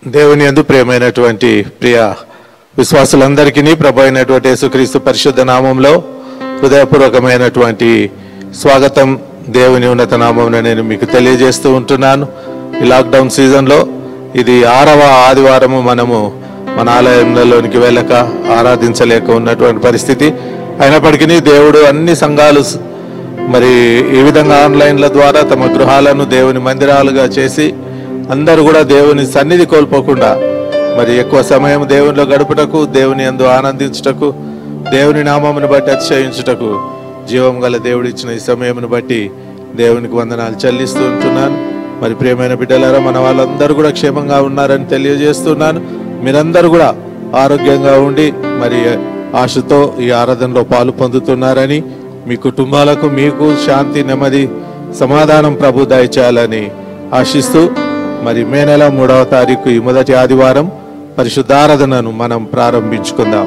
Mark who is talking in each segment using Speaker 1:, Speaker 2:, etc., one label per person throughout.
Speaker 1: దేవుని యందు ప్రియమైనటువంటి ప్రియ విశ్వాసులందరికీ ప్రభు అయినటువంటి యేసుక్రీస్తు పరిశుద్ధ నామంలో హృదయపూర్వకమైనటువంటి స్వాగతం దేవుని ఉన్నత నామం నేను మీకు తెలియజేస్తూ ఉంటున్నాను ఈ లాక్డౌన్ సీజన్లో ఇది ఆరవ ఆదివారము మనము మన ఆలయంలోనికి వెళ్ళక ఆరాధించలేక ఉన్నటువంటి పరిస్థితి అయినప్పటికీ దేవుడు అన్ని సంఘాలు స- మరి ఈ విధంగా ఆన్లైన్ల ద్వారా తమ గృహాలను దేవుని మందిరాలుగా చేసి అందరూ కూడా దేవుని సన్నిధి కోల్పోకుండా మరి ఎక్కువ సమయం దేవునిలో గడుపుటకు దేవుని యందు ఆనందించుటకు దేవుని నామమును బట్టి అతిశయించుటకు జీవం గల దేవుడు ఇచ్చిన ఈ సమయమును బట్టి దేవునికి వందనాలు చెల్లిస్తూ ఉంటున్నాను మరి ప్రియమైన బిడ్డలారా మన వాళ్ళందరూ కూడా క్షేమంగా ఉన్నారని తెలియజేస్తున్నాను మీరందరూ కూడా ఆరోగ్యంగా ఉండి మరి ఆశతో ఈ ఆరాధనలో పాలు పొందుతున్నారని మీ కుటుంబాలకు మీకు శాంతి నెమ్మది సమాధానం ప్రభు దయచేయాలని ఆశిస్తూ మరి మే నెల మూడవ తారీఖు ఈ మొదటి ఆదివారం పరిశుద్ధారాధనను మనం ప్రారంభించుకుందాం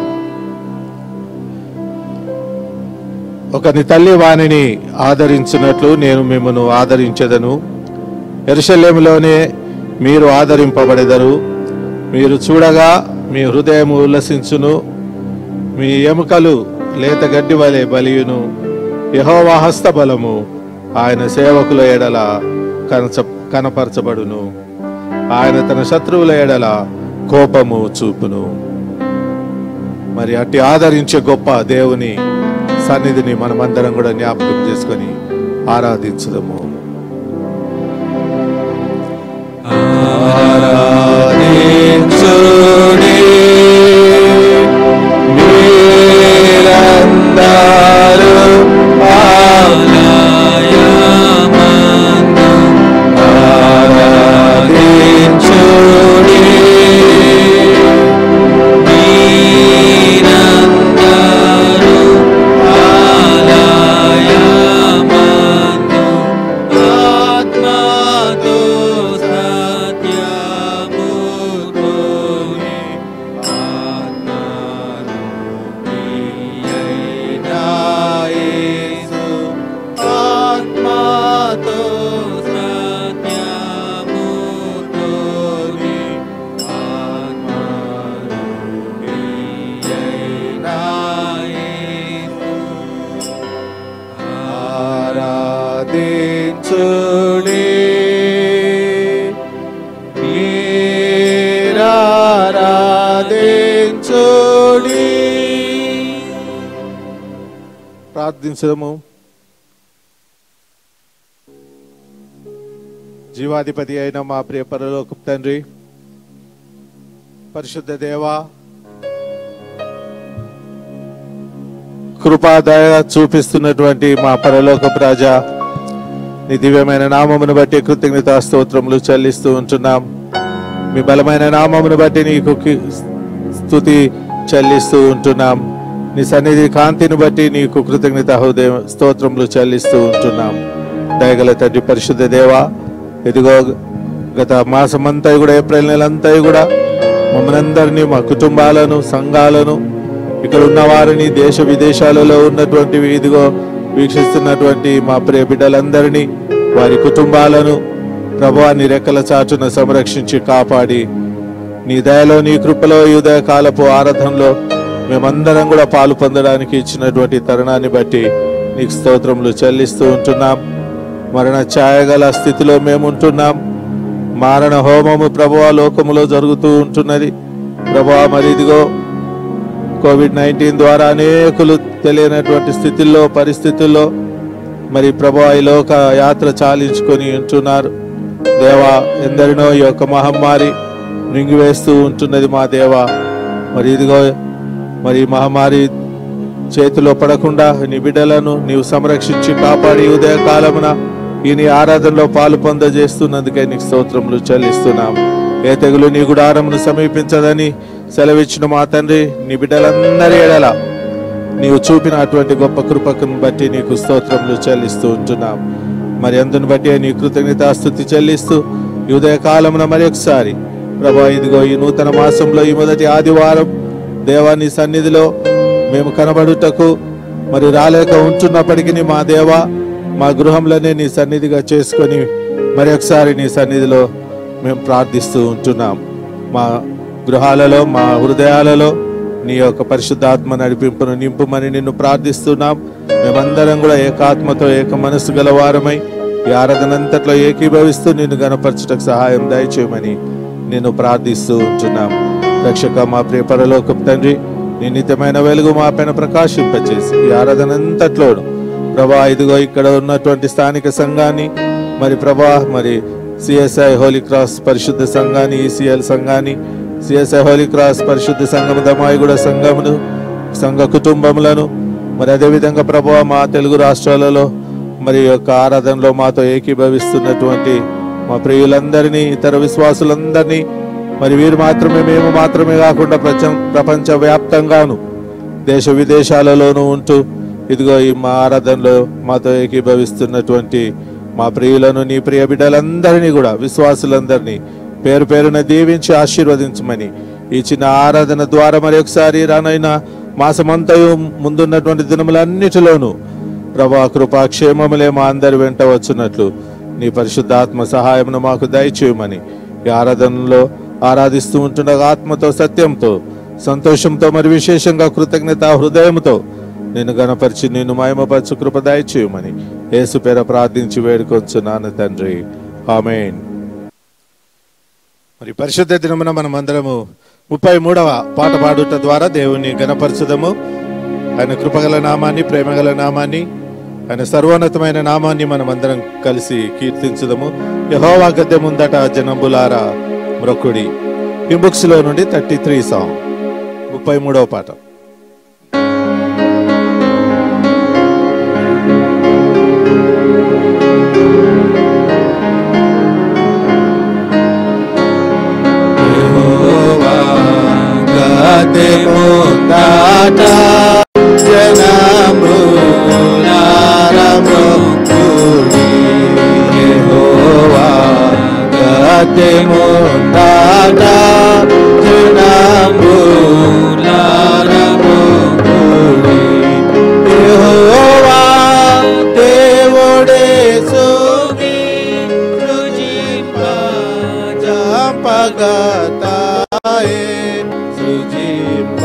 Speaker 1: ఒకని తల్లి వాణిని ఆదరించినట్లు నేను మిమ్మను ఆదరించదను ఎరుషలేములోనే మీరు ఆదరింపబడెదరు మీరు చూడగా మీ హృదయం ఉల్లసించును మీ ఎముకలు లేత గడ్డి వలె బలియును యహోవా హస్త బలము ఆయన సేవకుల ఎడల కనచ కనపరచబడును ఆయన తన శత్రువుల ఎడల కోపము చూపును మరి అట్టి ఆదరించే గొప్ప దేవుని సన్నిధిని మనమందరం కూడా జ్ఞాపకం చేసుకొని ఆరాధించదము ఆరాధించుడి మీరందరూ ఆలయమందు ఆరాధించుడి
Speaker 2: మీరందరూ ఆలయమందు ఆత్మతో సత్యముతోనే ఆత్మరూపియైన యేసు ఆత్మతో సత్యముతోనే ఆత్మరూపియైన యేసు
Speaker 1: ఆరాధించుడి మీరారాధించుడి ప్రార్థించడము జీవాధిపతి అయిన మా ప్రియ పరలోక తండ్రి పరిశుద్ధ దేవా కృపాదయ చూపిస్తున్నటువంటి మా పరలోక ప్రజా నీ దివ్యమైన నామమును బట్టి కృతజ్ఞత స్తోత్రములు చెల్లిస్తూ ఉంటున్నాం మీ బలమైన నామమును బట్టి నీకు కి- స్తుతి చెల్లిస్తూ ఉంటున్నాం నీ సన్నిధి కాంతిని బట్టి నీకు కృతజ్ఞత హృదయం స్తోత్రములు చెల్లిస్తూ ఉంటున్నాం దయగల తండ్రి పరిశుద్ధ దేవా ఇదిగో గత మాసమంతా కూడా ఏప్రిల్ నెలంతా కూడా మమ్మల్ని అందరినీ మా కుటుంబాలను సంఘాలను ఇక్కడ ఉన్న వారిని దేశ విదేశాలలో ఉన్నటువంటి ఇదిగో వీక్షిస్తున్నటువంటి మా ప్రియ బిడ్డలందరినీ వారి కుటుంబాలను ప్రభువాన్ని రెక్కల చాటున సంరక్షించి కాపాడి నీ దయలో నీ కృపలో ఈ ఉదయ కాలపు ఆరాధనలో మేమందరం కూడా పాలు పొందడానికి ఇచ్చినటువంటి తరుణాన్ని బట్టి నీకు స్తోత్రములు చెల్లిస్తూ ఉంటున్నాం మరణ ఛాయగల స్థితిలో మేము ఉంటున్నాం మారణ హోమము ప్రభువా లోకములో జరుగుతూ ఉంటున్నది ప్రభువా మరి ఇదిగో కోవిడ్ నైన్టీన్ ద్వారా అనేకులు తెలియనటువంటి స్థితిల్లో పరిస్థితుల్లో మరి ప్రభు ఈ లోక యాత్ర చాలించుకొని ఉంటున్నారు దేవా ఎందరినో ఈ యొక్క మహమ్మారి మింగివేస్తూ ఉంటున్నది మా దేవా మరి ఇదిగో మరి ఈ మహమ్మారి చేతిలో పడకుండా నీ బిడ్డలను నీవు సంరక్షించి కాపాడి ఈ ఉదయ కాలమున ఈ నీ ఆరాధనలో పాలు పొందజేస్తున్నందుకే నీకు స్తోత్రములు చెల్లిస్తున్నాం ఏ తెగులు నీ గుడారమును సమీపించదని సెలవిచ్చిన మా తండ్రి నీ బిడ్డలందరి ఎడల నీవు చూపిన అటువంటి గొప్ప కృపకును బట్టి నీకు స్తోత్రములు చెల్లిస్తూ ఉంటున్నాం మరి అందుని బట్టి నీ కృతజ్ఞతాస్థుతి చెల్లిస్తూ ఈ ఉదయ కాలమున మరి ఒకసారి ప్రభా ఇదిగో ఈ నూతన మాసంలో ఈ మొదటి ఆదివారం దేవాని సన్నిధిలో మేము కనబడుటకు మరి రాలేక ఉంటున్నప్పటికీ మా దేవా మా గృహంలోనే నీ సన్నిధిగా చేసుకొని మరి ఒకసారి నీ సన్నిధిలో మేము ప్రార్థిస్తూ ఉంటున్నాం మా గృహాలలో మా హృదయాలలో నీ యొక్క పరిశుద్ధాత్మ నడిపింపును నింపుమని నిన్ను ప్రార్థిస్తున్నాం మేమందరం కూడా ఏకాత్మతో ఏక మనసు గల వారమై ఈ ఆరాధనంతట్లో ఏకీభవిస్తూ నిన్ను గనపరచుటకు సహాయం దయచేయమని నిన్ను ప్రార్థిస్తూ ఉంటున్నాం రక్షక మా ప్రియ పరలోకపు తండ్రి నీ నిత్యమైన వెలుగు మా పైన ప్రకాశింపచేసి ఈ ఆరాధనంతట్లోను ప్రభా ఇదిగో ఇక్కడ ఉన్నటువంటి స్థానిక సంఘాన్ని మరి ప్రభా మరి సిఎస్ఐ హోలీ క్రాస్ పరిశుద్ధ సంఘాన్ని ఈసీఎల్ సంఘాన్ని సిఎస్ఐ హోలీ క్రాస్ పరిశుద్ధ సంఘము దమాయిగూడ సంఘమును సంఘ కుటుంబములను మరి అదేవిధంగా ప్రభా మా తెలుగు రాష్ట్రాలలో మరి ఈ యొక్క ఆరాధనలో మాతో ఏకీభవిస్తున్నటువంటి మా ప్రియులందరినీ ఇతర విశ్వాసులందరినీ మరి వీరు మాత్రమే మేము మాత్రమే కాకుండా ప్రపంచ ప్రపంచ వ్యాప్తంగాను దేశ విదేశాలలోనూ ఉంటూ ఇదిగో ఈ మా ఆరాధనలో మాతో ఏకీభవిస్తున్నటువంటి మా ప్రియులను నీ ప్రియ బిడ్డలందరినీ కూడా విశ్వాసులందరినీ పేరు పేరున దీవించి ఆశీర్వదించమని ఈ చిన్న ఆరాధన ద్వారా మరి ఒకసారి రానైన మాసమంతయు ముందున్నటువంటి దినములన్నిటిలోనూ ప్రభా కృపా క్షేమములే మా అందరి వెంట వచ్చున్నట్లు నీ పరిశుద్ధాత్మ సహాయమును మాకు దయచేయమని ఈ ఆరాధనలో ఆరాధిస్తూ ఉంటుండగా ఆత్మతో సత్యంతో సంతోషంతో మరి విశేషంగా కృతజ్ఞత హృదయంతో నేను గణపరిచి నిన్ను మహిమపరచు కృప దయచేయమని యేసు పేర ప్రార్థించి వేడుకొంచున్నాను తండ్రి ఆమెన్ మరి పరిశుద్ధ దినమున మనం అందరము ముప్పై మూడవ పాట పాడుట ద్వారా దేవుని గణపరచుదము ఆయన కృపగల నామాన్ని ప్రేమగల నామాన్ని ఆయన సర్వోన్నతమైన నామాన్ని మనం అందరం కలిసి కీర్తించుదము యహోవా గద్దె ముందట జనంబులారా మ్రొక్కుడి ఈ బుక్స్ లో నుండి థర్టీ త్రీ సాంగ్ ముప్పై మూడవ పాట
Speaker 2: యెహోవా గద్దె ముందట జనములారా మ్రొక్కుడి. యెహోవా గద్దె ముందట జనములారా మ్రొక్కుడి. యెహోవా దేవుడే సుని రుజింప చంపగతాయే సృజింప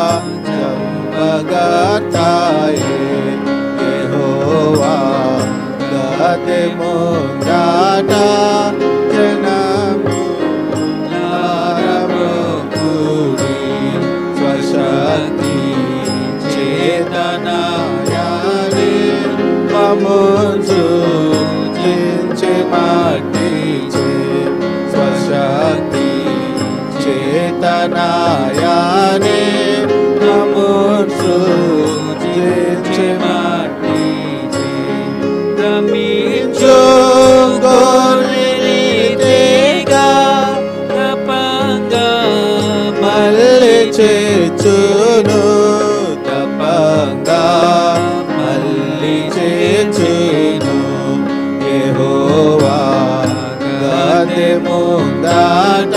Speaker 2: చంపగతాయే యెహోవా గతే ముందాట జనము నారమకుడి స్వశక్తి చేతనాయానే మమోజు చించే మాటిచే స్వశక్తి చేతనాయానే మమోజు చించే మాటిచే రమించో గోరితేగా తపంగా మళ్ళీ చేచును తపంగా మళ్ళీ చేచును యెహోవా గదే ముందాట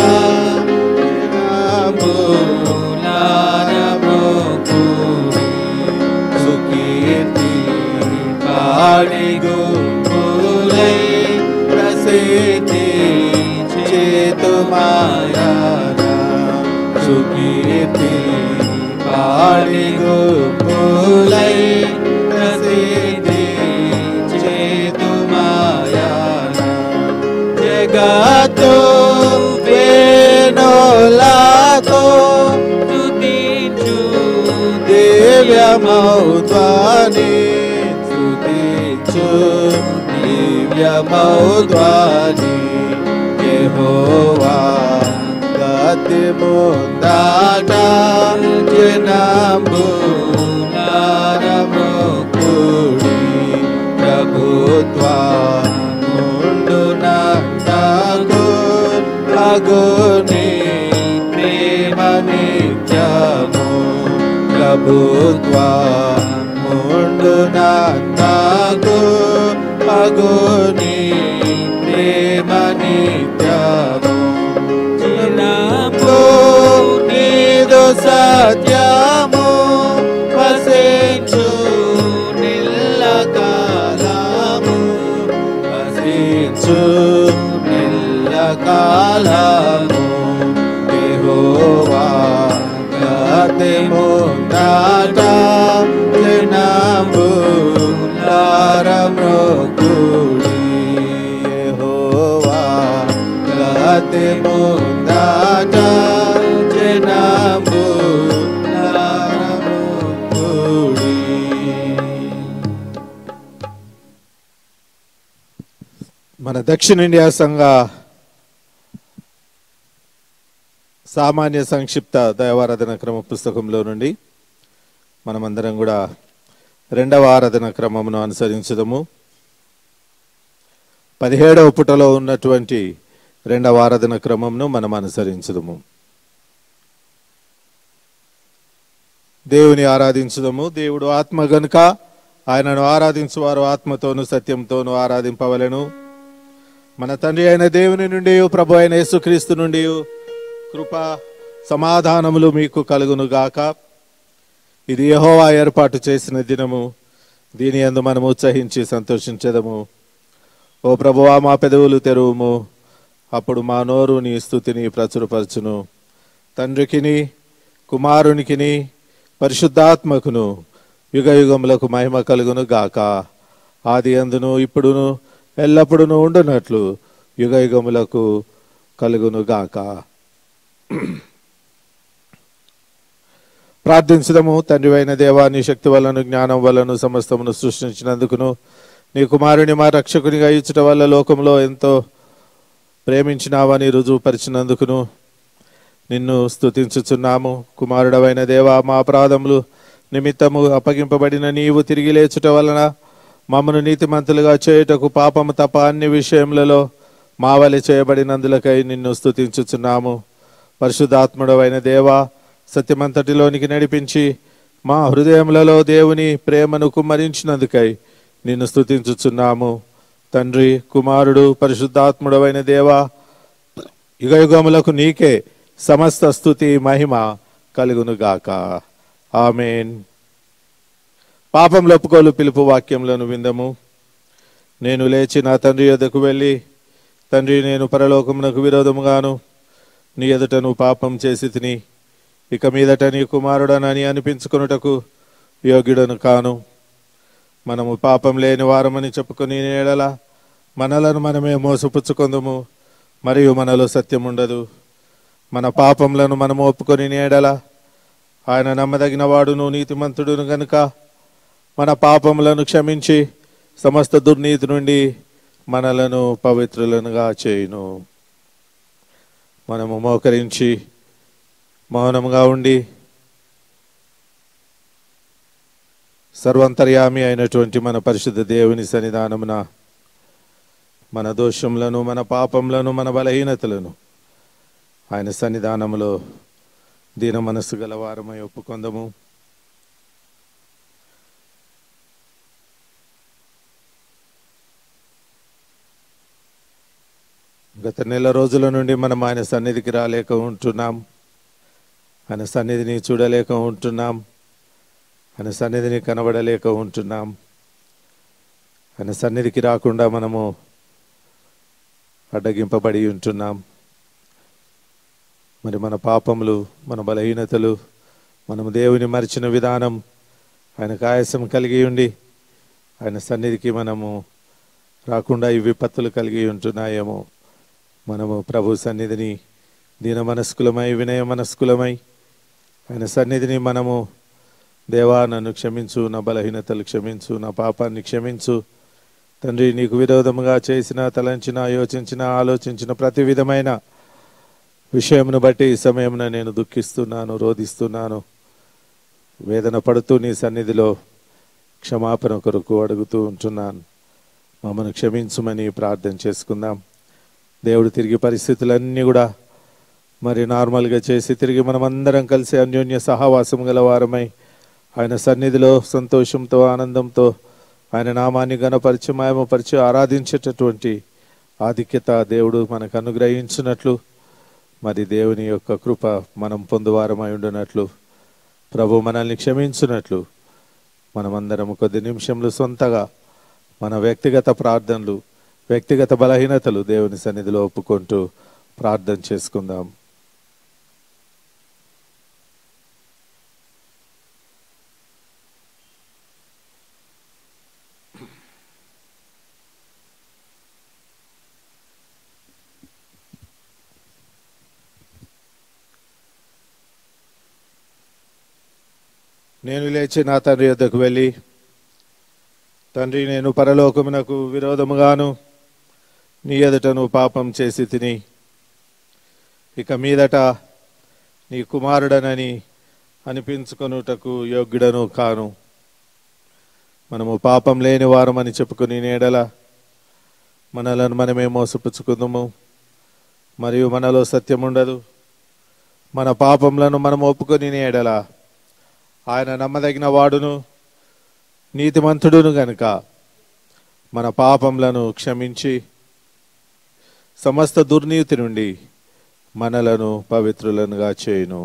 Speaker 2: నాములారమోకుడి సుకీర్తి పాడి గుంపులై ప్రసిద్ధి చేతు మాయానా సుకీర్తి పాడి గుంపులై ప్రసిద్ధి చేతు మాయానా జగతో వేణోలాతో స్తుతించు దివ్యమౌద్వాని స్తుతించు దివ్యమౌద్వాని యెహోవా గతి ముందాట జనము నారమోకుడి ప్రభుత్వా ముందు నాకు అగుని ప్రేమ నిత్యము ప్రభుత్వా ముందు నాకు అగుని ప్రేమ నిత్యము చిన్నము నీదు సత్యము వసించు నిల్లకాలము వసించు నిల్లకాలము
Speaker 1: దక్షిణ ఇండియా సంఘ సామాన్య సంక్షిప్త దైవారాధన క్రమ పుస్తకంలో నుండి మనమందరం కూడా రెండవ ఆరాధన క్రమమును అనుసరించదము పదిహేడవ పుటలో ఉన్నటువంటి రెండవ ఆరాధన క్రమమును మనం అనుసరించదము దేవుని ఆరాధించుదము దేవుడు ఆత్మ గనుక ఆయనను ఆరాధించువారు ఆత్మతోను సత్యంతోను ఆరాధింపవలెను మన తండ్రి అయిన దేవుని నుండి ప్రభు అయిన యేసుక్రీస్తు నుండి కృప సమాధానములు మీకు కలుగును గాక ఇది యెహోవా ఏర్పాటు చేసిన దినము దీని యందు మనము ఉత్సహించి సంతోషించదము ఓ ప్రభువా మా పెదవులు తెరువుము అప్పుడు మా నోరు నీ స్థుతిని ప్రచురపరచును తండ్రికిని కుమారునికిని పరిశుద్ధాత్మకును యుగ యుగములకు మహిమ కలుగును గాక ఆది అందును ఇప్పుడును ఎల్లప్పుడును ఉండునట్లు యుగ యుగములకు కలుగును గాక ప్రార్థించదము తండ్రి అయిన దేవా నీ శక్తి వలను జ్ఞానం వలను సమస్తమును సృష్టించినందుకును నీ కుమారుని మా రక్షకునిగా ఇచ్చుట వల్ల లోకంలో ఎంతో ప్రేమించినావని రుజువుపరిచినందుకును నిన్ను స్తుతించుచున్నాము కుమారుడవైన దేవా మా అపరాధములు నిమిత్తము అప్పగింపబడిన నీవు తిరిగి లేచుట వలన మమ్మను నీతిమంతులుగా చేయుటకు పాపము తప్ప అన్ని విషయములలో మా వలె చేయబడినందులకై నిన్ను స్తుతించుచున్నాము పరిశుద్ధాత్ముడవైన దేవా సత్యమంతటిలోనికి నడిపించి మా హృదయములలో దేవుని ప్రేమను కుమ్మరించినందుకై నిన్ను స్తుతించుచున్నాము తండ్రి కుమారుడు పరిశుద్ధాత్ముడవైన దేవా యుగ యుగములకు నీకే సమస్త స్థుతి మహిమ కలుగునుగాక ఆమెన్ పాపం ఒప్పుకోలు పిలుపు వాక్యములను విందము నేను లేచి నా తండ్రి యొద్దకు వెళ్ళి తండ్రి నేను పరలోకమునకు విరోధముగాను నీ ఎదుటను పాపం చేసి తిని ఇక మీదట నీ కుమారుడనని అనిపించుకొనుటకు యోగ్యుడను కాను మనము పాపం లేని వారమని చెప్పుకొని నేడల మనలను మనమే మోసపుచ్చుకొందుము మరియు మనలో సత్యం ఉండదు మన పాపములను మనము ఒప్పుకొని నేడల ఆయన నమ్మదగిన వాడును నీతిమంతుడును గనుక మన పాపములను క్షమించి సమస్త దుర్నీతి నుండి మనలను పవిత్రులనుగా చేయును మనము మోకరించి మౌనముగా ఉండి సర్వంతర్యామి అయినటువంటి మన పరిశుద్ధ దేవుని సన్నిధానమున మన దోషములను మన పాపములను మన బలహీనతలను ఆయన సన్నిధానములో దీన మనస్సు గల వారమై ఒప్పుకొందము గత నెల రోజుల నుండి మనం ఆయన సన్నిధికి రాలేక ఉంటున్నాం ఆయన సన్నిధిని చూడలేక ఉంటున్నాం ఆయన సన్నిధిని కనబడలేక ఉంటున్నాం ఆయన సన్నిధికి రాకుండా మనము అడ్డగింపబడి ఉంటున్నాం మరి మన పాపములు మన బలహీనతలు మనము దేవుని మరిచిన విధానం ఆయనకు ఆయాసం కలిగి ఉండి ఆయన సన్నిధికి మనము రాకుండా ఈ విపత్తులు కలిగి ఉంటున్నాయేమో మనము ప్రభు సన్నిధిని దీన మనస్కులమై వినయ మనస్కులమై ఆయన సన్నిధిని మనము దేవా నన్ను క్షమించు నా బలహీనతలు క్షమించు నా పాపాన్ని క్షమించు తండ్రి నీకు విరోధముగా చేసిన తలంచిన యోచించిన ఆలోచించిన ప్రతి విధమైన విషయమును బట్టి ఈ సమయమున నేను దుఃఖిస్తున్నాను రోధిస్తున్నాను వేదన పడుతూ నీ సన్నిధిలో క్షమాపణ కొరకు అడుగుతూ ఉంటున్నాను మమ్మను క్షమించుమని ప్రార్థన చేసుకుందాం దేవుడు తిరిగి పరిస్థితులన్నీ కూడా మరి నార్మల్గా చేసి తిరిగి మనమందరం కలిసి అన్యోన్య సహవాసం గల వారమై ఆయన సన్నిధిలో సంతోషంతో ఆనందంతో ఆయన నామాన్ని గణపరిచి మాయమపరిచి ఆరాధించేటటువంటి ఆధిక్యత దేవుడు మనకు అనుగ్రహించినట్లు మరి దేవుని యొక్క కృప మనం పొందువారమై ఉండునట్లు ప్రభు మనల్ని క్షమించున్నట్లు మనమందరం కొద్ది నిమిషంలో సొంతగా మన వ్యక్తిగత ప్రార్థనలు వ్యక్తిగత బలహీనతలు దేవుని సన్నిధిలో ఒప్పుకుంటూ ప్రార్థన చేసుకుందాం నేను లేచి నా తండ్రి యొద్దకు వెళ్ళి తండ్రి నేను పరలోకమునకు విరోధముగాను నీ ఎదుట నువ్వు పాపం చేసి తిని ఇక మీదట నీ కుమారుడనని అనిపించుకొనుటకు యోగ్యుడను కాను మనము పాపం లేని వారమని చెప్పుకుని నేడల మనలను మనమే మోసపుచ్చుకుందాము మరియు మనలో సత్యం ఉండదు మన పాపములను మనం ఒప్పుకొని నేడల ఆయన నమ్మదగిన వాడును నీతిమంతుడును గనుక మన పాపములను క్షమించి సమస్త దుర్నీతి నుండి మనలను పవిత్రులనుగా చేయును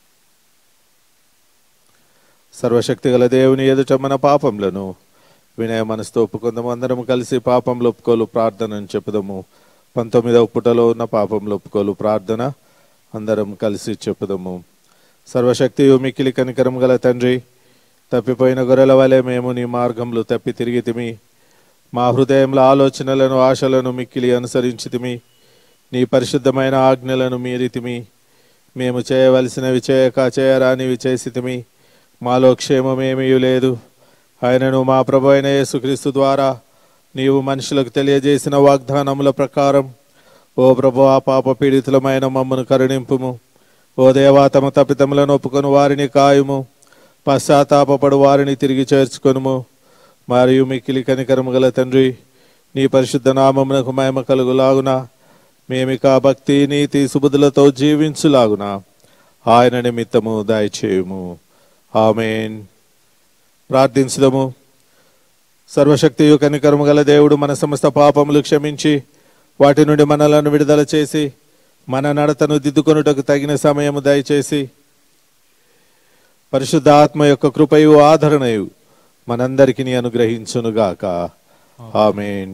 Speaker 1: సర్వశక్తి గల దేవుని ఎదుట మన పాపములను వినయ మనసుతో ఒప్పుకుందాము అందరం కలిసి పాపంలో ఒప్పుకోలు ప్రార్థన అని చెప్పుదాము పంతొమ్మిదవ పుటలో ఉన్న పాపంలో ఒప్పుకోలు ప్రార్థన అందరం కలిసి చెప్పుదాము సర్వశక్తియు మిక్కిలి కనికరం గల తండ్రి తప్పిపోయిన గొర్రెల వలె మేము నీ మార్గంలో తప్పి తిరిగితిమి మా హృదయంలో ఆలోచనలను ఆశలను మిక్కిలి అనుసరించితిమి నీ పరిశుద్ధమైన ఆజ్ఞలను మీరితిమి మేము చేయవలసినవి చేయక చేయరానివి చేసితిమి మాలో క్షేమమేమీ లేదు ఆయనను మా ప్రభు అయిన యేసుక్రీస్తు ద్వారా నీవు మనుషులకు తెలియజేసిన వాగ్దానముల ప్రకారం ఓ ప్రభు ఆ పాప పీడితులమైన మమ్మను కరుణింపుము ఓ దేవా తమ తప్పితములను ఒప్పుకొని వారిని కాయుము పశ్చాత్తాపడు వారిని తిరిగి చేర్చుకొనుము మరియు మిక్కిలి కనికరము గల తండ్రి నీ పరిశుద్ధ నామమునకు మహిమ కలుగులాగున మేమిక భక్తి నీతి సుబుద్ధులతో జీవించులాగున ఆయన నిమిత్తము దయచేయుము ఆమెన్ ప్రార్థించుదము సర్వశక్తియు కనికరము గల దేవుడు మన సమస్త పాపములు క్షమించి వాటి నుండి మనలను విడుదల చేసి మన నడతను దిద్దుకొనుటకు తగిన సమయము దయచేసి పరిశుద్ధ ఆత్మ యొక్క కృపయు ఆదరణయు మనందరికీ అనుగ్రహించునుగాక ఆమెన్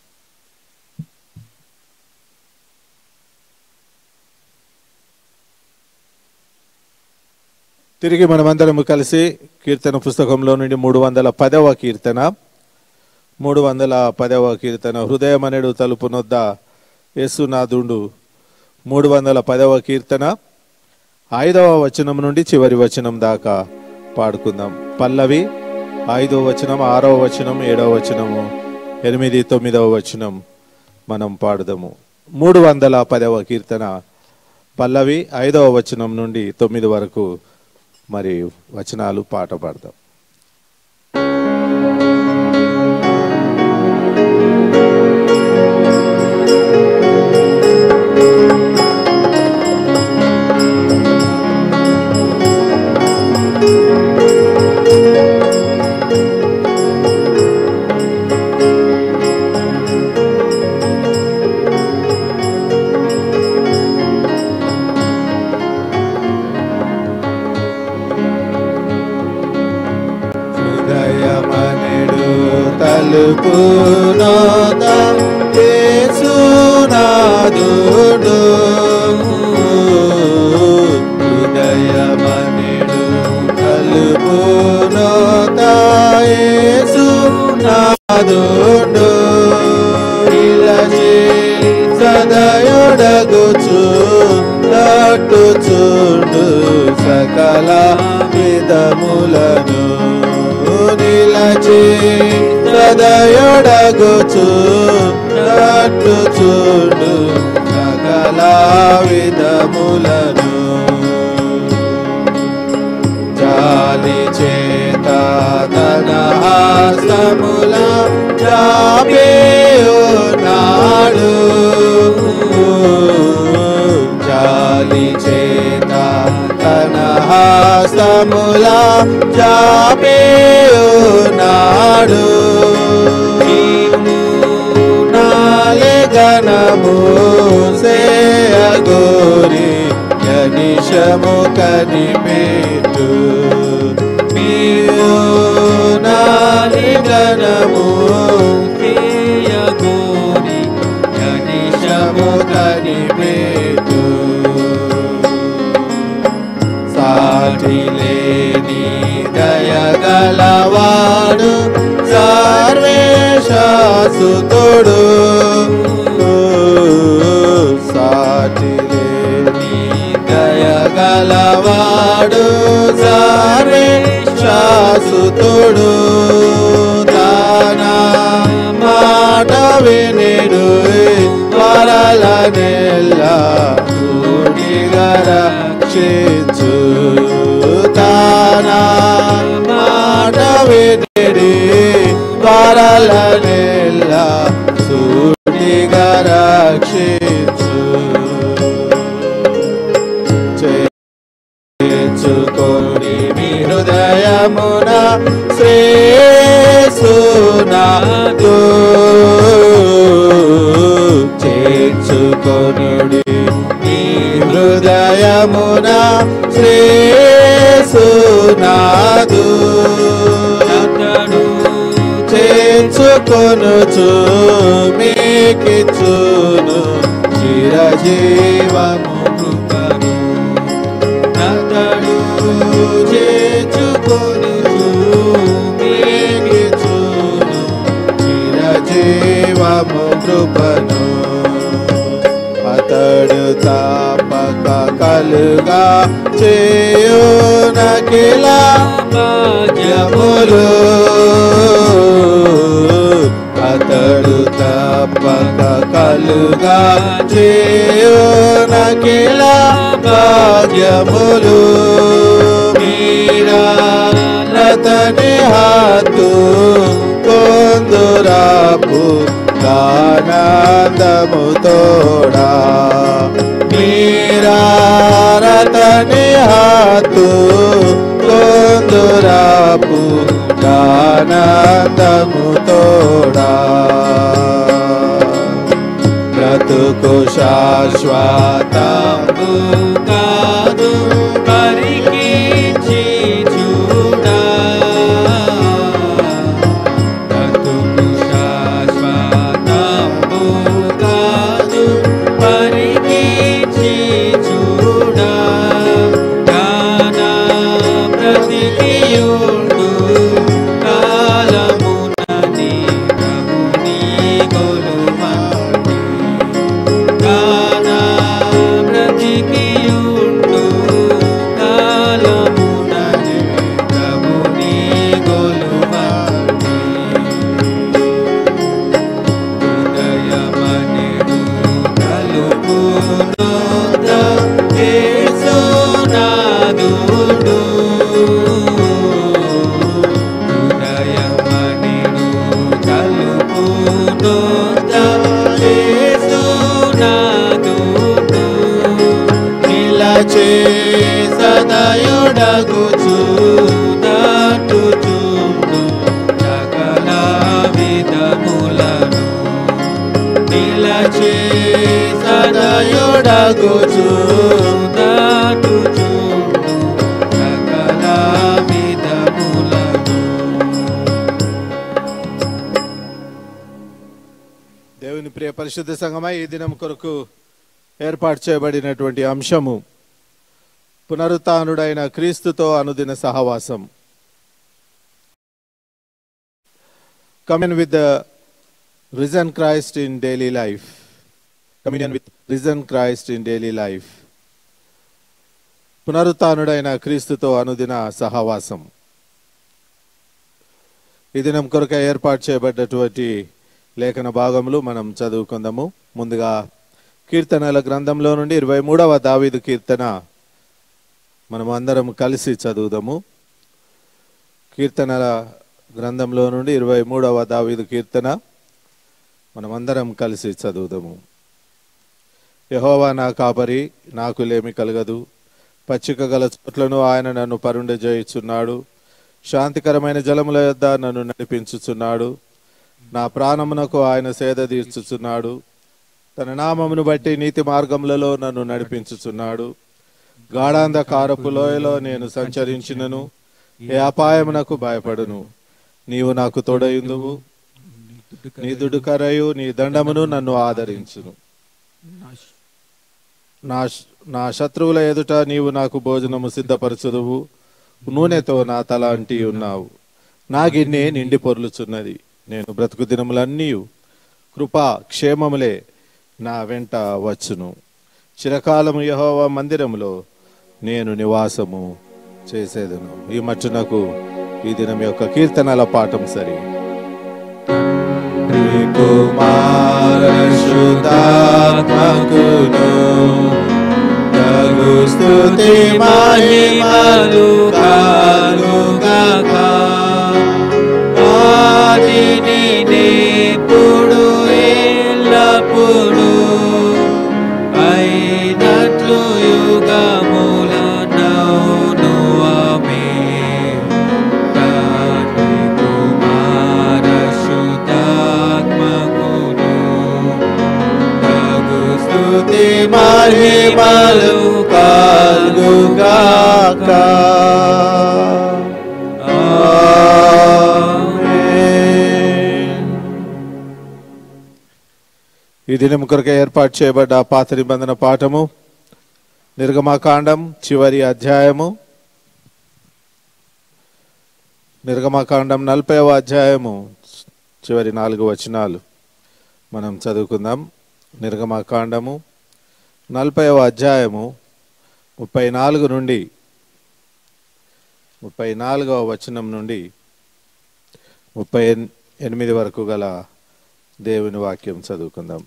Speaker 1: తిరిగి మనమందరము కలిసి కీర్తన పుస్తకంలో నుండి మూడు వందల పదవ కీర్తన మూడు వందల పదవ కీర్తన హృదయమనేడు తలుపు నొద్ద యేసునాథుండు మూడు వందల పదవ కీర్తన ఐదవ వచనం నుండి చివరి వచనం దాకా పాడుకుందాం పల్లవి ఐదవ వచనం ఆరవ వచనం ఏడవ వచనము ఎనిమిది తొమ్మిదవ వచనం మనం పాడుదాము మూడు వందల పదవ కీర్తన పల్లవి ఐదవ వచనం నుండి తొమ్మిది వరకు మరి వచనాలు పాట పాడదాం
Speaker 2: హృదయమనెడు తలుపు నోద యేసునాథుడు హృదయమనెడు తలుపు నోద యేసునాథుడు ఇలజే సదయుడగుచు తట్టుచుండు సకల విధములను నిలచి సదయుడగుచు తట్టుచుండు సకల విధములను జాలి చేత తన హస్తముల చాపేయున్నాడు జాలి చేత తన హస్తముల చాపేయున్నాడు నాలే గణము సేయగోరి గణిషము కనిపెట్టు నాలి గణము సేయగోరి గణిషము కనిపెట్టు సాటి లేని దయగలవాడు సర్వేశాసుతుడు సాటి లేని దయగలవాడు సర్వేశాసుతుడు తాన మాట వినెడు హృదయమున శ్రేసునాదు చేర్చుకొనుడి నీ హృదయమున శ్రేసునాదు
Speaker 3: అతడు
Speaker 2: చేర్చుకొనుచు మీకిచ్చును చిరజీవము కృపను నతడు చేర్చుకొనుచు మీకిచ్చును చిరజీవము కృపను అతడు తాపక కలుగా చేయునకిలా భాగ్యములు అతడు తప్పక కలుగా చేయునకిలా భాగ్యములు మీరా రతని హాతు కొందురాపు గానందము తోడా మీరా రతని హాతు కొందురాపు గానందము తోడా బ్రతుకు శాశ్వతము
Speaker 3: కాదు పరికించి చూడా బ్రతుకు శాశ్వతము కాదు పరికించి చూడా జ్ఞాన ప్రతికియుండు కాలమునని ప్రభుని కొలుమండి గాన ప్రతికియుండు కాలమునని ప్రభుని కొలుమండి హృదయమనెడు తలుపునొద్ద యేసునాథుడు. హృదయమనెడు తలుపునొద్ద యేసునాథుడు.
Speaker 2: నిలచే సదయుడగుచు
Speaker 3: దాటుచుండు సకల విధములను నిలచే
Speaker 2: సదయుడగుచు
Speaker 3: దాటుచుండు సకల విధములను
Speaker 1: దేవుని ప్రియ పరిశుద్ధ సంగమై ఈ దినం కొరకు ఏర్పాటు చేయబడినటువంటి అంశము పునరుత్నుడైన క్రీస్తుతో అనుదిన సహవాసం commune with the risen Christ in daily life communion with risen Christ in daily life పునరుత్నుడైన క్రీస్తుతో అనుదిన సహవాసం ఈ దినం కొరక ఏర్పాటు చేయబడ్డటువంటి లేఖన భాగములు మనం చదువుకుందాము ముందుగా కీర్తనల గ్రంథంలో నుండి ఇరవై మూడవ దావీదు కీర్తన మనం అందరం కలిసి చదువుదాము కీర్తనల గ్రంథంలో నుండి ఇరవై మూడవ దావీదు కీర్తన మనం అందరం కలిసి చదువుదాము యహోవా నా కాపరి నాకు లేమి కలగదు పచ్చిక గల చోట్లను ఆయన నన్ను పరుండజేయుచున్నాడు శాంతికరమైన జలముల యొద్ద నన్ను నడిపించుచున్నాడు నా ప్రాణమునకు ఆయన సేద తీర్చుచున్నాడు తన నామమును బట్టి నీతి మార్గములలో నన్ను నడిపించుచున్నాడు గాఢాంధకారపు లోయలో నేను సంచరించినను ఏ అపాయమునకు భయపడును నీవు నాకు తోడయుందువు నీ దుడుకరయు నీ దండమును నన్ను ఆదరించును నా నా శత్రువుల ఎదుట నీవు నాకు భోజనము సిద్ధపరచుదువు నూనెతో నా తల అంటి ఉన్నావు నా గిన్నె నిండి పొర్లుచున్నది నేను బ్రతుకు దినములన్నీ కృపా క్షేమములే నా వెంట వచ్చును చిరకాలము యహోవా మందిరములో నేను నివాసము చేసేదను ఈ మట్టునకు ఈ దినం యొక్క కీర్తనల పాఠం సరి
Speaker 2: కుమారశుతాత్మకును తగు స్తుతి మహిమలు కలుగాక
Speaker 3: ఆదిని నేపుడు ఎల్లప్పుడు అయినట్లు యుగముల నౌను ఆమె
Speaker 2: మహిమలు కలుగాక ఆమేన్.
Speaker 1: ఈ దినం కొరకు ఏర్పాటు చేయబడ్డ పాత నిబంధన పాఠము నిర్గమాకాండం చివరి అధ్యాయము నిర్గమాకాండం నలభైవ అధ్యాయము చివరి నాలుగు వచనాలు మనం చదువుకుందాం నిర్గమాకాండము నలభైవ అధ్యాయము ముప్పై నాలుగు నుండి ముప్పై నాలుగవ వచనం నుండి ముప్పై ఎన్- ఎనిమిది వరకు గల దేవుని వాక్యం చదువుకుందాం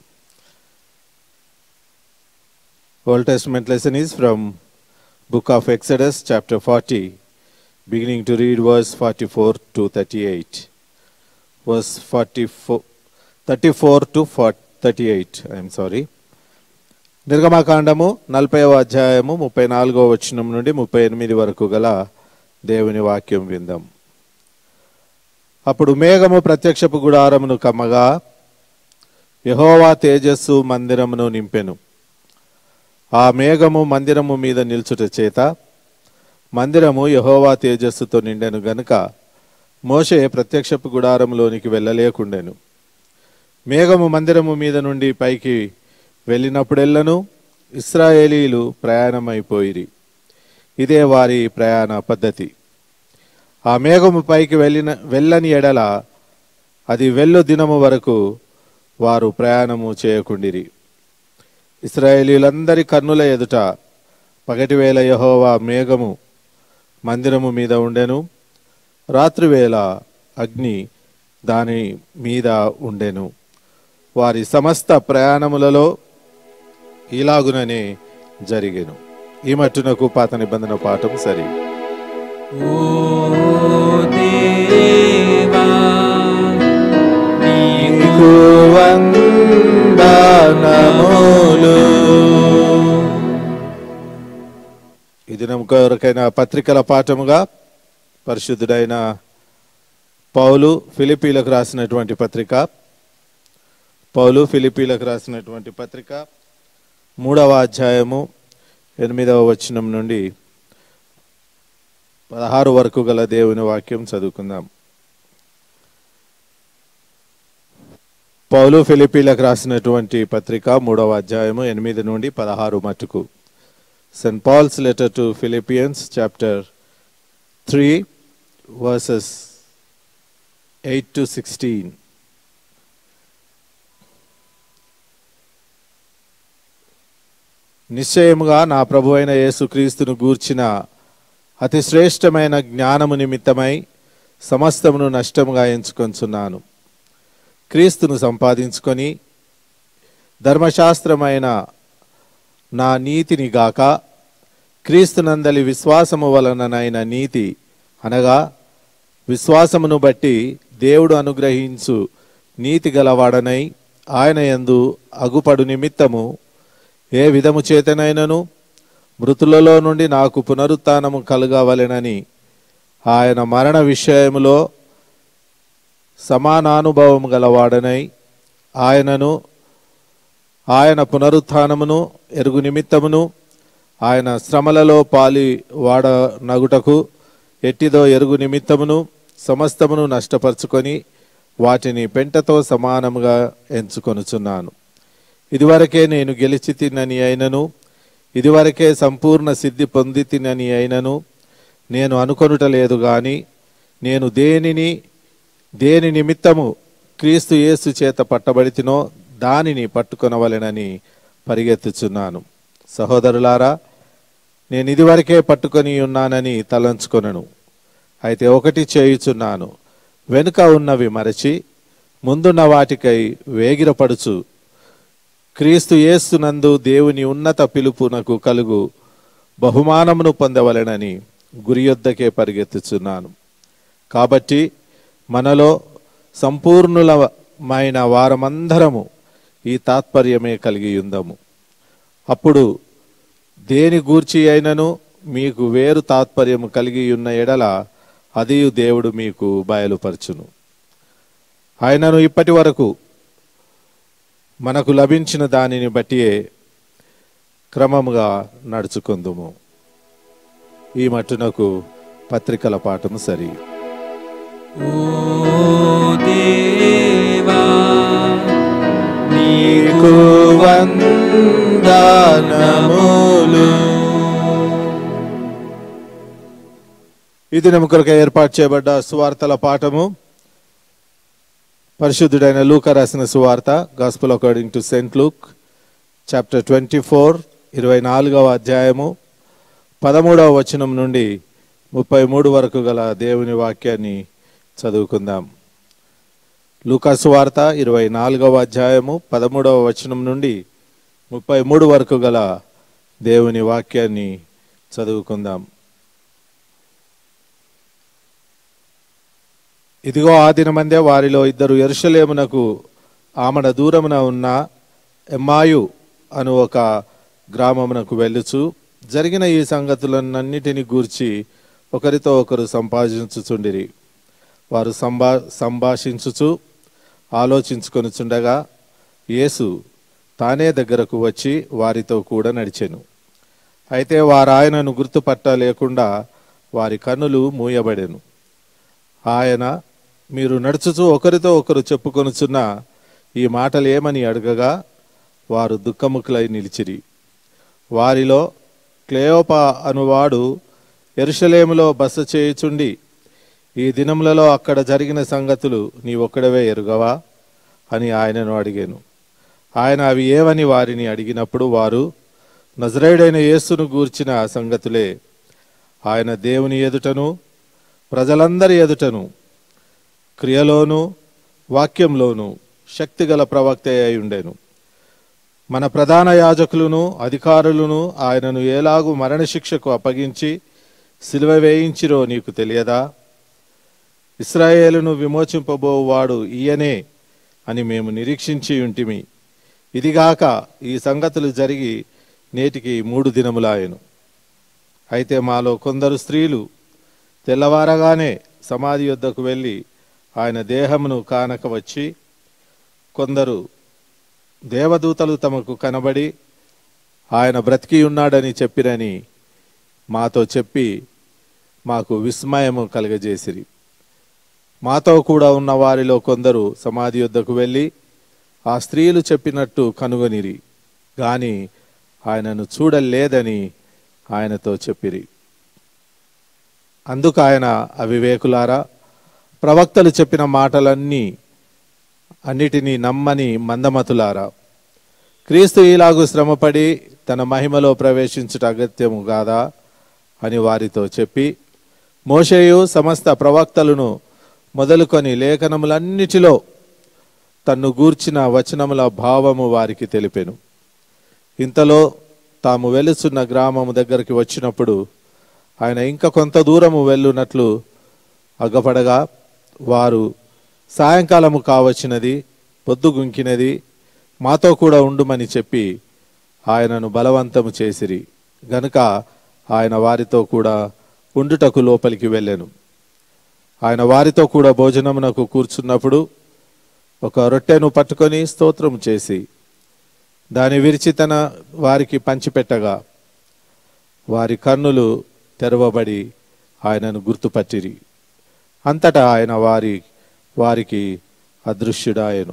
Speaker 1: old testament lesson is from book of Exodus chapter forty beginning to read verse 44 to 38. Verse 44, 34 to 40 38, I am sorry. నిర్గమాకాండము నలభైవ అధ్యాయము ముప్పై నాలుగవ వచనం నుండి ముప్పై ఎనిమిది వరకు గల దేవుని వాక్యం విందాం అప్పుడు మేఘము ప్రత్యక్షపు గుడారమును కమ్మగా యహోవా తేజస్సు మందిరమును నింపెను ఆ మేఘము మందిరము మీద నిల్చుట చేత మందిరము యహోవా తేజస్సుతో నిండెను గనుక మోషే ప్రత్యక్షపు గుడారంలోనికి వెళ్ళలేకుండెను మేఘము మందిరము మీద నుండి పైకి వెళ్ళినప్పుడెల్లను ఇస్రాయేలీలు ప్రయాణమైపోయిరి ఇదే వారి ప్రయాణ పద్ధతి ఆ మేఘము పైకి వెళ్ళిన వెళ్ళని ఎడల అది వెళ్ళు దినము వరకు వారు ప్రయాణము చేయకుండిరి ఇస్రాయేలీలందరి కన్నుల ఎదుట పగటివేళ యహోవా మేఘము మందిరము మీద ఉండెను రాత్రివేళ అగ్ని దాని మీద ఉండెను వారి సమస్త ప్రయాణములలో ఇలాగుననే జరిగెను ఈ మట్టునకు పాత నిబంధన పాఠం సరి
Speaker 3: ఓ దేవా నీకు
Speaker 2: నీకు వందనములు
Speaker 1: ఈ దినం కొరకైన పత్రికల పాఠముగా పరిశుద్ధుడైన పౌలు ఫిలిపీలకు రాసినటువంటి పత్రిక పౌలు ఫిలిపీలకు రాసినటువంటి పత్రిక మూడవ అధ్యాయము ఎనిమిదవ వచనం నుండి పదహారు వరకు గల దేవుని వాక్యం చదువుకుందాం పౌలు ఫిలిపీలకు రాసినటువంటి పత్రిక మూడవ అధ్యాయము ఎనిమిది నుండి పదహారు మట్టుకు St. Paul's letter to Philippians, chapter 3, verses 8 to 16. నిశ్చయముగా నా ప్రభు అయిన యేసుక్రీస్తును గూర్చిన అతి శ్రేష్టమైన జ్ఞానము నిమిత్తమై సమస్తమును నష్టముగా ఎంచుకొంచున్నాను క్రీస్తును సంపాదించుకొని ధర్మశాస్త్రమైన నా నీతిని గాక క్రీస్తునందలి విశ్వాసము వలననైన నీతి అనగా విశ్వాసమును బట్టి దేవుడు అనుగ్రహించు నీతి గలవాడనై ఆయన యందు అగుపడు నిమిత్తము ఏ విధము చేతనైనను మృతులలో నుండి నాకు పునరుత్నము కలుగవలెనని ఆయన మరణ విషయములో సమానానుభవం గలవాడనై ఆయనను ఆయన పునరుత్నమును ఎరుగు నిమిత్తమును ఆయన శ్రమలలో పాలి వాడ నగుటకు ఎట్టిదో ఎరుగు నిమిత్తమును సమస్తమును నష్టపరుచుకొని వాటిని పెంటతో సమానముగా ఎంచుకొనుచున్నాను ఇదివరకే నేను గెలిచి తినని అయినను ఇదివరకే సంపూర్ణ సిద్ధి పొంది తినని అయినను నేను అనుకొనుట లేదు గాని నేను దేనిని దేని నిమిత్తము క్రీస్తు యేసు చేత పట్టబడితినో దానిని పట్టుకొనవలెనని పరిగెత్తుచున్నాను సహోదరులారా నేను ఇదివరకే పట్టుకొని ఉన్నానని తలంచుకొనను అయితే ఒకటి చేయుచున్నాను వెనుక ఉన్నవి మరచి ముందున్న వాటికై వేగిరపడుచు క్రీస్తు యేసునందు దేవుని ఉన్నత పిలుపునకు కలుగు బహుమానమును పొందవలెనని గురియొద్దకే పరిగెత్తుచున్నాను కాబట్టి మనలో సంపూర్ణులమైన వారమందరము ఈ తాత్పర్యమే కలిగి ఉందము అప్పుడు దేని గూర్చి అయినను మీకు వేరు తాత్పర్యము కలిగి ఉన్న ఎడల అది దేవుడు మీకు బయలుపరచును ఆయనను ఇప్పటి వరకు మనకు లభించిన దానిని బట్టియే క్రమముగా నడుచుకుందుము ఈ మట్టునకు పత్రికల పాఠము సరి
Speaker 3: ఓ దేవా
Speaker 2: నీకు వందనములు
Speaker 1: ఈ దినము కొరకు ఏర్పాటు చేయబడ్డ సువార్తల పాఠము పరిశుద్ధుడైన లూక రాసిన సువార్త gospel according to saint Luke chapter twenty four ఇరవై నాలుగవ అధ్యాయము పదమూడవ వచనం నుండి ముప్పై మూడు వరకు గల దేవుని వాక్యాన్ని చదువుకుందాం లూకా సువార్త ఇరవై నాలుగవ అధ్యాయము పదమూడవ వచనం నుండి ముప్పై మూడు వరకు గల దేవుని వాక్యాన్ని చదువుకుందాం ఇదిగో ఆ దినమందే వారిలో ఇద్దరు ఎరుషలేమునకు ఆమడ దూరమున ఉన్న ఎమ్మాయు అను ఒక గ్రామమునకు వెళ్ళుచు జరిగిన ఈ సంగతులన్నిటిని గూర్చి ఒకరితో ఒకరు సంభాషించుచుండిరి వారు సంభా సంభాషించుచు ఆలోచించుకొనుచుండగా యేసు తానే దగ్గరకు వచ్చి వారితో కూడా నడిచెను అయితే వారు ఆయనను గుర్తుపట్టలేకుండా వారి కన్నులు మూయబడెను ఆయన మీరు నడుచుచు ఒకరితో ఒకరు చెప్పుకొనుచున్న ఈ మాటలు ఏమని అడగగా వారు దుఃఖముఖులై నిలిచిరి వారిలో క్లేయోపా అనువాడు ఎరుషలేములో బస చేయుచుండి ఈ దినములలో అక్కడ జరిగిన సంగతులు నీ ఒక్కడవే ఎరుగవా అని ఆయనను అడిగాను ఆయన అవి ఏవని వారిని అడిగినప్పుడు వారు నజరేయుడైన యేసును గూర్చిన సంగతులే ఆయన దేవుని ఎదుటను ప్రజలందరి ఎదుటను క్రియలోను వాక్యంలోను శక్తిగల ప్రవక్త అయి ఉండెను మన ప్రధాన యాజకులను అధికారులను ఆయనను ఏలాగు మరణశిక్షకు అప్పగించి సిలువ వేయించిరో నీకు తెలియదా ఇస్రాయేలును విమోచింపబోవాడు ఈయనే అని మేము నిరీక్షించి ఉంటిమి ఇదిగాక ఈ సంగతులు జరిగి నేటికి మూడు దినములాయను అయితే మాలో కొందరు స్త్రీలు తెల్లవారగానే సమాధి యొద్దకు వెళ్ళి ఆయన దేహమును కానక వచ్చి కొందరు దేవదూతలు తమకు కనబడి ఆయన బ్రతికి ఉన్నాడని చెప్పిరని మాతో చెప్పి మాకు విస్మయము కలుగజేసిరి మాతో కూడా ఉన్న వారిలో కొందరు సమాధి యొద్దకు వెళ్ళి ఆ స్త్రీలు చెప్పినట్టు కనుగొనిరి గాని ఆయనను చూడలేదని ఆయనతో చెప్పిరి అందుకు ఆయన అవివేకులారా ప్రవక్తలు చెప్పిన మాటలన్నీ అన్నిటినీ నమ్మని మందమతులారా క్రీస్తు ఇలాగు శ్రమపడి తన మహిమలో ప్రవేశించుట అగత్యము కాదా అని వారితో చెప్పి మోషేయు సమస్త ప్రవక్తలను మొదలుకొని లేఖనములన్నిటిలో తన్ను గూర్చిన వచనముల భావము వారికి తెలిపెను ఇంతలో తాము వెలుచున్న గ్రామము దగ్గరికి వచ్చినప్పుడు ఆయన ఇంకా కొంత దూరము వెళ్ళునట్లు అగ్గపడగా వారు సాయంకాలము కావచ్చినది పొద్దుగుంకినది మాతో కూడా ఉండుమని చెప్పి ఆయనను బలవంతము చేసిరి గనుక ఆయన వారితో కూడా ఉండుటకు లోపలికి వెళ్ళెను ఆయన వారితో కూడా భోజనమునకు కూర్చున్నప్పుడు ఒక రొట్టెను పట్టుకొని స్తోత్రం చేసి దాని విరిచి తన వారికి పంచిపెట్టగా వారి కన్నులు తెరవబడి ఆయనను గుర్తుపట్టిరి అంతటా ఆయన వారి వారికి అదృశ్యుడాయను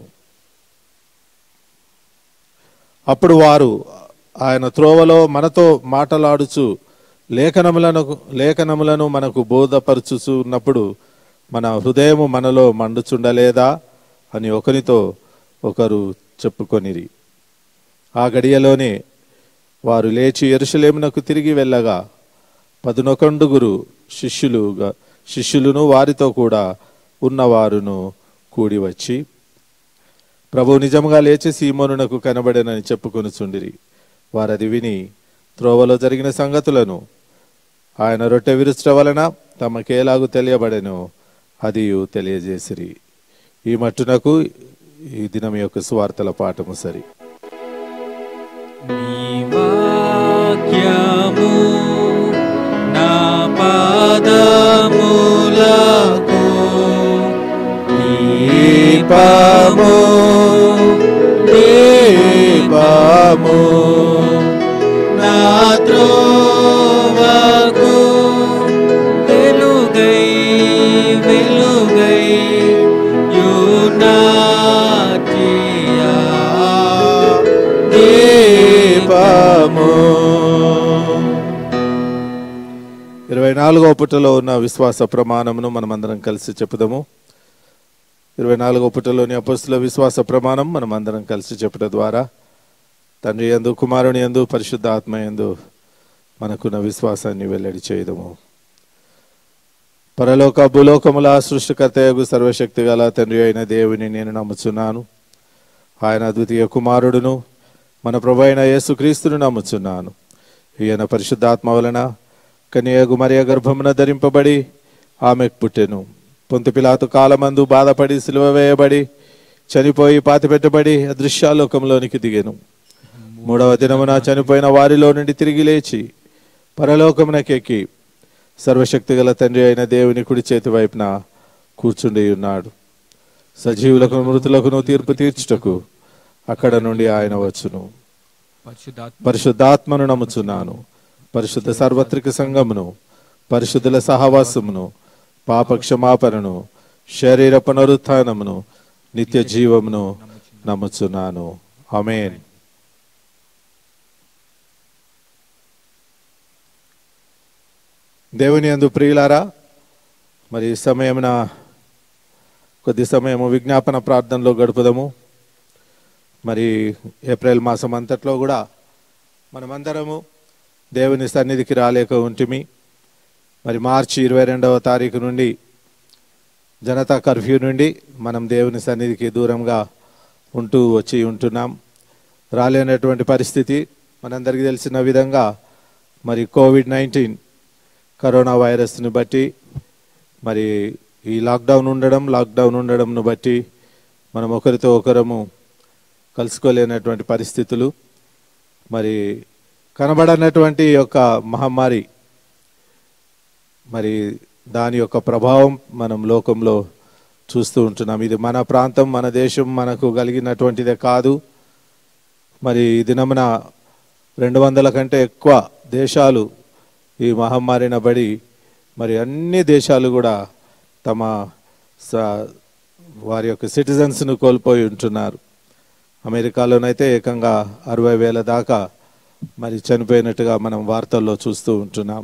Speaker 1: అప్పుడు వారు ఆయన త్రోవలో మనతో మాటలాడుచు లేఖనములను లేఖనములను మనకు బోధపరచుచు ఉన్నప్పుడు మన హృదయము మనలో మండుచుండలేదా అని ఒకరితో ఒకరు చెప్పుకొనిరి ఆ గడియలోనే వారు లేచి ఎరుసలేమునకు తిరిగి వెళ్ళగా పదునొకండుగురు శిష్యులుగా శిష్యులను వారితో కూడా ఉన్నవారును కూడి వచ్చి ప్రభు నిజముగా లేచి సీమోనునకు కనబడనని చెప్పుకొనుచుండిరి వారది విని త్రోవలో జరిగిన సంగతులను ఆయన రొట్టె విరుచట వలన తమకేలాగు తెలియబడెను అది తెలియజేసిరి ఈ మట్టునకు ఈ దినం యొక్క సువార్తల పాఠము సరి
Speaker 3: నీ వాక్యము నా పాదములకు
Speaker 2: దీపము దీపము
Speaker 3: గై యునాటియా
Speaker 1: దీపము ఇరవై నాలుగవ పుటలో ఉన్న విశ్వాస ప్రమాణమును మనమందరం కలిసి చెప్పుదాము ఇరవై నాలుగవ పుటలోని అపస్తుల విశ్వాస ప్రమాణం మనం అందరం కలిసి చెప్పడం ద్వారా తండ్రి ఎందు కుమారుని ఎందు పరిశుద్ధ ఆత్మ ఎందు మనకున్న విశ్వాసాన్ని వెల్లడి చేయదము పరలోక భూలోకముల సృష్టికర్తయగు సర్వశక్తి గల తండ్రి అయిన దేవుని నేను నమ్ముచున్నాను ఆయన ద్వితీయ కుమారుడును మన ప్రభు అయిన యేసుక్రీస్తును నమ్ముచున్నాను ఈయన పరిశుద్ధాత్మ వలన కన్యగు మరియ గర్భమున ధరింపబడి ఆమెకు పుట్టెను పొంతిపిలాతు కాలమందు బాధపడి సిలువ వేయబడి చనిపోయి పాతిపెట్టబడి అదృశ్యాలోకంలోనికి దిగెను మూడవ దినమున చనిపోయిన వారిలో నుండి తిరిగి లేచి పరలోకమునకెక్కి సర్వశక్తిగల తండ్రి అయిన దేవుని కుడి చేతి వైపున కూర్చుండి ఉన్నాడు సజీవులకు మృతులకును తీర్పు తీర్చుటకు అక్కడ నుండి ఆయన వచ్చును
Speaker 3: పరిశుద్ధాత్మ
Speaker 1: పరిశుద్ధాత్మను నమ్ముచున్నాను పరిశుద్ధ సార్వత్రిక సంఘమును పరిశుద్ధుల సహవాసమును పాప క్షమాపణను శరీర పునరుత్థానమును నిత్య జీవమును నమ్ముచున్నాను ఆమేన్ దేవుని యందు ప్రియులారా మరి ఈ సమయమున కొద్ది సమయము విజ్ఞాపన ప్రార్థనలో గడుపుదాము మరి ఏప్రిల్ మాసం అంతట్లో కూడా మనమందరము దేవుని సన్నిధికి రాలేక ఉంటిమి మరి మార్చి ఇరవై రెండవ తారీఖు నుండి జనతా కర్ఫ్యూ నుండి మనం దేవుని సన్నిధికి దూరంగా ఉంటూ వచ్చి ఉంటున్నాం రాలేనటువంటి పరిస్థితి మనందరికీ తెలిసిన విధంగా మరి కోవిడ్ నైన్టీన్ కరోనా వైరస్ని బట్టి మరి ఈ లాక్డౌన్ ఉండడం లాక్డౌన్ ఉండడంను బట్టి మనం ఒకరితో ఒకరము కలుసుకోలేనటువంటి పరిస్థితులు మరి కనబడనటువంటి యొక్క మహమ్మారి మరి దాని యొక్క ప్రభావం మనం లోకంలో చూస్తూ ఉంటున్నాం ఇది మన ప్రాంతం మన దేశం మనకు కలిగినటువంటిదే కాదు మరి ఈ దినమున రెండు వందల కంటే ఎక్కువ దేశాలు ఈ మహమ్మారిన బడి మరి అన్ని దేశాలు కూడా తమ స- వారి యొక్క సిటిజన్స్ను కోల్పోయి ఉంటున్నారు అమెరికాలోనైతే ఏకంగా అరవై వేల దాకా మరి చనిపోయినట్టుగా మనం వార్తల్లో చూస్తూ ఉంటున్నాం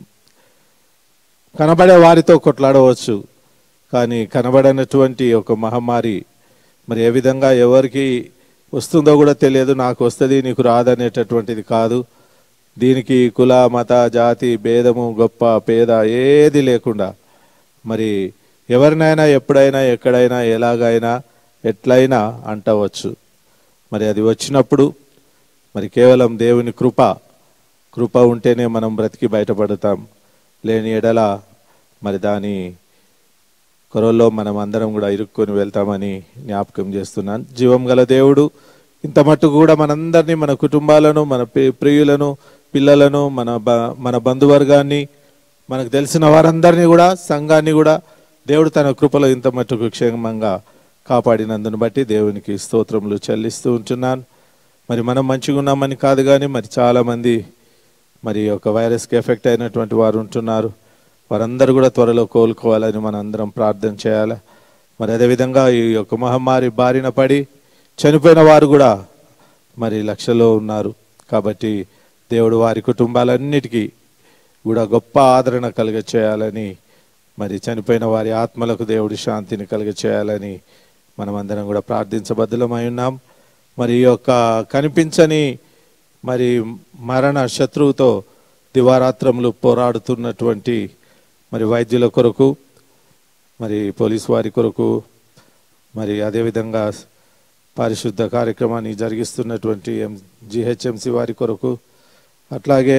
Speaker 1: కనబడే వారితో కొట్లాడవచ్చు కానీ కనబడనటువంటి ఒక మహమ్మారి మరి ఏ విధంగా ఎవరికి వస్తుందో కూడా తెలియదు నాకు వస్తుంది నీకు రాదనేటటువంటిది కాదు దీనికి కుల మత జాతి భేదము గొప్ప పేద ఏది లేకుండా మరి ఎవరినైనా ఎప్పుడైనా ఎక్కడైనా ఎలాగైనా ఎట్లయినా అంటవచ్చు మరి అది వచ్చినప్పుడు మరి కేవలం దేవుని కృప కృప ఉంటేనే మనం బ్రతికి బయటపడతాం లేని ఎడల మరి దాని కొరల్లో మనం అందరం కూడా ఇరుక్కొని వెళ్తామని జ్ఞాపకం చేస్తున్నాను జీవం గల దేవుడు ఇంత మట్టుకు కూడా మనందరినీ మన కుటుంబాలను మన ప్రి- ప్రియులను పిల్లలను మన బ- మన బంధువర్గాన్ని మనకు తెలిసిన వారందరినీ కూడా సంఘాన్ని కూడా దేవుడు తన కృపలో ఇంత మట్టుకు క్షేమంగా కాపాడినందును బట్టి దేవునికి స్తోత్రములు చెల్లిస్తూ ఉంటున్నాను మరి మనం మంచిగా ఉన్నామని కాదు కానీ మరి చాలామంది మరి ఒక వైరస్కి ఎఫెక్ట్ అయినటువంటి వారు ఉంటున్నారు వారందరూ కూడా త్వరలో కోలుకోవాలని మనం అందరం ప్రార్థన చేయాలి మరి అదేవిధంగా ఈ యొక్క మహమ్మారి బారిన పడి చనిపోయిన వారు కూడా మరి లక్షలో ఉన్నారు కాబట్టి దేవుడు వారి కుటుంబాలన్నిటికీ కూడా గొప్ప ఆదరణ కలుగ చేయాలని మరి చనిపోయిన వారి ఆత్మలకు దేవుడి శాంతిని కలుగ చేయాలని మనమందరం కూడా ప్రార్థించబద్ధులమై ఉన్నాం మరి ఈ యొక్క కనిపించని మరి మరణ శత్రువుతో దివారాత్రములు పోరాడుతున్నటువంటి మరి వైద్యుల కొరకు మరి పోలీసు వారి కొరకు మరి అదేవిధంగా పారిశుద్ధ కార్యక్రమాన్ని జరిగిస్తున్నటువంటి ఎం జిహెచ్ఎంసి వారి కొరకు అట్లాగే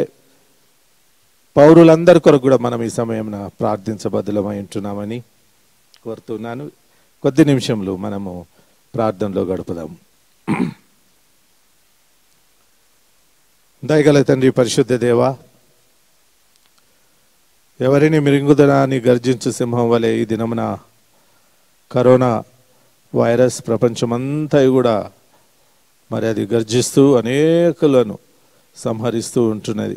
Speaker 1: పౌరులందరి కొరకు కూడా మనం ఈ సమయంలో ప్రార్థించబద్ధులమై ఉంటున్నామని కోరుతున్నాను కొద్ది నిమిషంలో మనము ప్రార్థనలో గడుపుదాం దయగల తండ్రి పరిశుద్ధ దేవ ఎవరిని మిరింగుదనాన్ని గర్జించు సింహం వలె ఈ దినమున కరోనా వైరస్ ప్రపంచమంతా కూడా మరి అది గర్జిస్తూ అనేకులను సంహరిస్తూ ఉంటున్నది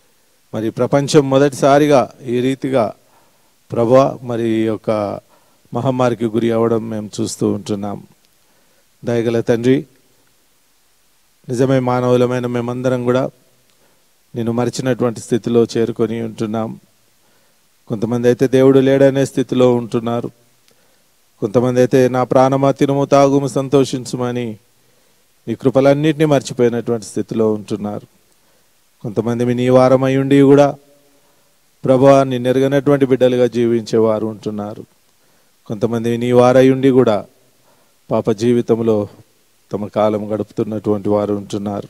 Speaker 1: మరి ప్రపంచం మొదటిసారిగా ఈ రీతిగా ప్రభా మరి ఈ యొక్క మహమ్మారికి గురి అవ్వడం మేము చూస్తూ ఉంటున్నాం దయగల తండ్రి నిజమే మానవులమైన మేమందరం కూడా నేను మరిచినటువంటి స్థితిలో చేరుకొని ఉంటున్నాం కొంతమంది అయితే దేవుడు లేడనే స్థితిలో ఉంటున్నారు కొంతమంది అయితే నా ప్రాణమా తినుము తాగుము సంతోషించుమని నీ కృపలన్నింటినీ మర్చిపోయినటువంటి స్థితిలో ఉంటున్నారు కొంతమంది మీ నీ వారమై ఉండి కూడా ప్రభా నిన్ను ఎరగనటువంటి బిడ్డలుగా జీవించేవారు ఉంటున్నారు కొంతమంది నీ వారై ఉండి కూడా పాప జీవితంలో తమ కాలం గడుపుతున్నటువంటి వారు ఉంటున్నారు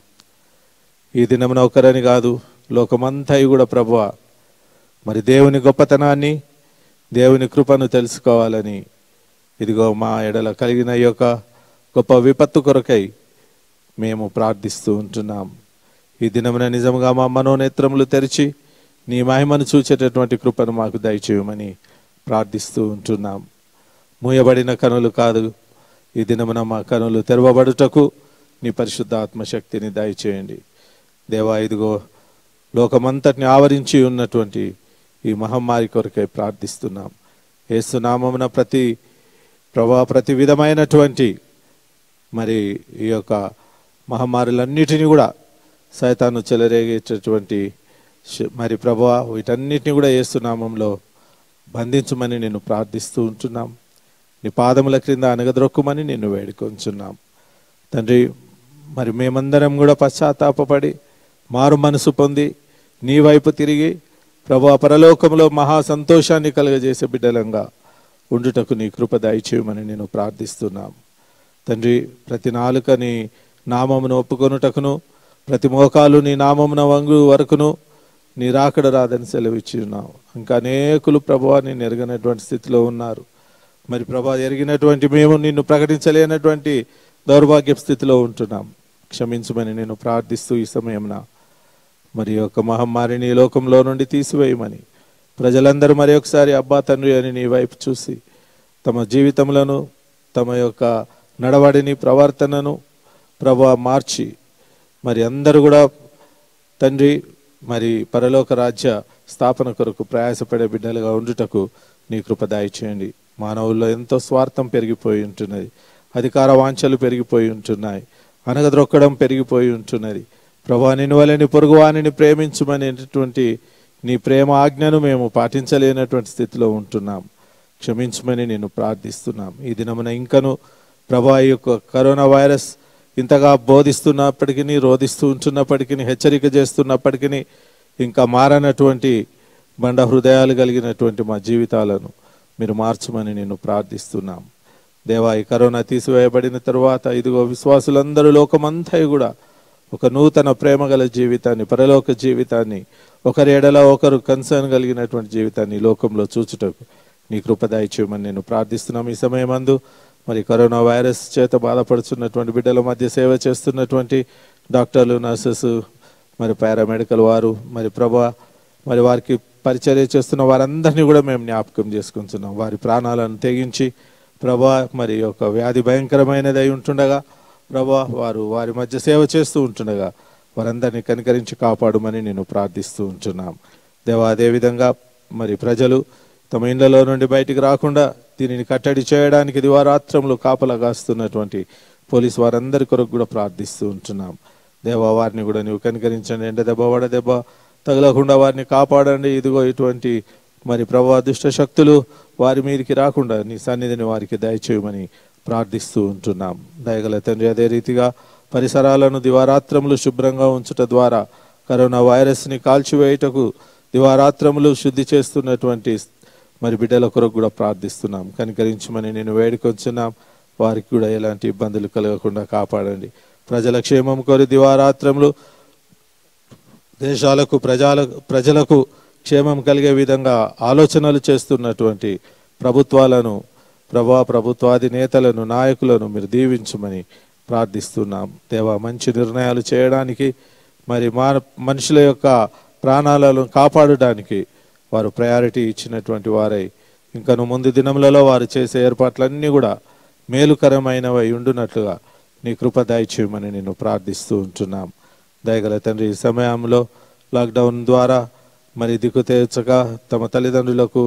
Speaker 1: ఈ దినమున ఒకరని కాదు లోకమంతా కూడా ప్రభువ మరి దేవుని గొప్పతనాన్ని దేవుని కృపను తెలుసుకోవాలని ఇదిగో మా ఎడల కలిగిన ఈ యొక్క గొప్ప విపత్తు కొరకై మేము ప్రార్థిస్తూ ఉంటున్నాం ఈ దినమున నిజముగా మా మనోనేత్రములు తెరిచి నీ మహిమను చూచేటటువంటి కృపను మాకు దయచేయమని ప్రార్థిస్తూ ఉంటున్నాం మూయబడిన కనులు కాదు ఈ దినమున మా కనులు తెరవబడుటకు నీ పరిశుద్ధ ఆత్మశక్తిని దయచేయండి దేవా ఇదిగో లోకమంతటిని ఆవరించి ఉన్నటువంటి ఈ మహమ్మారి కొరకై ప్రార్థిస్తున్నాం ఏసునామమున ప్రతి ప్రభా ప్రతి విధమైనటువంటి మరి ఈ యొక్క మహమ్మారులన్నిటినీ కూడా సైతాను చెలరేగేటటువంటి శ- మరి ప్రభా వీటన్నిటిని కూడా ఏసునామంలో బంధించమని నేను ప్రార్థిస్తూ ఉంటున్నాం నీ పాదముల క్రింద అనగద్రొక్కుమని నిన్ను వేడుకొంచున్నాం తండ్రి మరి మేమందరం కూడా పశ్చాత్తాపపడి మారు మనసు పొంది నీ వైపు తిరిగి ప్రభు పరలోకంలో మహా సంతోషాన్ని కలుగజేసే బిడ్డలంగా ఉండుటకు నీ కృప దయచేయమని నేను ప్రార్థిస్తున్నాం తండ్రి ప్రతి నాలుక నీ నామమును ఒప్పుకొనుటకును ప్రతి మోకాలు నీ నామమున వంగు వరకును నీ రాకడ రాదని సెలవిచ్చి ఉన్నావు ఇంకా అనేకులు ప్రభువా నేను ఎరగనటువంటి స్థితిలో ఉన్నారు మరి ప్రభా ఎరిగినటువంటి మేము నిన్ను ప్రకటించలేనటువంటి దౌర్భాగ్య స్థితిలో ఉంటున్నాం క్షమించమని నేను ప్రార్థిస్తూ ఈ సమయమున మరి ఈ యొక్క మహమ్మారిని ఈ లోకంలో నుండి తీసివేయమని ప్రజలందరూ మరి ఒకసారి అబ్బా తండ్రి అని నీ వైపు చూసి తమ జీవితములను తమ యొక్క నడవడిని ప్రవర్తనను ప్రభా మార్చి మరి అందరూ కూడా తండ్రి మరి పరలోక రాజ్య స్థాపన కొరకు ప్రయాసపడే బిడ్డలుగా ఉండుటకు నీ కృప దయచేయండి మానవుల్లో ఎంతో స్వార్థం పెరిగిపోయి ఉంటున్నది అధికార వాంఛలు పెరిగిపోయి ఉంటున్నాయి అనగద్రొక్కడం పెరిగిపోయి ఉంటున్నది ప్రభా నిన్ను వలని పొరుగువానిని ప్రేమించమనేటటువంటి నీ ప్రేమ ఆజ్ఞను మేము పాటించలేనటువంటి స్థితిలో ఉంటున్నాం క్షమించమని నేను ప్రార్థిస్తున్నాం ఈ దినమున ఇంకను ప్రభా ఈ యొక్క కరోనా వైరస్ ఇంతగా బోధిస్తున్నప్పటికీ రోధిస్తూ ఉంటున్నప్పటికీ హెచ్చరిక చేస్తున్నప్పటికీ ఇంకా మారనటువంటి బండ హృదయాలు కలిగినటువంటి మా జీవితాలను మీరు మార్చమని నేను ప్రార్థిస్తున్నాం దేవా ఈ కరోనా తీసివేయబడిన తరువాత ఇదిగో విశ్వాసులందరూ లోకమంతా కూడా ఒక నూతన ప్రేమ గల జీవితాన్ని పరలోక జీవితాన్ని ఒకరి ఎడల ఒకరు కన్సర్న్ కలిగినటువంటి జీవితాన్ని ఈ లోకంలో చూచుటకు నీ కృప దయచేయమని నేను ప్రార్థిస్తున్నాం ఈ సమయమందు మరి కరోనా వైరస్ చేత బాధపడుతున్నటువంటి బిడ్డల మధ్య సేవ చేస్తున్నటువంటి డాక్టర్లు నర్సెస్ మరి పారామెడికల్ వారు మరి ప్రభా మరి వారికి పరిచర్య చేస్తున్న వారందరినీ కూడా మేము జ్ఞాపకం చేసుకుంటున్నాం వారి ప్రాణాలను తెగించి ప్రభా మరి యొక్క వ్యాధి భయంకరమైనది అయి ఉంటుండగా ప్రభా వారు వారి మధ్య సేవ చేస్తూ ఉంటుండగా వారందరినీ కనికరించి కాపాడమని నేను ప్రార్థిస్తూ ఉంటున్నాం దేవా అదేవిధంగా మరి ప్రజలు తమ ఇళ్లలో నుండి బయటికి రాకుండా దీనిని కట్టడి చేయడానికి దివారాత్రములు కాపలా కాస్తున్నటువంటి పోలీసు వారందరి కొరకు కూడా ప్రార్థిస్తూ ఉంటున్నాం దేవా వారిని కూడా నీవు కనికరించండి ఎండ దెబ్బ వడ దెబ్బ తగలకుండా వారిని కాపాడండి ఇదిగో ఇటువంటి మరి ప్రభా దుష్ట శక్తులు వారి మీదకి రాకుండా నీ సన్నిధిని వారికి దయచేయమని ప్రార్థిస్తూ ఉంటున్నాం దయగల తండ్రి అదే రీతిగా పరిసరాలను దివారాత్రములు శుభ్రంగా ఉంచుట ద్వారా కరోనా వైరస్ని కాల్చివేయుటకు దివారాత్రములు శుద్ధి చేస్తున్నటువంటి మరి బిడ్డల కొరకు కూడా ప్రార్థిస్తున్నాం కనికరించమని నేను వేడుకొంచున్నాం వారికి కూడా ఎలాంటి ఇబ్బందులు కలగకుండా కాపాడండి ప్రజల క్షేమం కోరి దివారాత్రములు దేశాలకు ప్రజల ప్రజలకు క్షేమం కలిగే విధంగా ఆలోచనలు చేస్తున్నటువంటి ప్రభుత్వాలను ప్రభా ప్రభుత్వాధినేతలను నాయకులను మీరు దీవించమని ప్రార్థిస్తున్నాం దేవా మంచి నిర్ణయాలు చేయడానికి మరి మా మనుషుల యొక్క ప్రాణాలను కాపాడడానికి వారు ప్రయారిటీ ఇచ్చినటువంటి వారై ఇంకను ముందు దినములలో వారు చేసే ఏర్పాట్లన్నీ కూడా మేలుకరమైనవై ఉండునట్లుగా నీ కృప దయచేయమని నేను ప్రార్థిస్తూ ఉంటున్నాం దయగల తండ్రి ఈ సమయంలో లాక్డౌన్ ద్వారా మరి దిక్కు తేల్చక తమ తల్లిదండ్రులకు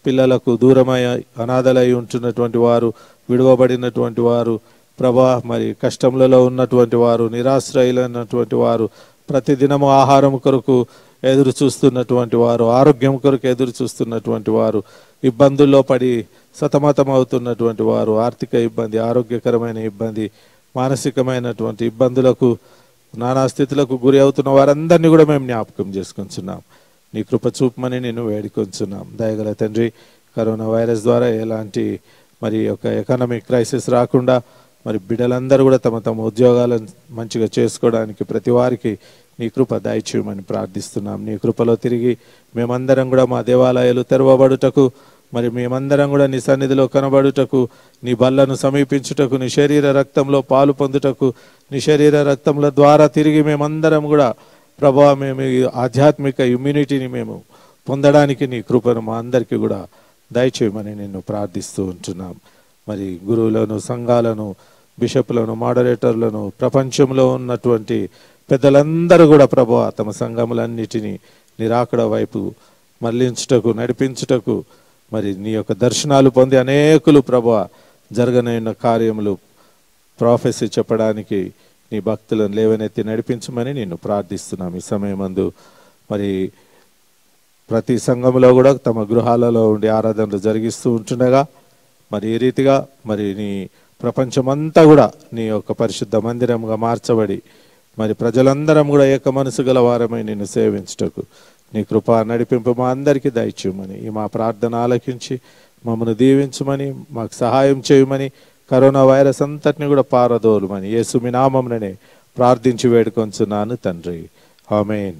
Speaker 1: పిల్లలకు దూరమై అనాథలై ఉంటున్నటువంటి వారు విడువబడినటువంటి వారు ప్రభా మరి కష్టములలో ఉన్నటువంటి వారు నిరాశ్రయులైనటువంటి వారు ప్రతిదినము ఆహారం కొరకు ఎదురు చూస్తున్నటువంటి వారు ఆరోగ్యం కొరకు ఎదురు చూస్తున్నటువంటి వారు ఇబ్బందుల్లో పడి సతమతం అవుతున్నటువంటి వారు ఆర్థిక ఇబ్బంది ఆరోగ్యకరమైన ఇబ్బంది మానసికమైనటువంటి ఇబ్బందులకు నానా స్థితులకు గురి అవుతున్న వారందరినీ కూడా మేము జ్ఞాపకం చేసుకుంటున్నాం నీ కృప చూపమని నేను వేడుకొంచున్నాం దయగల తండ్రి కరోనా వైరస్ ద్వారా ఎలాంటి మరి ఒక ఎకనామిక్ క్రైసిస్ రాకుండా మరి బిడ్డలందరూ కూడా తమ తమ ఉద్యోగాలను మంచిగా చేసుకోవడానికి ప్రతి వారికి నీ కృప దయచేయమని ప్రార్థిస్తున్నాం నీ కృపలో తిరిగి మేమందరం కూడా మా దేవాలయాలు తెరవబడుటకు మరి మేమందరం కూడా నీ సన్నిధిలో కనబడుటకు నీ బల్లను సమీపించుటకు నీ శరీర రక్తంలో పాలు పొందుటకు నీ శరీర రక్తముల ద్వారా తిరిగి మేమందరం కూడా ప్రభా మేము ఈ ఆధ్యాత్మిక ఇమ్యూనిటీని మేము పొందడానికి నీ కృపను మా అందరికీ కూడా దయచేయమని నిన్ను ప్రార్థిస్తూ ఉంటున్నాం మరి గురువులను సంఘాలను బిషప్లను మోడరేటర్లను ప్రపంచంలో ఉన్నటువంటి పెద్దలందరూ కూడా ప్రభు తమ సంఘములన్నిటినీ నిరాకడ వైపు మళ్లించుటకు నడిపించుటకు మరి నీ యొక్క దర్శనాలు పొంది అనేకులు ప్రభు జరగనైన కార్యములు ప్రాఫెసీ చెప్పడానికి నీ భక్తులను లేవనెత్తి నడిపించమని నేను ప్రార్థిస్తున్నాం ఈ సమయమందు మరి ప్రతి సంఘంలో కూడా తమ గృహాలలో ఉండి ఆరాధనలు జరిగిస్తూ ఉంటుండగా మరి ఈ రీతిగా మరి నీ ప్రపంచమంతా కూడా నీ యొక్క పరిశుద్ధ మందిరంగా మార్చబడి మరి ప్రజలందరం కూడా ఏక మనసు గల వారమై నిన్ను సేవించుటకు నీ కృప నడిపింపు మా అందరికీ దయచేయమని ఈ మా ప్రార్థన ఆలకించి మమ్మల్ని దీవించమని మాకు సహాయం చేయమని కరోనా వైరస్ అంతటిని కూడా పారదోలుమని యేసు మీ నామముననే ప్రార్థించి వేడుకొంచున్నాను తండ్రి ఆమేన్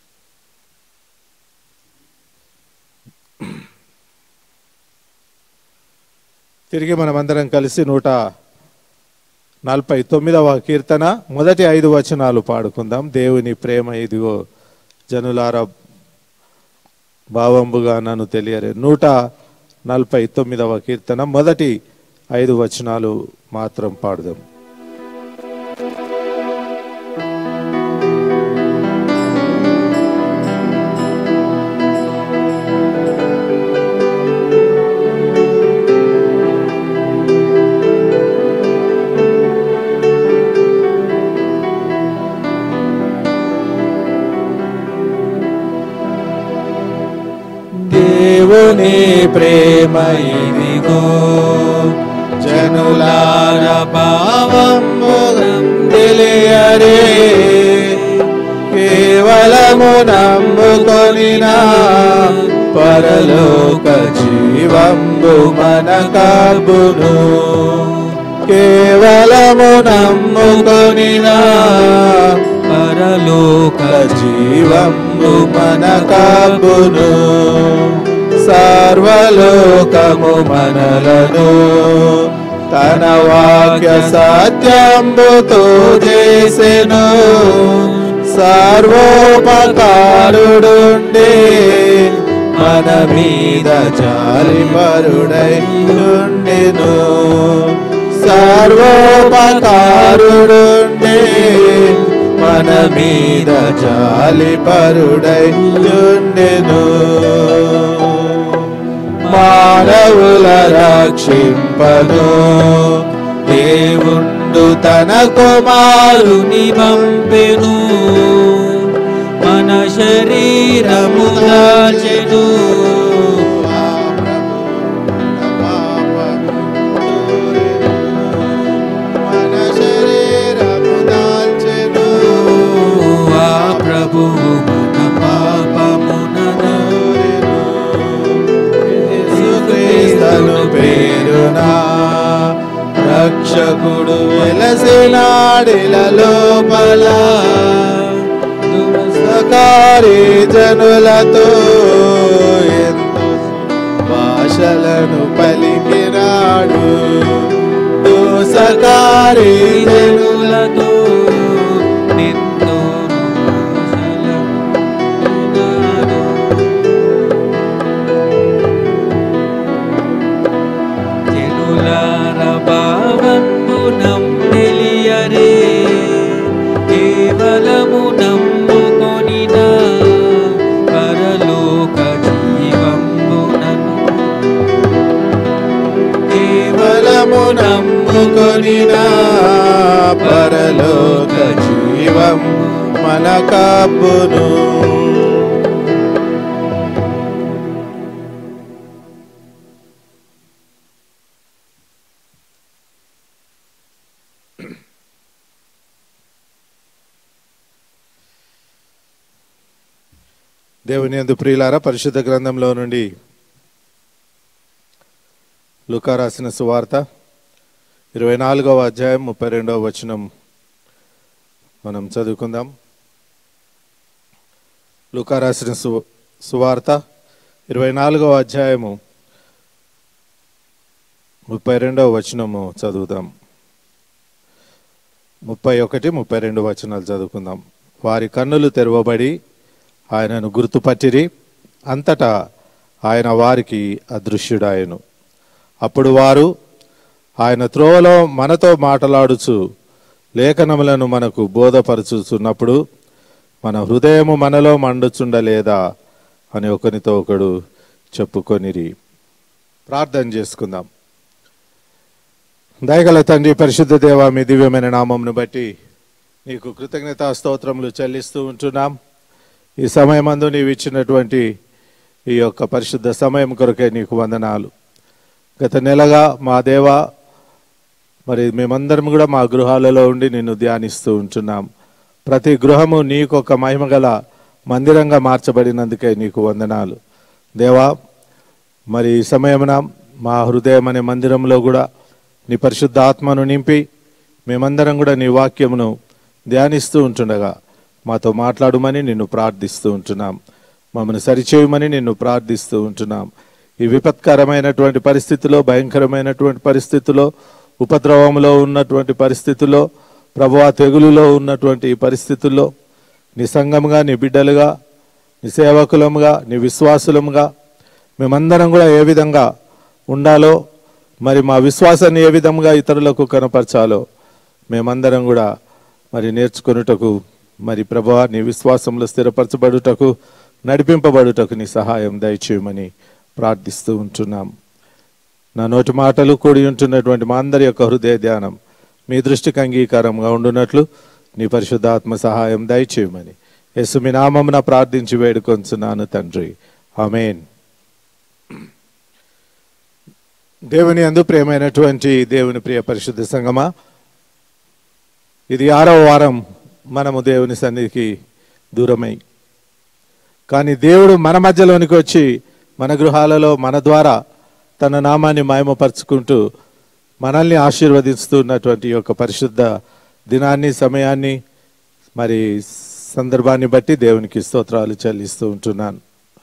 Speaker 1: తిరిగి మనమందరం కలిసి నూట నలభై తొమ్మిదవ కీర్తన మొదటి ఐదు వచనాలు పాడుకుందాం దేవుని ప్రేమ ఇదిగో జనులార భావంబుగా నన్ను తెలియరే నూట నలభై తొమ్మిదవ కీర్తన మొదటి ఐదు వచనాలు మాత్రం పాడుదాం
Speaker 2: దేవుని ప్రేమ ఇదిగో జనులార భావము తెలియరే కేవలము నమ్ముకొనిన పరలోక జీవంబు మన కబును కేవలము నమ్ముకొనిన
Speaker 3: పరలోక
Speaker 2: జీవంబు మన కబును సర్వలోకము మనలను తన వాక్య సత్యంబుతో చేసెను సర్వోపకారుడుండే మన మీద జాలిపరుడై నుండెను సర్వోపకారుడుండే మన మీద జాలిపరుడై నుండెను మానవుల రక్షింపను దేవుండు తన కుమారుని
Speaker 3: పంపెను మన శరీరము దాచెను
Speaker 2: మన శరీరము దాల్చెను
Speaker 3: ఆ ప్రభువు మన పాపమునను
Speaker 2: యేసుక్రీస్తును పేరునా రక్షకుడు వెలసినాడిల లోపల సకారి జనులతో ఎంతో భాషలను పలికినాడు దోసకారి జనులతో
Speaker 3: జనులతో నిందో జనులార భావంబు నమ్మెలియరే కేవలము నమ్ముకొనిన పరలోక జీవంబునను
Speaker 2: మేము నమ్ముకొని పరలోక జీవం మన కప్పును
Speaker 1: దేవుని యందు ప్రియులారా పరిశుద్ధ గ్రంథంలో నుండి లుకా రాసిన సువార్త ఇరవై నాలుగవ అధ్యాయం ముప్పై రెండవ వచనం మనం చదువుకుందాం లుకా రాసిన సు సువార్త ఇరవై నాలుగవ అధ్యాయము ముప్పై రెండవ వచనము చదువుదాం ముప్పై ఒకటి ముప్పై రెండు వచనాలు చదువుకుందాం వారి కన్నులు తెరవబడి ఆయనను గుర్తుపట్టిరి అంతటా ఆయన వారికి అదృశ్యుడాయను అప్పుడు వారు ఆయన త్రోవలో మనతో మాటలాడుచు లేఖనములను మనకు బోధపరచుచున్నప్పుడు మన హృదయము మనలో మండుచుండలేదా అని ఒకనితో ఒకడు చెప్పుకొనిరి ప్రార్థన చేసుకుందాం దయగల తండ్రి పరిశుద్ధ దేవ మీ దివ్యమైన నామమును బట్టి నీకు కృతజ్ఞతా స్తోత్రములు చెల్లిస్తూ ఉంటున్నాం ఈ సమయమందు నీవు ఇచ్చినటువంటి ఈ యొక్క పరిశుద్ధ సమయం కొరకే నీకు వందనాలు గత నెలగా మా దేవ మరి మేమందరం కూడా మా గృహాలలో ఉండి నిన్ను ధ్యానిస్తూ ఉంటున్నాం ప్రతి గృహము నీకు ఒక మహిమగల మందిరంగా మార్చబడినందుకే నీకు వందనాలు దేవా మరి ఈ సమయమున మా హృదయం అనే మందిరంలో కూడా నీ పరిశుద్ధ ఆత్మను నింపి మేమందరం కూడా నీ వాక్యమును ధ్యానిస్తూ ఉంటుండగా మాతో మాట్లాడమని నిన్ను ప్రార్థిస్తూ ఉంటున్నాం మమ్మల్ని సరిచేయమని నిన్ను ప్రార్థిస్తూ ఉంటున్నాం ఈ విపత్కరమైనటువంటి పరిస్థితిలో భయంకరమైనటువంటి పరిస్థితిలో ఉపద్రవంలో ఉన్నటువంటి పరిస్థితుల్లో ప్రభువా తెగులులో ఉన్నటువంటి ఈ పరిస్థితుల్లో నీ సంఘముగా నీ బిడ్డలుగా నీ సేవకులముగా నీ విశ్వాసులముగా మేమందరం కూడా ఏ విధంగా ఉండాలో మరి మా విశ్వాసాన్ని ఏ విధంగా ఇతరులకు కనపరచాలో మేమందరం కూడా మరి నేర్చుకొనుటకు మరి ప్రభా నీ విశ్వాసంలో స్థిరపరచబడుటకు నడిపింపబడుటకు నీ సహాయం దయచేయమని ప్రార్థిస్తూ ఉంటున్నాం నా నోటి మాటలు కూడి ఉంటున్నటువంటి మా అందరి యొక్క హృదయ ధ్యానం మీ దృష్టికి అంగీకారంగా ఉండునట్లు నీ పరిశుద్ధాత్మ సహాయం దయచేయమని యేసు మీ నామమున ప్రార్థించి వేడుకొంచున్నాను తండ్రి ఆమెన్ దేవుని అందు ప్రియమైనటువంటి దేవుని ప్రియ పరిశుద్ధ సంగమా ఇది ఆరవ వారం మనము దేవుని సన్నిధికి దూరమై కానీ దేవుడు మన మధ్యలోనికి వచ్చి మన గృహాలలో మన ద్వారా తన నామాన్ని మాయమపరుచుకుంటూ మనల్ని ఆశీర్వదిస్తున్నటువంటి ఈ యొక్క పరిశుద్ధ దినాన్ని సమయాన్ని మరి సందర్భాన్ని బట్టి దేవునికి స్తోత్రాలు చెల్లిస్తూ ఉంటున్నాను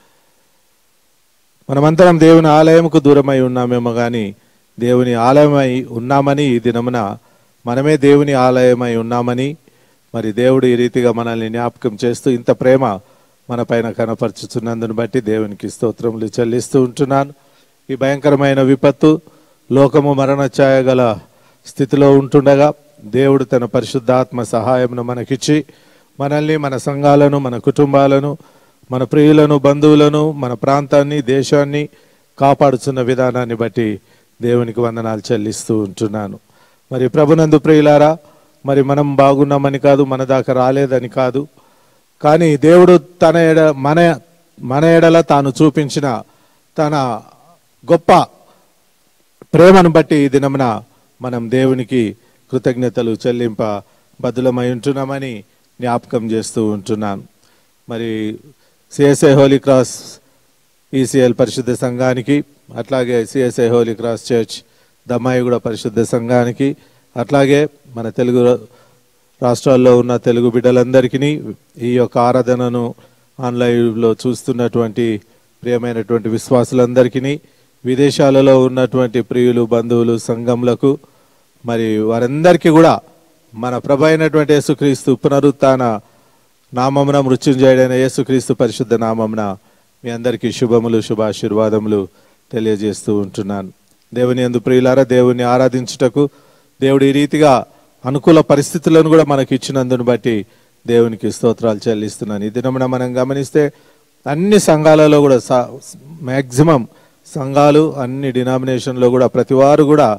Speaker 1: మనమంతరం దేవుని ఆలయంకు దూరమై ఉన్నామేమో కానీ దేవుని ఆలయమై ఉన్నామని ఈ దినమున మనమే దేవుని ఆలయమై ఉన్నామని మరి దేవుడు ఈ రీతిగా మనల్ని జ్ఞాపకం చేస్తూ ఇంత ప్రేమ మన పైన కనపరుచుతున్నందును బట్టి దేవునికి స్తోత్రములు చెల్లిస్తూ ఉంటున్నాను ఈ భయంకరమైన విపత్తు లోకము మరణ ఛాయ గల స్థితిలో ఉంటుండగా దేవుడు తన పరిశుద్ధాత్మ సహాయమును మనకిచ్చి మనల్ని మన సంఘాలను మన కుటుంబాలను మన ప్రియులను బంధువులను మన ప్రాంతాన్ని దేశాన్ని కాపాడుతున్న విధానాన్ని బట్టి దేవునికి వందనాలు చెల్లిస్తూ ఉంటున్నాను మరి ప్రభునందు ప్రియులారా మరి మనం బాగున్నామని కాదు మన దాకా రాలేదని కాదు కానీ దేవుడు తన ఎడ మన మన ఎడల తాను చూపించిన తన గొప్ప ప్రేమను బట్టి ఈ దినమున మనం దేవునికి కృతజ్ఞతలు చెల్లింప బదులమై ఉంటున్నామని జ్ఞాపకం చేస్తూ ఉంటున్నాను మరి సిఎస్ఐ హోలీ క్రాస్ ఈసీఎల్ పరిశుద్ధ సంఘానికి అట్లాగే CSI holy cross church Dammaiguda పరిశుద్ధ సంఘానికి అట్లాగే మన తెలుగు రా- రాష్ట్రాల్లో ఉన్న తెలుగు బిడ్డలందరికీ ఈ యొక్క ఆరాధనను ఆన్లైన్లో చూస్తున్నటువంటి ప్రియమైనటువంటి విశ్వాసులందరికీ విదేశాలలో ఉన్నటువంటి ప్రియులు బంధువులు సంఘములకు మరి వారందరికీ కూడా మన ప్రభు అయినటువంటి యేసుక్రీస్తు పునరుత్థాన నామమున మృత్యుంజయుడైన యేసుక్రీస్తు పరిశుద్ధ నామమున మీ అందరికీ శుభములు శుభాశీర్వాదములు తెలియజేస్తూ ఉంటున్నాను దేవుని ఎందు ప్రియులారా దేవుని ఆరాధించుటకు దేవుడు ఈ రీతిగా అనుకూల పరిస్థితులను కూడా మనకి ఇచ్చినందును బట్టి దేవునికి స్తోత్రాలు చెల్లిస్తున్నాను ఈ దినమున మనం గమనిస్తే అన్ని సంఘాలలో కూడా మ్యాక్సిమం సంఘాలు అన్ని డినామినేషన్లో కూడా ప్రతి వారు కూడా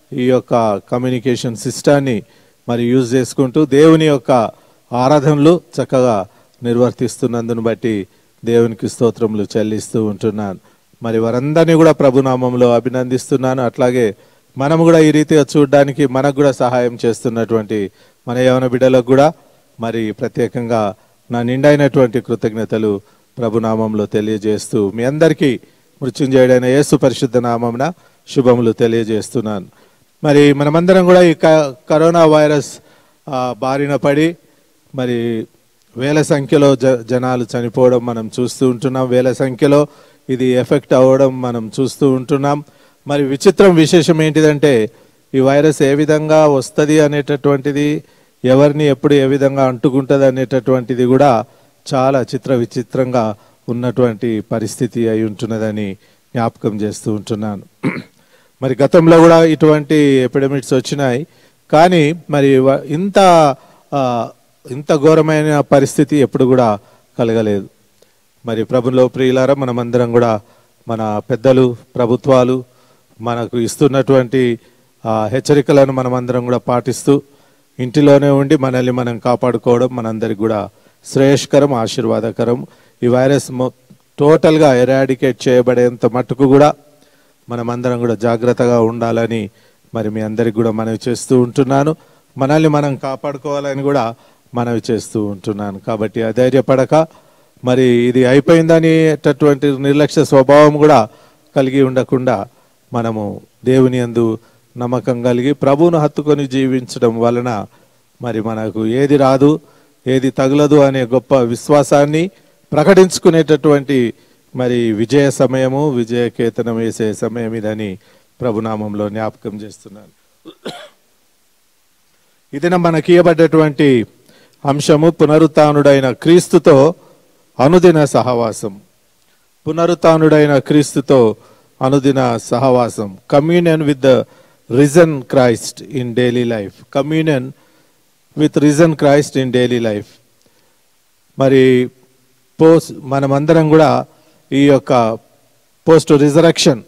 Speaker 1: ఈ యొక్క కమ్యూనికేషన్ సిస్టాన్ని మరి యూజ్ చేసుకుంటూ దేవుని యొక్క ఆరాధనలు చక్కగా నిర్వర్తిస్తున్నందును బట్టి దేవునికి స్తోత్రములు చెల్లిస్తూ ఉంటున్నాను మరి వారందరినీ కూడా ప్రభునామంలో అభినందిస్తున్నాను అట్లాగే మనం కూడా ఈ రీతిగా చూడడానికి మనకు కూడా సహాయం చేస్తున్నటువంటి మన యవన బిడ్డలకు కూడా మరి ప్రత్యేకంగా నా నిండైనటువంటి కృతజ్ఞతలు ప్రభునామంలో తెలియజేస్తూ మీ అందరికీ మృత్యుంజయుడైన యేసు పరిశుద్ధ నామమున శుభములు తెలియజేస్తున్నాను మరి మనమందరం కూడా ఈ క- కరోనా వైరస్ ఆ, బారిన పడి మరి వేల సంఖ్యలో జ జనాలు చనిపోవడం మనం చూస్తూ ఉంటున్నాం వేల సంఖ్యలో ఇది ఎఫెక్ట్ అవ్వడం మనం చూస్తూ ఉంటున్నాం మరి విచిత్రం విశేషం ఏంటిదంటే ఈ వైరస్ ఏ విధంగా వస్తుంది అనేటటువంటిది ఎవరిని ఎప్పుడు ఏ విధంగా అంటుకుంటుంది అనేటటువంటిది కూడా చాలా చిత్ర విచిత్రంగా ఉన్నటువంటి పరిస్థితి అయి ఉంటున్నదని జ్ఞాపకం చేస్తూ ఉంటున్నాను మరి గతంలో కూడా ఇటువంటి ఎపిడమిక్స్ వచ్చినాయి కానీ మరి వ- ఇంత ఆ, ఇంత ఘోరమైన పరిస్థితి ఎప్పుడు కూడా కలగలేదు మరి ప్రభులో ప్రియులారా మనమందరం కూడా మన పెద్దలు ప్రభుత్వాలు మనకు ఇస్తున్నటువంటి ఆ, హెచ్చరికలను మనమందరం కూడా పాటిస్తూ ఇంటిలోనే ఉండి మనల్ని మనం కాపాడుకోవడం మనందరికి కూడా శ్రేయస్కరం ఆశీర్వాదకరం ఈ వైరస్ మొ- టోటల్గా ఎరాడికేట్ చేయబడేంత మట్టుకు కూడా మనమందరం కూడా జాగ్రత్తగా ఉండాలని మరి మీ అందరికి కూడా మనవి చేస్తూ ఉంటున్నాను మనల్ని మనం కాపాడుకోవాలని కూడా మనవి చేస్తూ ఉంటున్నాను కాబట్టి అధైర్యపడక మరి ఇది అయిపోయిందనేటటువంటి నిర్లక్ష్య స్వభావం కూడా కలిగి ఉండకుండా మనము దేవుని యందు నమ్మకం కలిగి ప్రభువును హత్తుకొని జీవించడం వలన మరి మనకు ఏది రాదు ఏది తగులదు అనే గొప్ప విశ్వాసాన్ని ప్రకటించుకునేటటువంటి మరి విజయ సమయము విజయ కేతనం వేసే సమయం ఇదని ప్రభునామంలో జ్ఞాపకం చేస్తున్నాను ఇది మనకి ఇవ్వబడ్డటువంటి అంశము పునరుత్నుడైన క్రీస్తుతో అనుదిన సహవాసం పునరుత్నుడైన క్రీస్తుతో అనుదిన సహవాసం communion with the risen Christ in daily life communion with risen Christ in daily life మరి పోస్ట్ మనమందరం కూడా ఈ యొక్క పోస్ట్ రిజరక్షన్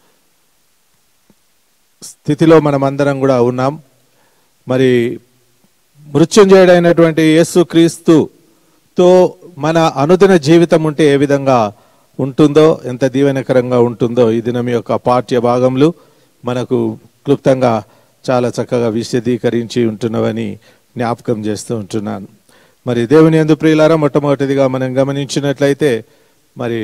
Speaker 1: స్థితిలో మనమందరం కూడా ఉన్నాం మరి మృత్యుంజయుడైనటువంటి యేసు క్రీస్తుతో మన అనుదిన జీవితం ఉంటే ఏ విధంగా ఉంటుందో ఎంత దీవెనకరంగా ఉంటుందో ఈ దినం యొక్క పాఠ్య భాగంలో మనకు క్లుప్తంగా చాలా చక్కగా విశదీకరించి ఉంటున్నవని జ్ఞాపకం చేస్తూ ఉంటున్నాను మరి దేవుని ఎందు ప్రియులారా మొట్టమొదటిదిగా మనం గమనించినట్లయితే మరి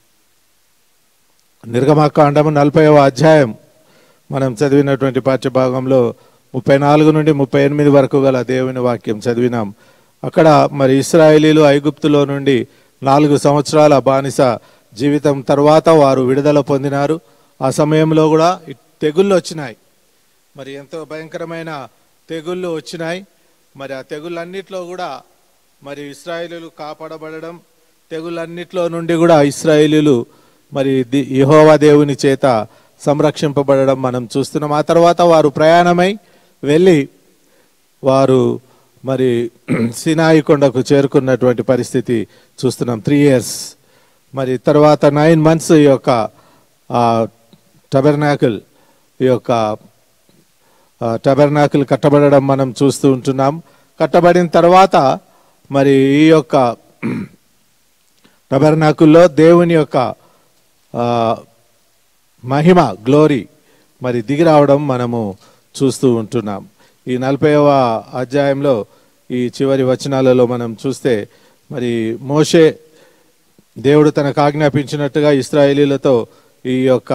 Speaker 1: నిర్గమాకాండము నలభైవ అధ్యాయం మనం చదివినటువంటి పాఠ్యభాగంలో ముప్పై నాలుగు నుండి ముప్పై ఎనిమిది వరకు గల దేవుని వాక్యం చదివినాం అక్కడ మరి ఇస్రాయేలీలు ఐగుప్తులో నుండి నాలుగు సంవత్సరాల బానిస జీవితం తర్వాత వారు విడుదల పొందినారు ఆ సమయంలో కూడా ఈ తెగుళ్ళు వచ్చినాయి మరి ఎంతో భయంకరమైన తెగుళ్ళు వచ్చినాయి మరి ఆ తెగుళ్ళన్నిట్లో కూడా మరి ఇస్రాయేలీలు కాపాడబడడం తెగుళ్ళన్నిట్లో నుండి కూడా ఇస్రాయేలీలు మరి ది- యెహోవా దేవుని చేత సంరక్షింపబడడం మనం చూస్తున్నాం ఆ తర్వాత వారు ప్రయాణమై వెళ్ళి వారు మరి సినాయి కొండకు చేరుకున్నటువంటి పరిస్థితి చూస్తున్నాం త్రీ ఇయర్స్ మరి తర్వాత నైన్ మంత్స్ ఈ యొక్క టబర్నాకిల్ ఈ యొక్క టబర్నాకిల్ కట్టబడడం మనం చూస్తూ ఉంటున్నాం కట్టబడిన తర్వాత మరి ఈ యొక్క టబర్నాకుల్లో దేవుని యొక్క ఆ, మహిమ గ్లోరీ మరి దిగి రావడం మనము చూస్తూ ఉంటున్నాం ఈ నలభైవ అధ్యాయంలో ఈ చివరి వచనాలలో మనం చూస్తే మరి మోషే దేవుడు తనకు ఆజ్ఞాపించినట్టుగా ఇస్రాయేలీలతో ఈ యొక్క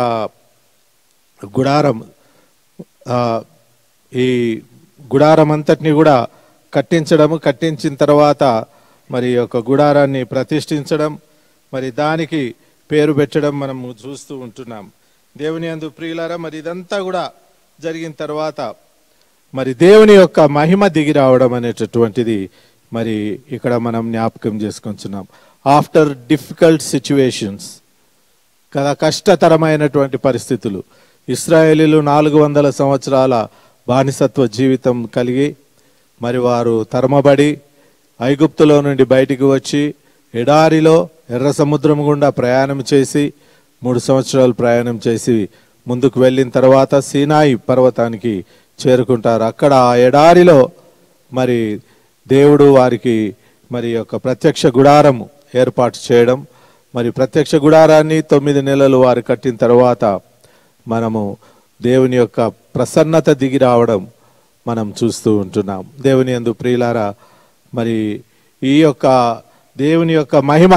Speaker 1: గుడారం ఆ, ఈ గుడారం అంతటిని కూడా కట్టించడము కట్టించిన తర్వాత మరి ఈ యొక్క గుడారాన్ని ప్రతిష్ఠించడం మరి దానికి పేరు పెట్టడం మనము చూస్తూ ఉంటున్నాం దేవుని అందు ప్రియులారా మరి ఇదంతా కూడా జరిగిన తర్వాత మరి దేవుని యొక్క మహిమ దిగి రావడం అనేటటువంటిది మరి ఇక్కడ మనం జ్ఞాపకం చేసుకుంటున్నాం ఆఫ్టర్ డిఫికల్ట్ సిచ్యువేషన్స్ కదా కష్టతరమైనటువంటి పరిస్థితులు ఇస్రాయేలీలు నాలుగు వందల సంవత్సరాల బానిసత్వ జీవితం కలిగి మరి వారు తరమబడి ఐగుప్తులో నుండి బయటికి వచ్చి ఎడారిలో ఎర్ర సముద్రం గుండా ప్రయాణం చేసి మూడు సంవత్సరాలు ప్రయాణం చేసి ముందుకు వెళ్ళిన తర్వాత సీనాయి పర్వతానికి చేరుకుంటారు అక్కడ ఆ ఎడారిలో మరి దేవుడు వారికి మరి యొక్క ప్రత్యక్ష గుడారం ఏర్పాటు చేయడం మరి ప్రత్యక్ష గుడారాన్ని తొమ్మిది నెలలు వారు కట్టిన తర్వాత మనము దేవుని యొక్క ప్రసన్నత దిగి రావడం మనం చూస్తూ ఉంటున్నాం దేవుని యందు ప్రియులారా మరి ఈ యొక్క దేవుని యొక్క మహిమ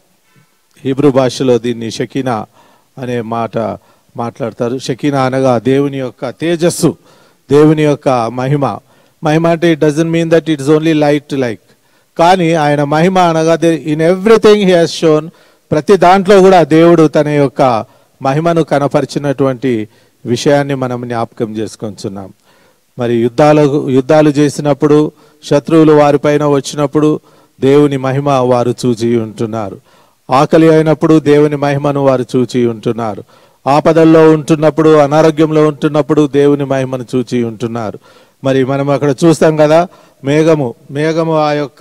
Speaker 1: హీబ్రూ భాషలో దీన్ని షకీనా అనే మాట మాట్లాడతారు షకీనా అనగా దేవుని యొక్క తేజస్సు దేవుని యొక్క మహిమ మహిమ అంటే it doesn't mean that it's only light like కానీ ఆయన మహిమ అనగా in everything he has shown ప్రతి దాంట్లో కూడా దేవుడు తన యొక్క మహిమను కనపరిచినటువంటి విషయాన్ని మనం జ్ఞాపకం చేసుకొంచున్నాం మరి యుద్ధాలు యుద్ధాలు చేసినప్పుడు శత్రువులు వారిపైన వచ్చినప్పుడు దేవుని మహిమ వారు చూచి ఉంటున్నారు ఆకలి అయినప్పుడు దేవుని మహిమను వారు చూచి ఉంటున్నారు ఆపదల్లో ఉంటున్నప్పుడు అనారోగ్యంలో ఉంటున్నప్పుడు దేవుని మహిమను చూచి ఉంటున్నారు మరి మనం అక్కడ చూస్తాం కదా మేఘము మేఘము ఆ యొక్క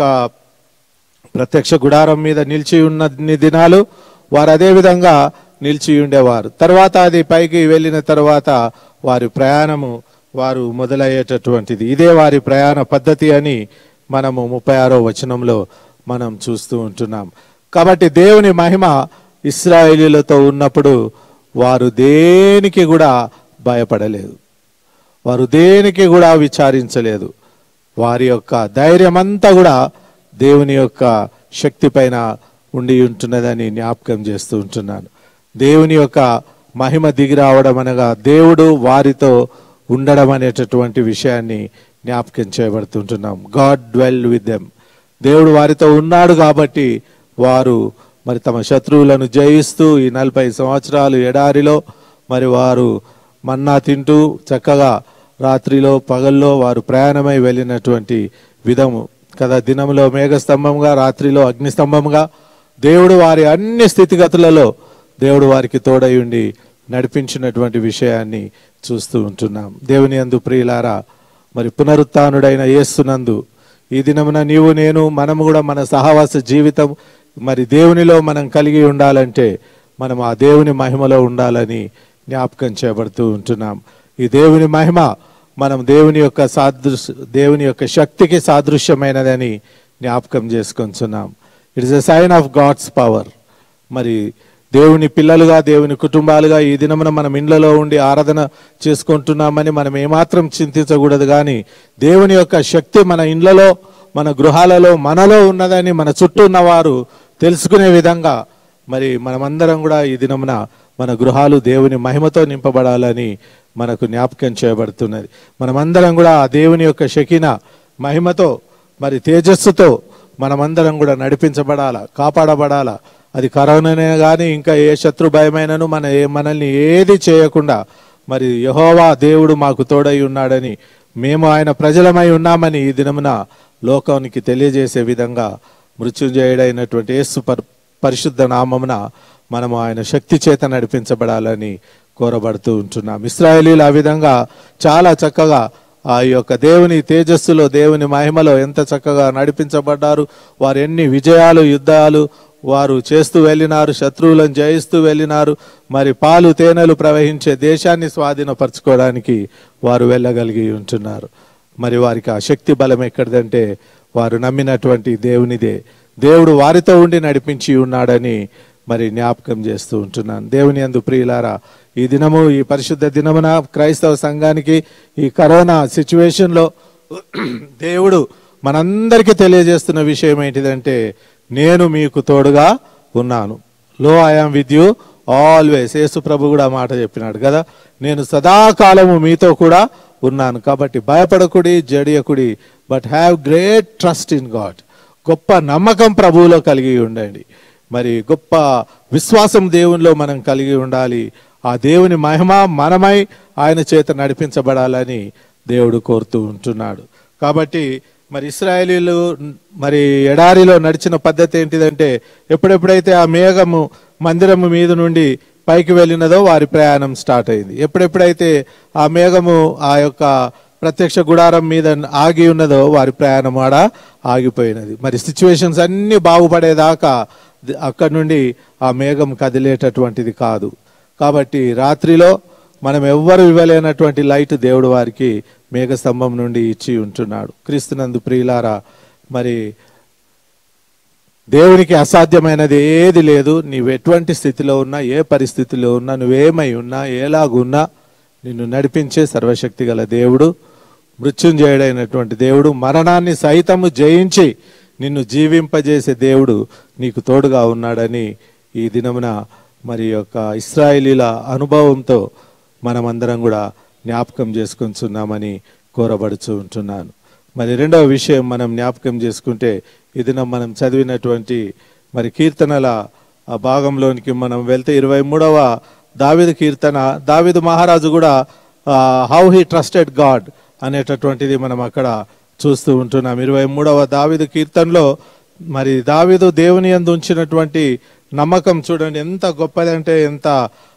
Speaker 1: ప్రత్యక్ష గుడారం మీద నిలిచి ఉన్న దినాలు వారు అదే విధంగా నిలిచి ఉండేవారు తర్వాత అది పైకి వెళ్ళిన తర్వాత వారి ప్రయాణము వారు మొదలయ్యేటటువంటిది ఇదే వారి ప్రయాణ పద్ధతి అని మనము ముప్పై ఆరో వచనంలో మనం చూస్తూ ఉంటున్నాం కాబట్టి దేవుని మహిమ ఇస్రాయేలీలతో ఉన్నప్పుడు వారు దేనికి కూడా భయపడలేదు వారు దేనికి కూడా విచారించలేదు వారి యొక్క ధైర్యం అంతా కూడా దేవుని యొక్క శక్తి పైన ఉండి ఉంటున్నదని జ్ఞాపకం చేస్తూ ఉంటున్నాను దేవుని యొక్క మహిమ దిగి రావడం అనగా దేవుడు వారితో ఉండడం అనేటటువంటి విషయాన్ని జ్ఞాపకం చేయబడుతుంటున్నాం గాడ్ డ్వెల్ విత్ దెమ్ దేవుడు వారితో ఉన్నాడు కాబట్టి వారు మరి తమ శత్రువులను జయిస్తూ ఈ నలభై సంవత్సరాలు ఎడారిలో మరి వారు మన్నా తింటూ చక్కగా రాత్రిలో పగల్లో వారు ప్రయాణమై వెళ్ళినటువంటి విధము కదా దినములో మేఘస్తంభంగా రాత్రిలో అగ్నిస్తంభంగా దేవుడు వారి అన్ని స్థితిగతులలో దేవుడు వారికి తోడై ఉండి నడిపించినటువంటి విషయాన్ని చూస్తూ ఉంటున్నాం దేవుని అందు ప్రియులారా మరి పునరుత్నుడైన యేసునందు ఈ దినమున నీవు నేను మనము కూడా మన సహవాస జీవితం మరి దేవునిలో మనం కలిగి ఉండాలంటే మనం ఆ దేవుని మహిమలో ఉండాలని జ్ఞాపకం చేయబడుతూ ఉంటున్నాం ఈ దేవుని మహిమ మనం దేవుని యొక్క సాదృశ దేవుని యొక్క శక్తికి సాదృశ్యమైనదని జ్ఞాపకం చేసుకొంచున్నాం it is a sign of God's power మరి దేవుని పిల్లలుగా దేవుని కుటుంబాలుగా ఈ దినమున మనం ఇండ్లలో ఉండి ఆరాధన చేసుకుంటున్నామని మనం ఏమాత్రం చింతించకూడదు కానీ దేవుని యొక్క శక్తి మన ఇండ్లలో మన గృహాలలో మనలో ఉన్నదని మన చుట్టూ ఉన్నవారు తెలుసుకునే విధంగా మరి మనమందరం కూడా ఈ దినమున మన గృహాలు దేవుని మహిమతో నింపబడాలని మనకు జ్ఞాపకం చేయబడుతున్నది మనమందరం కూడా ఆ దేవుని యొక్క శకిన మహిమతో మరి తేజస్సుతో మనమందరం కూడా నడిపించబడాలా కాపాడబడాలా అది కరోనానే కానీ ఇంకా ఏ శత్రు భయమైనను మన ఏ- మనల్ని ఏది చేయకుండా మరి యహోవా దేవుడు మాకు తోడై ఉన్నాడని మేము ఆయన ప్రజలమై ఉన్నామని ఈ దినమున లోకానికి తెలియజేసే విధంగా మృత్యుంజయుడైనటువంటి యేసు పర్ పరిశుద్ధ నామమున మనము ఆయన శక్తి చేత నడిపించబడాలని కోరబడుతూ ఉంటున్నాం ఇస్రాయేలీలు ఆ విధంగా చాలా చక్కగా ఆ యొక్క దేవుని తేజస్సులో దేవుని మహిమలో ఎంత చక్కగా నడిపించబడ్డారు వారు ఎన్ని విజయాలు యుద్ధాలు వారు చేస్తూ వెళ్ళినారు శత్రువులను జయిస్తూ వెళ్ళినారు మరి పాలు తేనెలు ప్రవహించే దేశాన్ని స్వాధీనపరచుకోవడానికి వారు వెళ్ళగలిగి ఉంటున్నారు మరి వారికి ఆ శక్తి బలం ఎక్కడిదంటే వారు నమ్మినటువంటి దేవునిదే దేవుడు వారితో ఉండి నడిపించి ఉన్నాడని మరి జ్ఞాపకం చేస్తూ ఉంటున్నాను దేవుని అందు ప్రియులారా ఈ దినము ఈ పరిశుద్ధ దినమున క్రైస్తవ సంఘానికి ఈ కరోనా సిచ్యువేషన్లో దేవుడు మనందరికీ తెలియజేస్తున్న విషయం ఏంటిదంటే నేను మీకు తోడుగా ఉన్నాను lo I am with you always యేసు ప్రభు కూడా ఆ మాట చెప్పినాడు కదా నేను సదాకాలము మీతో కూడా ఉన్నాను కాబట్టి భయపడకుడి జడియకుడి but have great trust in God గొప్ప నమ్మకం ప్రభువులో కలిగి ఉండండి మరి గొప్ప విశ్వాసం దేవునిలో మనం కలిగి ఉండాలి ఆ దేవుని మహిమ మనమై ఆయన చేత నడిపించబడాలని దేవుడు కోరుతూ ఉంటున్నాడు కాబట్టి మరి ఇస్రాయేలీలు మరి ఎడారిలో నడిచిన పద్ధతి ఏంటిదంటే ఎప్పుడెప్పుడైతే ఆ మేఘము మందిరము మీద నుండి పైకి వెళ్ళినదో వారి ప్రయాణం స్టార్ట్ అయింది ఎప్పుడెప్పుడైతే ఆ మేఘము ఆ యొక్క ప్రత్యక్ష గుడారం మీద ఆగి ఉన్నదో వారి ప్రయాణం ఆడ ఆగిపోయినది మరి సిచ్యువేషన్స్ అన్నీ బాగుపడేదాకా ది- అక్కడి నుండి ఆ మేఘం కదిలేటటువంటిది కాదు కాబట్టి రాత్రిలో మనం ఎవ్వరు ఇవ్వలేనటువంటి లైట్ దేవుడు వారికి మేఘస్తంభం నుండి ఇచ్చి ఉంటున్నాడు క్రీస్తునందు ప్రియులారా మరి దేవునికి అసాధ్యమైనది ఏది లేదు నీవు ఎటువంటి స్థితిలో ఉన్నా ఏ పరిస్థితిలో ఉన్నా నువ్వేమై ఉన్నా ఎలాగున్నా నిన్ను నడిపించే సర్వశక్తి గల దేవుడు మృత్యుంజయుడైనటువంటి దేవుడు మరణాన్ని సైతము జయించి నిన్ను జీవింపజేసే దేవుడు నీకు తోడుగా ఉన్నాడని ఈ దినమున మరి యొక్క ఇస్రాయేలీల అనుభవంతో మనమందరం కూడా జ్ఞాపకం చేసుకుంటున్నామని కోరబడుచు ఉంటున్నాను మరి రెండవ విషయం మనం జ్ఞాపకం చేసుకుంటే ఈ దినం మనం చదివినటువంటి మరి కీర్తనల ఆ భాగంలోనికి మనం వెళ్తే ఇరవై మూడవ దావిదు కీర్తన దావిదు మహారాజు కూడా హౌ హీ ట్రస్టెడ్ గాడ్ అనేటటువంటిది మనం అక్కడ చూస్తూ ఉంటున్నాం ఇరవై మూడవ దావిదు కీర్తనలో మరి దావిదు దేవుని యందు ఉంచినటువంటి నమ్మకం చూడండి ఎంత గొప్పదంటే ఎంత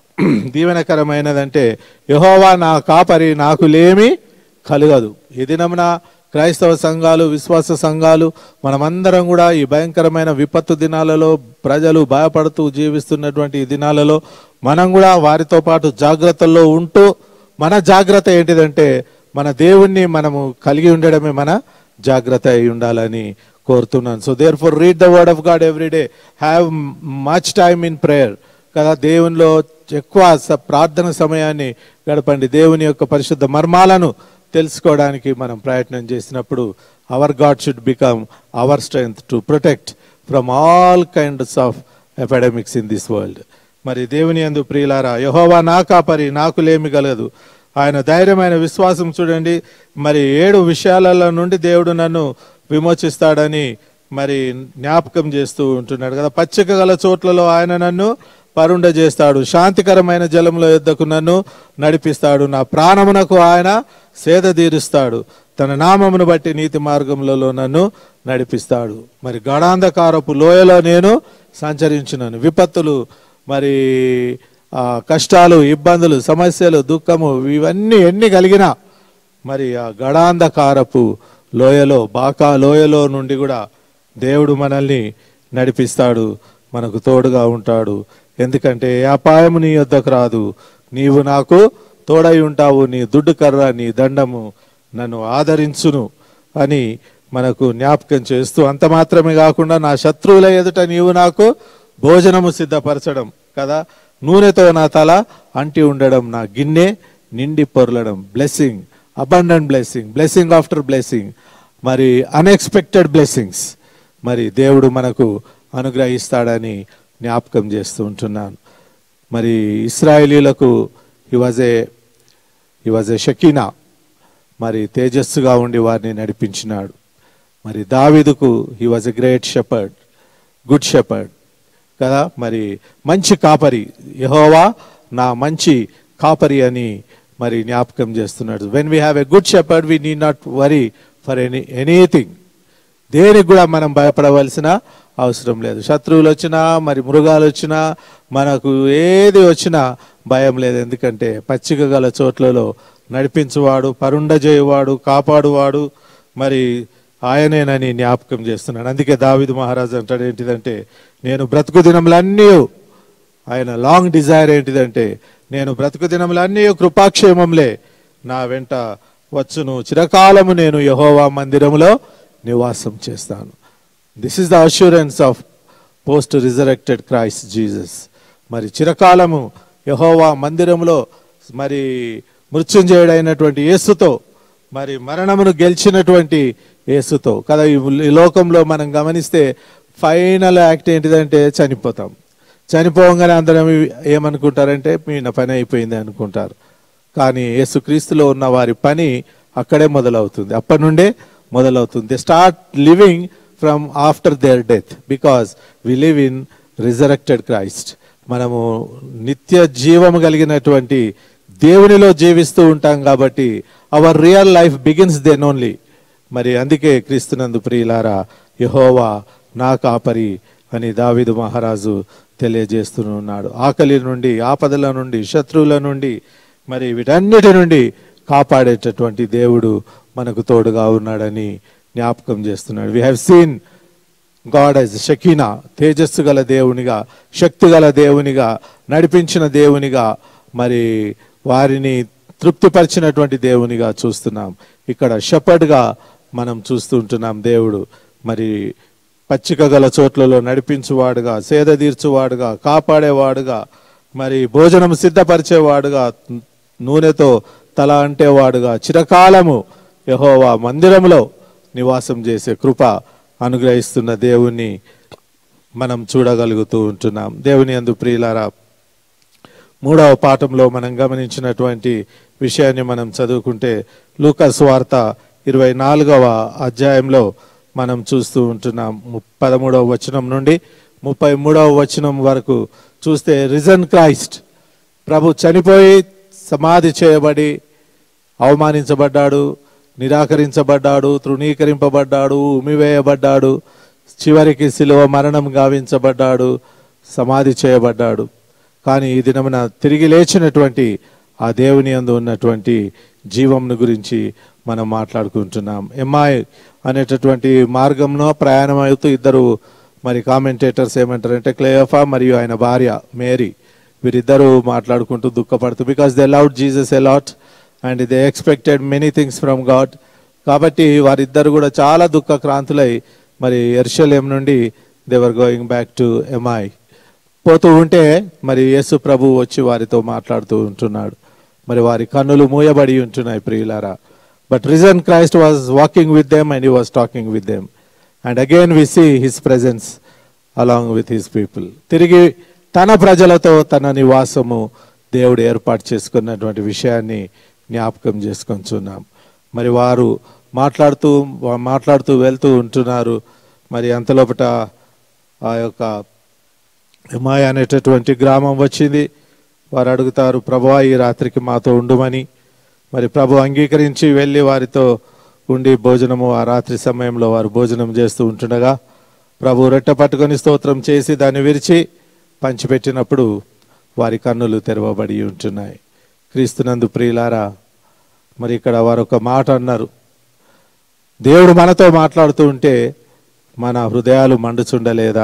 Speaker 1: దీవెనకరమైనదంటే యహోవా నా కాపరి నాకు లేమి కలగదు ఈ దినమున క్రైస్తవ సంఘాలు విశ్వాస సంఘాలు మనమందరం కూడా ఈ భయంకరమైన విపత్తు దినాలలో ప్రజలు భయపడుతూ జీవిస్తున్నటువంటి ఈ దినాలలో మనం కూడా వారితో పాటు జాగ్రత్తల్లో ఉంటూ మన జాగ్రత్త ఏంటిదంటే మన దేవుణ్ణి మనము కలిగి ఉండడమే మన జాగ్రత్త అయి ఉండాలని కోరుతున్నాను so therefore read the word of God every day have much time in prayer కదా దేవునిలో ఎక్కువ స- ప్రార్థన సమయాన్ని గడపండి దేవుని యొక్క పరిశుద్ధ మర్మాలను తెలుసుకోవడానికి మనం ప్రయత్నం చేసినప్పుడు our God should become our strength to protect from all kinds of epidemics in this world మరి దేవుని యందు ప్రియులారా యహోవా నా కాపరి నాకు లేమి కలదు ఆయన ధైర్యమైన విశ్వాసం చూడండి మరి ఏడు విషయాలలో నుండి దేవుడు నన్ను విమోచిస్తాడని మరి జ్ఞాపకం చేస్తూ ఉంటున్నాడు కదా పచ్చిక గల చోట్లలో ఆయన నన్ను పరుండ చేస్తాడు శాంతికరమైన జలంలో యుద్ధకు నన్ను నడిపిస్తాడు నా ప్రాణమునకు ఆయన సేద తీరుస్తాడు తన నామమును బట్టి నీతి మార్గములలో నన్ను నడిపిస్తాడు మరి గడాంధకారపు లోయలో నేను సంచరించున్నాను విపత్తులు మరి ఆ కష్టాలు ఇబ్బందులు సమస్యలు దుఃఖము ఇవన్నీ ఎన్ని కలిగినా మరి ఆ గడాంధకారపు లోయలో బాకా లోయలో నుండి కూడా దేవుడు మనల్ని నడిపిస్తాడు మనకు తోడుగా ఉంటాడు ఎందుకంటే ఏ అపాయము నీ యొద్దకు రాదు నీవు నాకు తోడై ఉంటావు నీ దుడ్డు కర్ర నీ దండము నన్ను ఆదరించును అని మనకు జ్ఞాపకం చేస్తూ అంత మాత్రమే కాకుండా నా శత్రువుల ఎదుట నీవు నాకు భోజనము సిద్ధపరచడం కదా నూనెతో నా తల అంటి ఉండడం నా గిన్నె నిండి పొరలడం blessing abundant blessing blessing after blessing మరి అన్ఎక్స్పెక్టెడ్ బ్లెస్సింగ్స్ మరి దేవుడు మనకు అనుగ్రహిస్తాడని జ్ఞాపకం చేస్తూ ఉంటున్నాను మరి ఇస్రాయేలీలకు he was a he was a Shekinah మరి తేజస్సుగా ఉండి వారిని నడిపించినాడు మరి దావీదుకు he was a great shepherd good shepherd కదా మరి మంచి కాపరి యహోవా నా మంచి కాపరి అని మరి జ్ఞాపకం చేస్తున్నాడు when we have a good shepherd we need not worry for any anything దేనికి కూడా మనం భయపడవలసిన అవసరం లేదు శత్రువులు వచ్చినా మరి మృగాలు వచ్చినా మనకు ఏది వచ్చినా భయం లేదు ఎందుకంటే పచ్చిక గల చోట్లలో నడిపించువాడు పరుండజేయువాడు కాపాడువాడు మరి ఆయనేనని జ్ఞాపకం చేస్తున్నాడు అందుకే దావిదు మహారాజు అంటాడు ఏంటిదంటే నేను బ్రతుకు దినములన్నీ ఆయన లాంగ్ డిజైర్ ఏంటిదంటే నేను బ్రతుకు దినములన్నీ కృపాక్షేమంలే నా వెంట వచ్చును చిరకాలము నేను యహోవా మందిరములో నివాసం చేస్తాను this is the assurance of post resurrected Christ Jesus మరి చిరకాలము యహోవా మందిరములో మరి మృత్యుంజయుడైనటువంటి యేసుతో మరి మరణమును గెలిచినటువంటి యేసుతో కదా ఈ ఈ లోకంలో మనం గమనిస్తే ఫైనల్ యాక్ట్ ఏంటిదంటే చనిపోతాం చనిపోగానే అందరం ఏమనుకుంటారంటే మీ నా పని అయిపోయింది అనుకుంటారు కానీ యేసుక్రీస్తులో ఉన్న వారి పని అక్కడే మొదలవుతుంది అప్పటి నుండే మొదలవుతుంది they start living from after their death because we live in resurrected Christ మనము నిత్య జీవము కలిగినటువంటి దేవునిలో జీవిస్తూ ఉంటాం కాబట్టి our real life begins then only మరి అందుకే క్రీస్తునందు ప్రియులారా యహోవా నా కాపరి అని దావీదు మహారాజు తెలియజేస్తూ ఉన్నాడు ఆకలి నుండి ఆపదల నుండి శత్రువుల నుండి మరి వీటన్నిటి నుండి కాపాడేటటువంటి దేవుడు మనకు తోడుగా ఉన్నాడని జ్ఞాపకం చేస్తున్నాడు we have seen God as Shekinah తేజస్సు గల దేవునిగా శక్తి గల దేవునిగా నడిపించిన దేవునిగా మరి వారిని తృప్తిపరిచినటువంటి దేవునిగా చూస్తున్నాం ఇక్కడ షపడ్గా మనం చూస్తూ ఉంటున్నాం దేవుడు మరి పచ్చిక గల చోట్లలో నడిపించువాడుగా సేద తీర్చువాడుగా కాపాడేవాడుగా మరి భోజనం సిద్ధపరిచేవాడుగా నూనెతో తల అంటేవాడుగా చిరకాలము యహోవా మందిరంలో నివాసం చేసే కృప అనుగ్రహిస్తున్న దేవుణ్ణి మనం చూడగలుగుతూ ఉంటున్నాం దేవుని అందు ప్రియులారా మూడవ పాఠంలో మనం గమనించినటువంటి విషయాన్ని మనం చదువుకుంటే లూకాస్ వార్త ఇరవై నాలుగవ అధ్యాయంలో మనం చూస్తూ ఉంటున్నాం ము- పదమూడవ వచనం నుండి ముప్పై మూడవ వచనం వరకు చూస్తే రిజన్ క్రైస్ట్ ప్రభు చనిపోయి సమాధి చేయబడి అవమానించబడ్డాడు నిరాకరించబడ్డాడు తృణీకరింపబడ్డాడు ఉమివేయబడ్డాడు చివరికి శిలువ మరణం గావించబడ్డాడు సమాధి చేయబడ్డాడు కానీ ఈ దినమున తిరిగి లేచినటువంటి ఆ దేవుని అందు ఉన్నటువంటి జీవంను గురించి మనం మాట్లాడుకుంటున్నాం ఎంఐ అనేటటువంటి మార్గంలో ప్రయాణం అవుతూ ఇద్దరు మరి కామెంటేటర్స్ ఏమంటారంటే క్లేయఫా మరియు ఆయన భార్య మేరీ వీరిద్దరూ మాట్లాడుకుంటూ దుఃఖపడుతూ because they love Jesus a lot and they expected many things from God కాబట్టి వారిద్దరు కూడా చాలా దుఃఖక్రాంతులై మరి ఎర్షలేం నుండి they were going back to Emmaus పోతూ ఉంటే మరి యేసు ప్రభు వచ్చి వారితో మాట్లాడుతూ ఉంటున్నాడు మరి వారి కన్నులు మూయబడి ఉంటున్నాయి ప్రియులారా but risen Christ was walking with them and he was talking with them and again we see his presence along with his people తిరిగి తన ప్రజలతో తన నివాసము దేవుడు ఏర్పాటు చేసుకున్నటువంటి విషయాన్ని జ్ఞాపకం చేసుకొంచున్నాం మరి వారు మాట్లాడుతూ వా- మాట్లాడుతూ వెళ్తూ ఉంటున్నారు మరి అంతలోపట ఆ యొక్క హిమాయ అనేటటువంటి గ్రామం వచ్చింది వారు అడుగుతారు ప్రభువా ఈ రాత్రికి మాతో ఉండుమని మరి ప్రభు అంగీకరించి వెళ్ళి వారితో ఉండి భోజనము ఆ రాత్రి సమయంలో వారు భోజనం చేస్తూ ఉంటుండగా ప్రభు రొట్టె పట్టుకొని స్తోత్రం చేసి దాన్ని విరిచి పంచిపెట్టినప్పుడు వారి కన్నులు తెరవబడి ఉంటున్నాయి క్రీస్తునందు ప్రియులారా మరి ఇక్కడ వారు ఒక మాట అన్నారు దేవుడు మనతో మాట్లాడుతూ ఉంటే మన హృదయాలు మండుచుండలేదా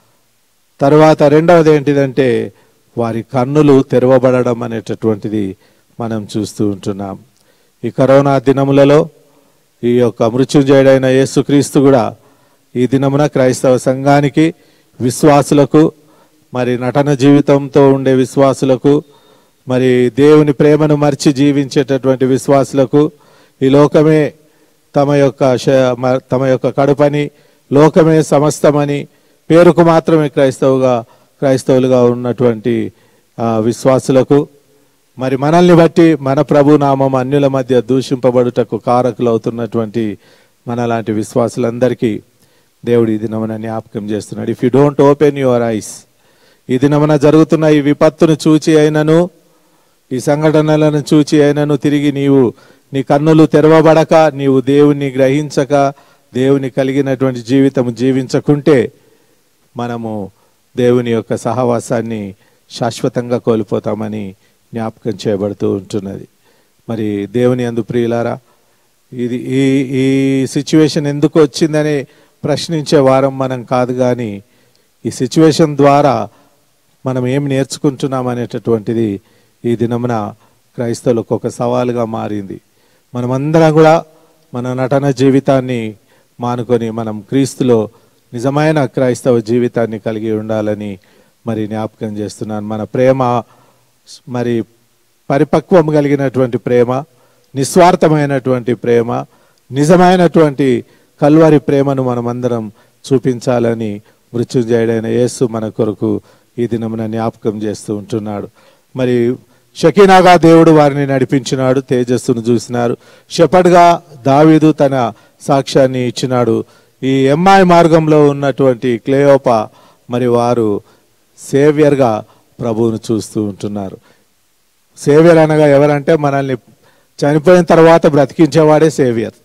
Speaker 1: తర్వాత రెండవది ఏంటిదంటే వారి కన్నులు తెరవబడడం అనేటటువంటిది మనం చూస్తూ ఉంటున్నాం ఈ కరోనా దినములలో ఈ యొక్క మృత్యుంజయుడైన యేసుక్రీస్తు కూడా ఈ దినమున క్రైస్తవ సంఘానికి విశ్వాసులకు మరి నటన జీవితంతో ఉండే విశ్వాసులకు మరి దేవుని ప్రేమను మర్చి జీవించేటటువంటి విశ్వాసులకు ఈ లోకమే తమ యొక్క శ- మ- తమ యొక్క కడుపని లోకమే సమస్తమని పేరుకు మాత్రమే క్రైస్తవుగా క్రైస్తవులుగా ఉన్నటువంటి ఆ, విశ్వాసులకు మరి మనల్ని బట్టి మన ప్రభు నామం అన్యుల మధ్య దూషింపబడుటకు కారకులు అవుతున్నటువంటి మనలాంటి విశ్వాసులందరికీ దేవుడు ఈ దినమున జ్ఞాపకం చేస్తున్నాడు if you don't open your eyes ఈ దినమున జరుగుతున్న ఈ విపత్తును చూచి అయినను ఈ సంఘటనలను చూచి అయినను తిరిగి నీవు నీ కన్నులు తెరవబడక నీవు దేవుణ్ణి గ్రహించక దేవుని కలిగినటువంటి జీవితం జీవించకుంటే మనము దేవుని యొక్క సహవాసాన్ని శాశ్వతంగా కోల్పోతామని జ్ఞాపకం చేయబడుతూ ఉంటున్నది మరి దేవుని అందు ప్రియులారా ఇది ఈ ఈ సిచ్యువేషన్ ఎందుకు వచ్చిందని ప్రశ్నించే వారం మనం కాదు కానీ ఈ సిచ్యువేషన్ ద్వారా మనం ఏం నేర్చుకుంటున్నాం అనేటటువంటిది ఈ దినమున క్రైస్తవులకు ఒక సవాలుగా మారింది మనమందరం కూడా మన నటన జీవితాన్ని మానుకొని మనం క్రీస్తులో నిజమైన క్రైస్తవ జీవితాన్ని కలిగి ఉండాలని మరి జ్ఞాపకం చేస్తున్నాను మన ప్రేమ మరి పరిపక్వం కలిగినటువంటి ప్రేమ నిస్వార్థమైనటువంటి ప్రేమ నిజమైనటువంటి కల్వరి ప్రేమను మనమందరం చూపించాలని మృత్యుంజయుడైన యేసు మన కొరకు ఈ దినమున జ్ఞాపకం చేస్తూ ఉంటున్నాడు మరి షకీనాగా దేవుడు వారిని నడిపించినాడు తేజస్సును చూసినారు షెపడ్గా దావీదు తన సాక్ష్యాన్ని ఇచ్చినాడు ఈ ఎంఐ మార్గంలో ఉన్నటువంటి క్లేయోప మరి వారు సేవియర్గా ప్రభువును చూస్తూ ఉంటున్నారు సేవియర్ అనగా ఎవరంటే మనల్ని చనిపోయిన తర్వాత బ్రతికించేవాడే సేవియర్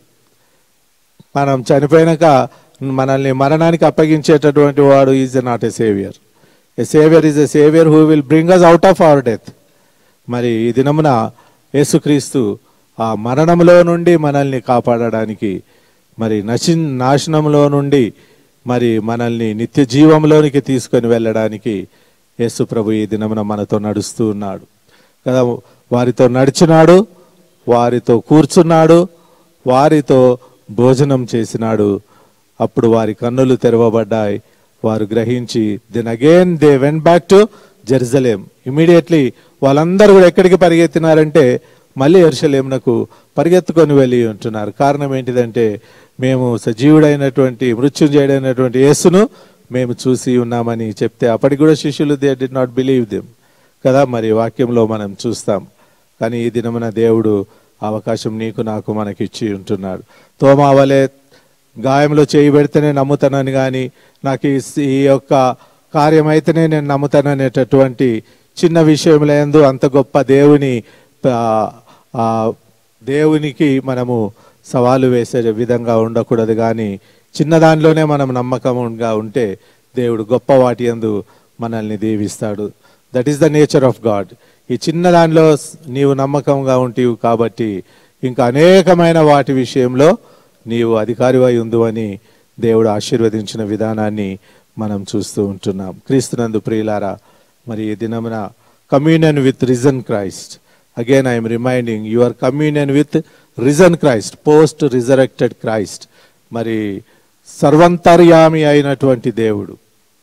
Speaker 1: మనం చనిపోయినాక మనల్ని మరణానికి అప్పగించేటటువంటి వాడు is not a saviour a saviour is a saviour who will bring us out of our death మరి ఈ దినమున యేసుక్రీస్తు ఆ మరణంలో నుండి మనల్ని కాపాడడానికి మరి నశి నాశనంలో నుండి మరి మనల్ని నిత్య జీవంలోనికి తీసుకొని వెళ్ళడానికి యేసు ప్రభు ఈ దినమున మనతో నడుస్తూ ఉన్నాడు కదా వారితో నడిచినాడు వారితో కూర్చున్నాడు వారితో భోజనం చేసినాడు అప్పుడు వారి కన్నులు తెరవబడ్డాయి వారు గ్రహించి then again they went back to Jerusalem immediately వాళ్ళందరూ కూడా ఎక్కడికి పరిగెత్తినారంటే మళ్ళీ ఎరుసలేమునకు పరిగెత్తుకొని వెళ్ళి ఉంటున్నారు కారణం ఏంటిదంటే మేము సజీవుడైనటువంటి మృత్యుంజయుడైనటువంటి యేసును మేము చూసి ఉన్నామని చెప్తే అప్పటికి కూడా శిష్యులు they did not believe them కదా మరి వాక్యంలో మనం చూస్తాం కానీ ఈ దినమున దేవుడు అవకాశం నీకు నాకు మనకి ఇచ్చి ఉంటున్నాడు తోమా వలె గాయంలో చేయి పెడితేనే నమ్ముతానని కానీ నాకు ఈ ఈ యొక్క కార్యం అయితేనే నేను నమ్ముతాననేటటువంటి చిన్న విషయంలో ఎందు అంత గొప్ప దేవుని ఆ, ఆ, దేవునికి మనము సవాలు వేసే విధంగా ఉండకూడదు కానీ చిన్న దానిలోనే మనం నమ్మకంగా ఉంటే దేవుడు గొప్ప వాటి యందు మనల్ని దీవిస్తాడు that is the nature of God ఈ చిన్న దానిలో స్- నీవు నమ్మకంగా ఉంటివి కాబట్టి ఇంకా అనేకమైన వాటి విషయంలో నీవు అధికారివై ఉందు అని దేవుడు ఆశీర్వదించిన విధానాన్ని మనం చూస్తూ ఉంటున్నాం క్రీస్తునందు ప్రియులారా మరి ఈ దినమున communion with risen Christ again I'm reminding your communion with risen Christ post resurrected Christ మరి సర్వంతర్యామి అయినటువంటి దేవుడు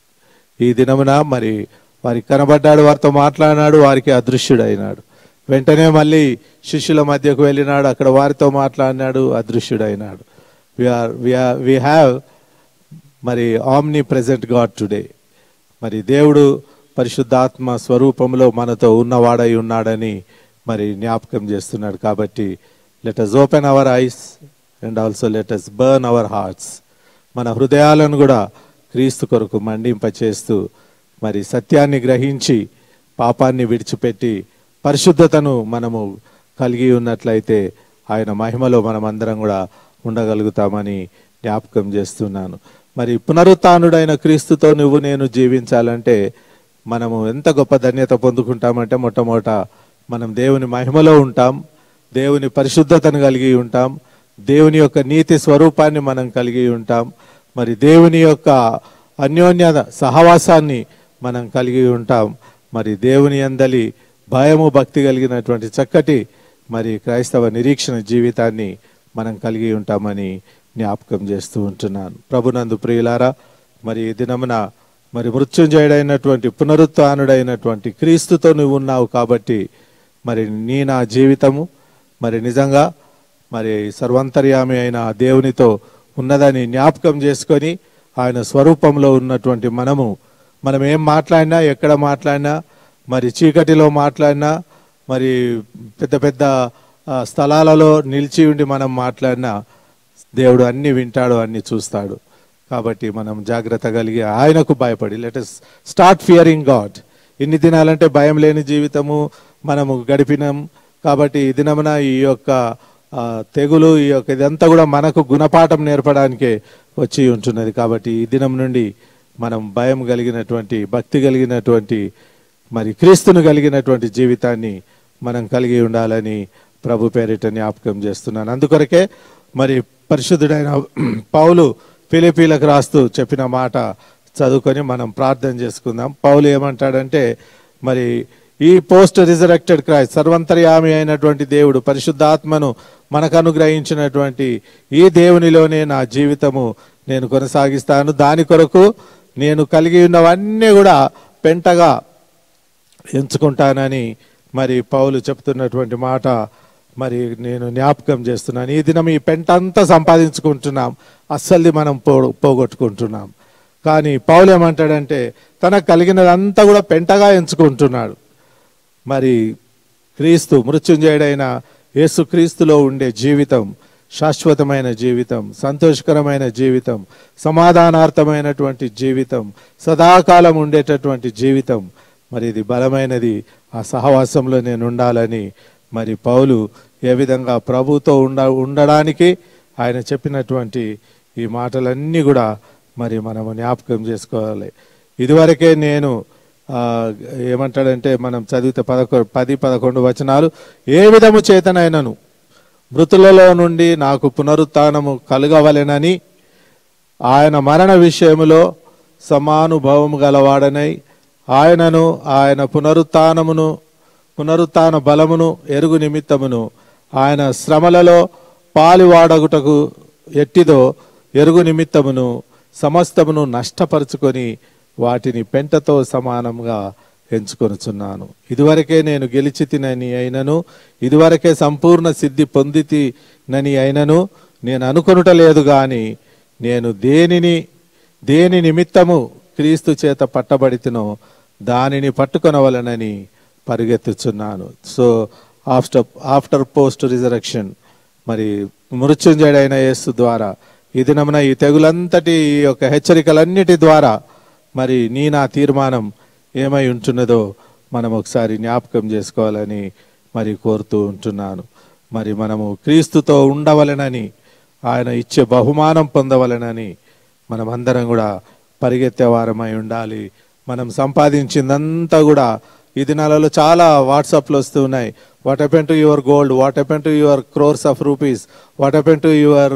Speaker 1: ఈ దినమున మరి వారికి కనబడ్డాడు వారితో మాట్లాడినాడు వారికి అదృశ్యుడైనాడు వెంటనే మళ్ళీ శిష్యుల మధ్యకు వెళ్ళినాడు అక్కడ వారితో మాట్లాడినాడు అదృశ్యుడైనాడు విఆర్ విఆర్ వి హ్యావ్ మరి ఆమ్ని ప్రెజెంట్ గాడ్ టుడే మరి దేవుడు పరిశుద్ధాత్మ స్వరూపంలో మనతో ఉన్నవాడై ఉన్నాడని మరి జ్ఞాపకం చేస్తున్నాడు కాబట్టి let us open our eyes and also let us burn our hearts మన హృదయాలను కూడా క్రీస్తు కొరకు మండింపచేస్తూ మరి సత్యాన్ని గ్రహించి పాపాన్ని విడిచిపెట్టి పరిశుద్ధతను మనము కలిగి ఉన్నట్లయితే ఆయన మహిమలో మనం అందరం కూడా ఉండగలుగుతామని జ్ఞాపకం చేస్తున్నాను మరి పునరుత్నుడైన క్రీస్తుతో నువ్వు నేను జీవించాలంటే మనము ఎంత గొప్ప ధన్యత పొందుకుంటామంటే మొట్టమొదట మనం దేవుని మహిమలో ఉంటాం దేవుని పరిశుద్ధతను కలిగి ఉంటాం దేవుని యొక్క నీతి స్వరూపాన్ని మనం కలిగి ఉంటాం మరి దేవుని యొక్క అన్యోన్య సహవాసాన్ని మనం కలిగి ఉంటాం మరి దేవుని అందలి భయము భక్తి కలిగినటువంటి చక్కటి మరి క్రైస్తవ నిరీక్షణ జీవితాన్ని మనం కలిగి ఉంటామని జ్ఞాపకం చేస్తూ ఉంటున్నాను ప్రభునందు ప్రియులారా మరి ఈ దినమున మరి మృత్యుంజయుడైనటువంటి పునరుత్నుడైనటువంటి క్రీస్తుతో నువ్వు ఉన్నావు కాబట్టి మరి నీ నా జీవితము మరి నిజంగా మరి సర్వంతర్యామి అయిన ఆ దేవునితో ఉన్నదని జ్ఞాపకం చేసుకొని ఆయన స్వరూపంలో ఉన్నటువంటి మనము మనం ఏం మాట్లాడినా ఎక్కడ మాట్లాడినా మరి చీకటిలో మాట్లాడినా మరి పెద్ద పెద్ద ఆ, స్థలాలలో నిలిచి ఉండి మనం మాట్లాడినా దేవుడు అన్ని వింటాడు అన్ని చూస్తాడు కాబట్టి మనం జాగ్రత్త కలిగి ఆయనకు భయపడి లెట్ స్టార్ట్ ఫియరింగ్ గాడ్ ఇన్ని దినాలంటే భయం లేని జీవితము మనము గడిపినాం కాబట్టి ఈ దినమున ఈ యొక్క ఆ, తెగులు ఈ యొక్క ఇదంతా కూడా మనకు గుణపాఠం నేర్పడానికే వచ్చి ఉంటున్నది కాబట్టి ఈ దినం నుండి మనం భయం కలిగినటువంటి భక్తి కలిగినటువంటి మరి క్రీస్తును కలిగినటువంటి జీవితాన్ని మనం కలిగి ఉండాలని ప్రభు పేరిట జ్ఞాపకం చేస్తున్నాను అందుకొరకే మరి పరిశుద్ధుడైన పౌలు ఫిలిపీలకు రాస్తూ చెప్పిన మాట చదువుకొని మనం ప్రార్థన చేసుకుందాం పౌలు ఏమంటాడంటే మరి ఈ పోస్ట్ రిజరెక్టెడ్ క్రైస్ట్ సర్వంతర్యామి అయినటువంటి దేవుడు పరిశుద్ధాత్మను మనకు అనుగ్రహించినటువంటి ఈ దేవునిలోనే నా జీవితము నేను కొనసాగిస్తాను దాని కొరకు నేను కలిగి ఉన్నవన్నీ కూడా పెంటగా ఎంచుకుంటానని మరి పౌలు చెప్తున్నటువంటి మాట మరి నేను జ్ఞాపకం చేస్తున్నాను ఈ దినం ఈ పెంట అంతా సంపాదించుకుంటున్నాం అస్సలు మనం పో పోగొట్టుకుంటున్నాం కానీ పౌలు ఏమంటాడంటే తనకు కలిగినదంతా కూడా పెంటగా ఎంచుకుంటున్నాడు మరి క్రీస్తు మృత్యుంజయుడైన యేసు క్రీస్తులో ఉండే జీవితం శాశ్వతమైన జీవితం సంతోషకరమైన జీవితం సమాధానార్థమైనటువంటి జీవితం సదాకాలం ఉండేటటువంటి జీవితం మరి ఇది బలమైనది ఆ సహవాసంలో నేను ఉండాలని మరి పౌలు ఏ విధంగా ప్రభుతో ఉండ ఉండడానికి ఆయన చెప్పినటువంటి ఈ మాటలన్నీ కూడా మరి మనము జ్ఞాపకం చేసుకోవాలి ఇదివరకే నేను ఆ, ఏమంటాడంటే మనం చదివితే పదకొ పది పదకొండు వచనాలు ఏ విధము చేతనైనను మృతులలో నుండి నాకు పునరుత్నము కలుగవలెనని ఆయన మరణ విషయములో సమానుభవము గలవాడనై ఆయనను ఆయన పునరుత్నమును పునరుత్థాన బలమును ఎరుగు నిమిత్తమును ఆయన శ్రమలలో పాలివాడగుటకు ఎట్టిదో ఎరుగు నిమిత్తమును సమస్తమును నష్టపరుచుకొని వాటిని పెంటతో సమానంగా ఎంచుకొనుచున్నాను ఇదివరకే నేను గెలిచి తినని అయినను ఇదివరకే సంపూర్ణ సిద్ధి పొందితినని అయినను నేను అనుకొనుట లేదు గాని నేను దేనిని దేని నిమిత్తము క్రీస్తు చేత పట్టబడితినో దానిని పట్టుకొనవలనని పరిగెత్తుచున్నాను so after after post resurrection మరి మృత్యుంజయుడైన యేసు ద్వారా ఈ దినమున ఈ తెగులంతటి ఈ యొక్క హెచ్చరికలన్నిటి ద్వారా మరి నీ నా తీర్మానం ఏమై ఉంటున్నదో మనం ఒకసారి జ్ఞాపకం చేసుకోవాలని మరి కోరుతూ ఉంటున్నాను మరి మనము క్రీస్తుతో ఉండవలెనని ఆయన ఇచ్చే బహుమానం పొందవలెనని మనం అందరం కూడా పరిగెత్తే వారమై ఉండాలి మనం సంపాదించిందంతా కూడా ఈ దినాలలో చాలా వాట్సాప్లు వస్తూ ఉన్నాయి what happen to your gold what happen to your crores of rupees what happen to your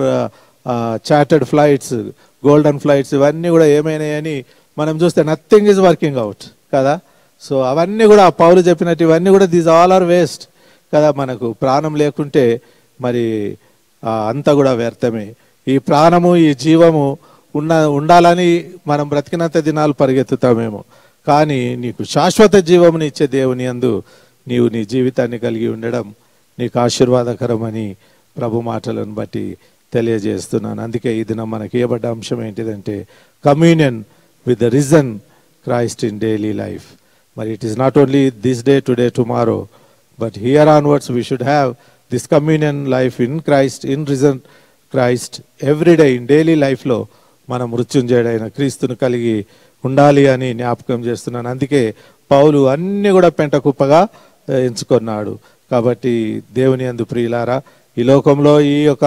Speaker 1: charted flights golden flights ఇవన్నీ కూడా ఏమైనాయని మనం చూస్తే నథింగ్ ఈజ్ వర్కింగ్ అవుట్ కదా సో అవన్నీ కూడా ఆ పౌలు చెప్పినట్టు ఇవన్నీ కూడా దీస్ ఆల్ ఆర్ వేస్ట్ కదా మనకు ప్రాణం లేకుంటే మరి ఆ, అంతా కూడా వ్యర్థమే ఈ ప్రాణము ఈ జీవము ఉన్న ఉండాలని మనం బ్రతికినంత దినాలు పరిగెత్తుతామేమో కానీ నీకు శాశ్వత జీవముని ఇచ్చే దేవుని అందు నీవు నీ జీవితాన్ని కలిగి ఉండడం నీకు ఆశీర్వాదకరమని ప్రభు మాటలను బట్టి తెలియజేస్తున్నాను అందుకే ఈ దినం మనకి ఇవ్వబడ్డ అంశం ఏంటిదంటే communion with the risen Christ in daily life మరి it is not only this day today tomorrow but here onwards we should have this communion life in Christ in risen Christ every day in daily లైఫ్లో మనం మృత్యుంజయుడైన క్రీస్తును కలిగి ఉండాలి అని జ్ఞాపకం చేస్తున్నాను అందుకే పౌలు అన్ని కూడా పెంట కుప్పగా ఆ, ఎంచుకున్నాడు కాబట్టి దేవుని అందు ప్రియులారా ఈ లోకంలో ఈ యొక్క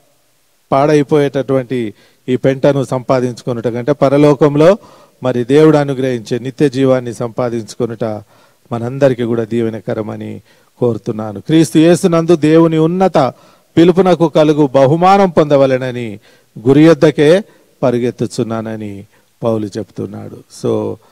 Speaker 1: పాడైపోయేటటువంటి ఈ పెంటను సంపాదించుకొనుట కంటే పరలోకంలో మరి దేవుడు అనుగ్రహించే నిత్య జీవాన్ని సంపాదించుకొనుట మనందరికీ కూడా దీవెనకరమని కోరుతున్నాను క్రీస్తు యేసునందు దేవుని ఉన్నత పిలుపునకు కలుగు బహుమానం పొందవలెనని గురి యొద్దకే పరిగెత్తుచున్నానని పౌలు చెప్తున్నాడు సో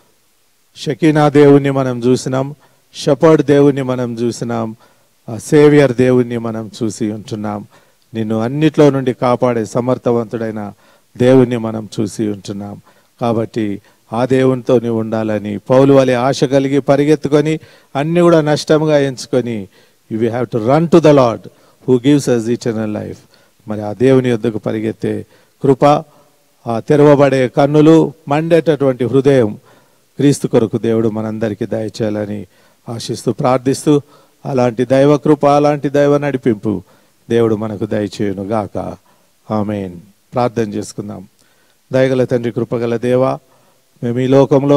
Speaker 1: షకీనా దేవుణ్ణి మనం చూసినాం షపర్డ్ దేవుణ్ణి మనం చూసినాం ఆ సేవియర్ దేవుణ్ణి మనం చూసి ఉంటున్నాం నిన్ను అన్నిట్లో నుండి కాపాడే సమర్థవంతుడైన దేవుణ్ణి మనం చూసి ఉంటున్నాం కాబట్టి ఆ దేవునితో నీవు ఉండాలని పౌలు వలె ఆశ కలిగి పరిగెత్తుకొని అన్ని కూడా నష్టంగా ఎంచుకొని you have to run to the Lord who gives us eternal life మరి ఆ దేవుని యొద్దకు పరిగెత్తే కృప ఆ తెరవబడే కన్నులు మండేటటువంటి హృదయం క్రీస్తు కొరకు దేవుడు మనందరికీ దయచేయాలని ఆశిస్తూ ప్రార్థిస్తూ అలాంటి దైవ కృప అలాంటి దైవ నడిపింపు దేవుడు మనకు దయచేయును గాక ఆమెన్ ప్రార్థన చేసుకుందాం దయగల తండ్రి కృపగల దేవా మేము ఈ లోకంలో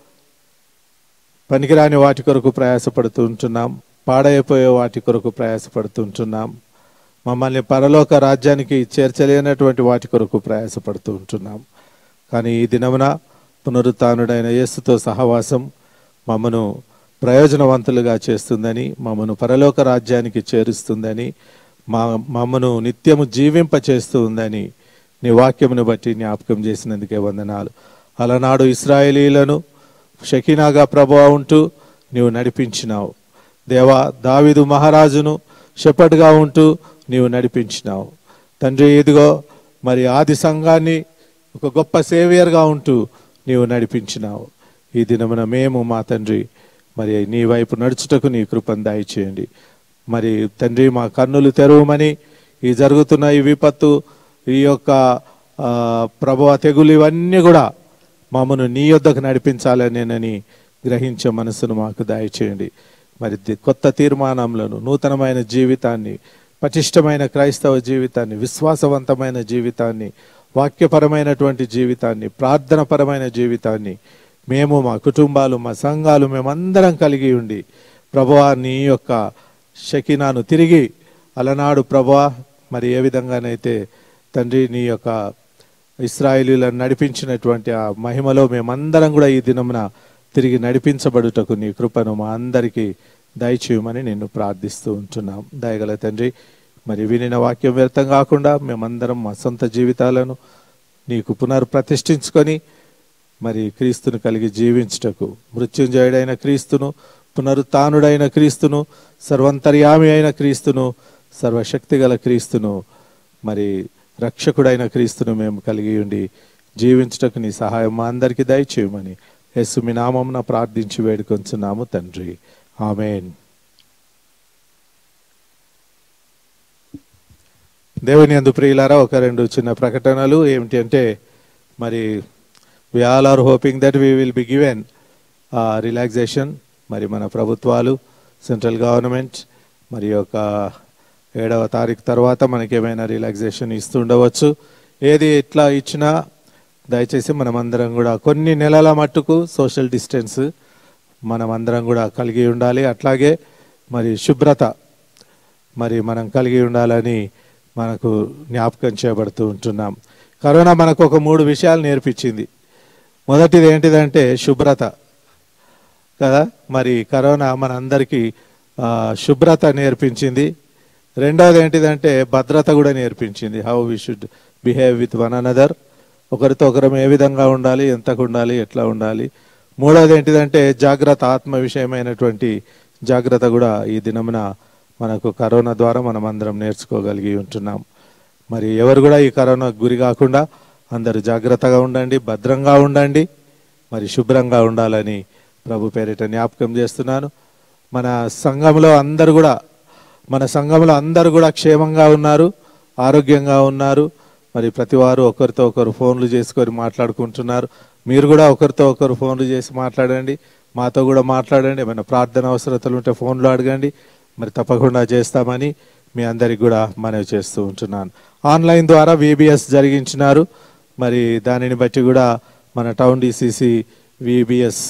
Speaker 1: పనికిరాని వాటి కొరకు ప్రయాసపడుతూ ఉంటున్నాం పాడైపోయే వాటి కొరకు ప్రయాసపడుతూ ఉంటున్నాం మమ్మల్ని పరలోక రాజ్యానికి చేర్చలేనటువంటి వాటి కొరకు ప్రయాసపడుతూ ఉంటున్నాం కానీ ఈ దినమున పునరుత్డైన యేసుతో సహవాసం మమ్మను ప్రయోజనవంతులుగా చేస్తుందని మమ్మను పరలోక రాజ్యానికి చేరుస్తుందని మా మమ్మను నిత్యము జీవింప చేస్తూ ఉందని నీ వాక్యమును బట్టి జ్ఞాపకం చేసినందుకే వందనాలు అలనాడు ఇస్రాయేలీలను షకీనాగా ప్రభావ ఉంటూ నీవు నడిపించినావు దేవా దావిదు మహారాజును షెపర్డ్గా ఉంటూ నీవు నడిపించినావు తండ్రి ఇదిగో మరి ఆది సంఘాన్ని ఒక గొప్ప సేవియర్గా ఉంటూ నీవు నడిపించినావు ఈ దినమున మేము మా తండ్రి మరి నీ వైపు నడుచుటకు నీ కృపను దయచేయండి మరి తండ్రి మా కన్నులు తెరవమని ఈ జరుగుతున్న ఈ విపత్తు ఈ యొక్క ఆ, ప్రభవ తెగులు ఇవన్నీ కూడా మమ్మను నీ యొద్దకు నడిపించాలనేనని గ్రహించే మనసును మాకు దయచేయండి మరి ది- కొత్త తీర్మానములను నూతనమైన జీవితాన్ని పటిష్టమైన క్రైస్తవ జీవితాన్ని విశ్వాసవంతమైన జీవితాన్ని వాక్యపరమైనటువంటి జీవితాన్ని ప్రార్థనపరమైన జీవితాన్ని మేము మా కుటుంబాలు మా సంఘాలు మేమందరం కలిగి ఉండి ప్రభువా నీ యొక్క షకినాను తిరిగి అలనాడు ప్రభువా మరి ఏ విధంగానైతే తండ్రి నీ యొక్క ఇస్రాయేలీలను నడిపించినటువంటి ఆ మహిమలో మేమందరం కూడా ఈ దినమున తిరిగి నడిపించబడుటకు నీ కృపను మా అందరికీ దయచేయమని నిన్ను ప్రార్థిస్తూ ఉంటున్నాం దయగల తండ్రి మరి వినిన వాక్యం వ్యర్థం కాకుండా మేమందరం మా సొంత జీవితాలను నీకు పునర్ప్రతిష్ఠించుకొని మరి క్రీస్తును కలిగి జీవించుటకు మృత్యుంజయుడైన క్రీస్తును పునరుత్నుడైన క్రీస్తును సర్వంతర్యామి అయిన క్రీస్తును సర్వశక్తి గల క్రీస్తును మరి రక్షకుడైన క్రీస్తును మేము కలిగి ఉండి జీవించుటకు నీ సహాయం మా అందరికీ దయచేయమని యేసు మీ నామమున ప్రార్థించి వేడుకొంచున్నాము తండ్రి ఆమెన్ దేవుని అందు ప్రియులారా ఒక రెండు చిన్న ప్రకటనలు ఏమిటి అంటే మరి we all are hoping that we will be given relaxation మరి మన ప్రభుత్వాలు సెంట్రల్ గవర్నమెంట్ మరి ఒక ఏడవ తారీఖు తర్వాత మనకి ఏమైనా రిలాక్సేషన్ ఇస్తుండవచ్చు ఏది ఇట్లా ఇచ్చినా దయచేసి మనమందరం కూడా కొన్ని నెలల మట్టుకు సోషల్ డిస్టెన్స్ మనమందరం కూడా కలిగి ఉండాలి అట్లాగే మరి శుభ్రత మరి మనం కలిగి ఉండాలని మనకు జ్ఞాపకం చేయబడుతూ ఉంటున్నాం కరోనా మనకు ఒక మూడు విషయాలు నేర్పించింది మొదటిది ఏంటిదంటే శుభ్రత కదా మరి కరోనా మనందరికీ ఆ, శుభ్రత నేర్పించింది రెండవది ఏంటిదంటే భద్రత కూడా నేర్పించింది how we should behave with one another ఒకరితో ఒకరం ఏ విధంగా ఉండాలి ఎంతకు ఉండాలి ఎట్లా ఉండాలి మూడవది ఏంటిదంటే జాగ్రత్త ఆత్మ విషయమైనటువంటి జాగ్రత్త కూడా ఈ దినమున మనకు కరోనా ద్వారా మనం అందరం నేర్చుకోగలిగి ఉంటున్నాం మరి ఎవరు కూడా ఈ కరోనా గురి కాకుండా అందరూ జాగ్రత్తగా ఉండండి భద్రంగా ఉండండి మరి శుభ్రంగా ఉండాలని ప్రభు పేరిట జ్ఞాపకం చేస్తున్నాను మన సంఘంలో అందరు కూడా మన సంఘంలో అందరూ కూడా క్షేమంగా ఉన్నారు ఆరోగ్యంగా ఉన్నారు మరి ప్రతి వారు ఒకరితో ఒకరు ఫోన్లు చేసుకొని మాట్లాడుకుంటున్నారు మీరు కూడా ఒకరితో ఒకరు ఫోన్లు చేసి మాట్లాడండి మాతో కూడా మాట్లాడండి ఏమైనా ప్రార్థన అవసరతలు ఉంటే ఫోన్లో అడగండి మరి తప్పకుండా చేస్తామని మీ అందరికి కూడా మనవి చేస్తూ ఉంటున్నాను ఆన్లైన్ ద్వారా విబిఎస్ జరిగించినారు మరి దానిని బట్టి కూడా మన town DCC VBS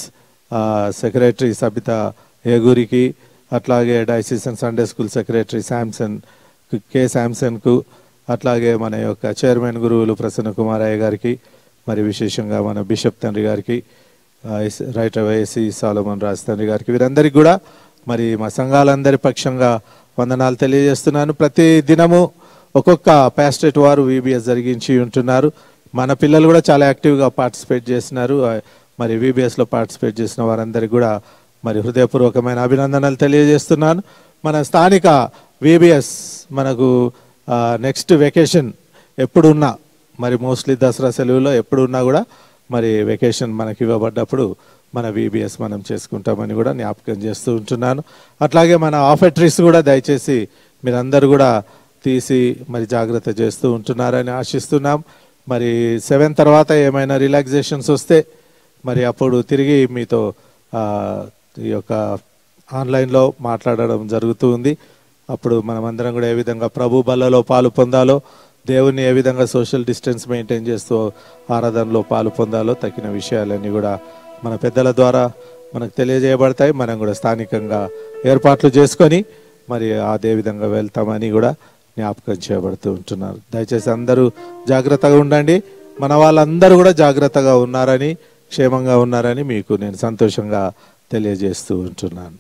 Speaker 1: secretary Sabitha ఏగూరికి అట్లాగే diocesan Sunday school secretary Samson K శాంసన్కు అట్లాగే మన యొక్క చైర్మన్ గురువులు ప్రసన్న కుమారయ్య గారికి మరి విశేషంగా మన బిషప్ తండ్రి గారికి ఆ, ఎస్- రైట్ వైఎస్సి సాలమన్ రాజ్ తండ్రి గారికి వీరందరికీ కూడా మరి మా సంఘాలందరి పక్షంగా వందనాలు తెలియజేస్తున్నాను ప్రతి దినము ఒక్కొక్క ప్యాస్టేట్ వారు విబిఎస్ జరిగించి ఉంటున్నారు మన పిల్లలు కూడా చాలా యాక్టివ్గా పార్టిసిపేట్ చేస్తున్నారు ఆ, మరి విబిఎస్లో పార్టిసిపేట్ చేసిన వారందరికీ కూడా మరి హృదయపూర్వకమైన అభినందనలు తెలియజేస్తున్నాను మన స్థానిక విబిఎస్ మనకు నెక్స్ట్ వెకేషన్ ఎప్పుడున్నా మరి మోస్ట్లీ దసరా సెలవులో ఎప్పుడు ఉన్నా కూడా మరి వెకేషన్ మనకి ఇవ్వబడ్డప్పుడు మన విబిఎస్ మనం చేసుకుంటామని కూడా జ్ఞాపకం చేస్తూ ఉంటున్నాను అట్లాగే మన ఆఫెట్రీస్ కూడా దయచేసి మీరందరూ కూడా తీసి మరి జాగ్రత్త చేస్తూ ఉంటున్నారని ఆశిస్తున్నాం మరి సెవెన్ తర్వాత ఏమైనా రిలాక్సేషన్స్ వస్తే మరి అప్పుడు తిరిగి మీతో ఆ, ఈ యొక్క ఆన్లైన్లో మాట్లాడడం జరుగుతూ ఉంది అప్పుడు మనమందరం కూడా ఏ విధంగా ప్రభు బల్లలో పాలు పొందాలో దేవుని ఏ విధంగా సోషల్ డిస్టెన్స్ మెయింటైన్ చేస్తూ ఆరాధనలో పాలు పొందాలో తగిన విషయాలన్నీ కూడా మన పెద్దల ద్వారా మనకు తెలియజేయబడతాయి మనం కూడా స్థానికంగా ఏర్పాట్లు చేసుకొని మరి అదే విధంగా వెళ్తామని కూడా జ్ఞాపకం చేయబడుతూ ఉంటున్నారు దయచేసి అందరూ జాగ్రత్తగా ఉండండి మన వాళ్ళందరూ కూడా జాగ్రత్తగా ఉన్నారని క్షేమంగా ఉన్నారని మీకు నేను సంతోషంగా తెలియజేస్తూ ఉంటున్నాను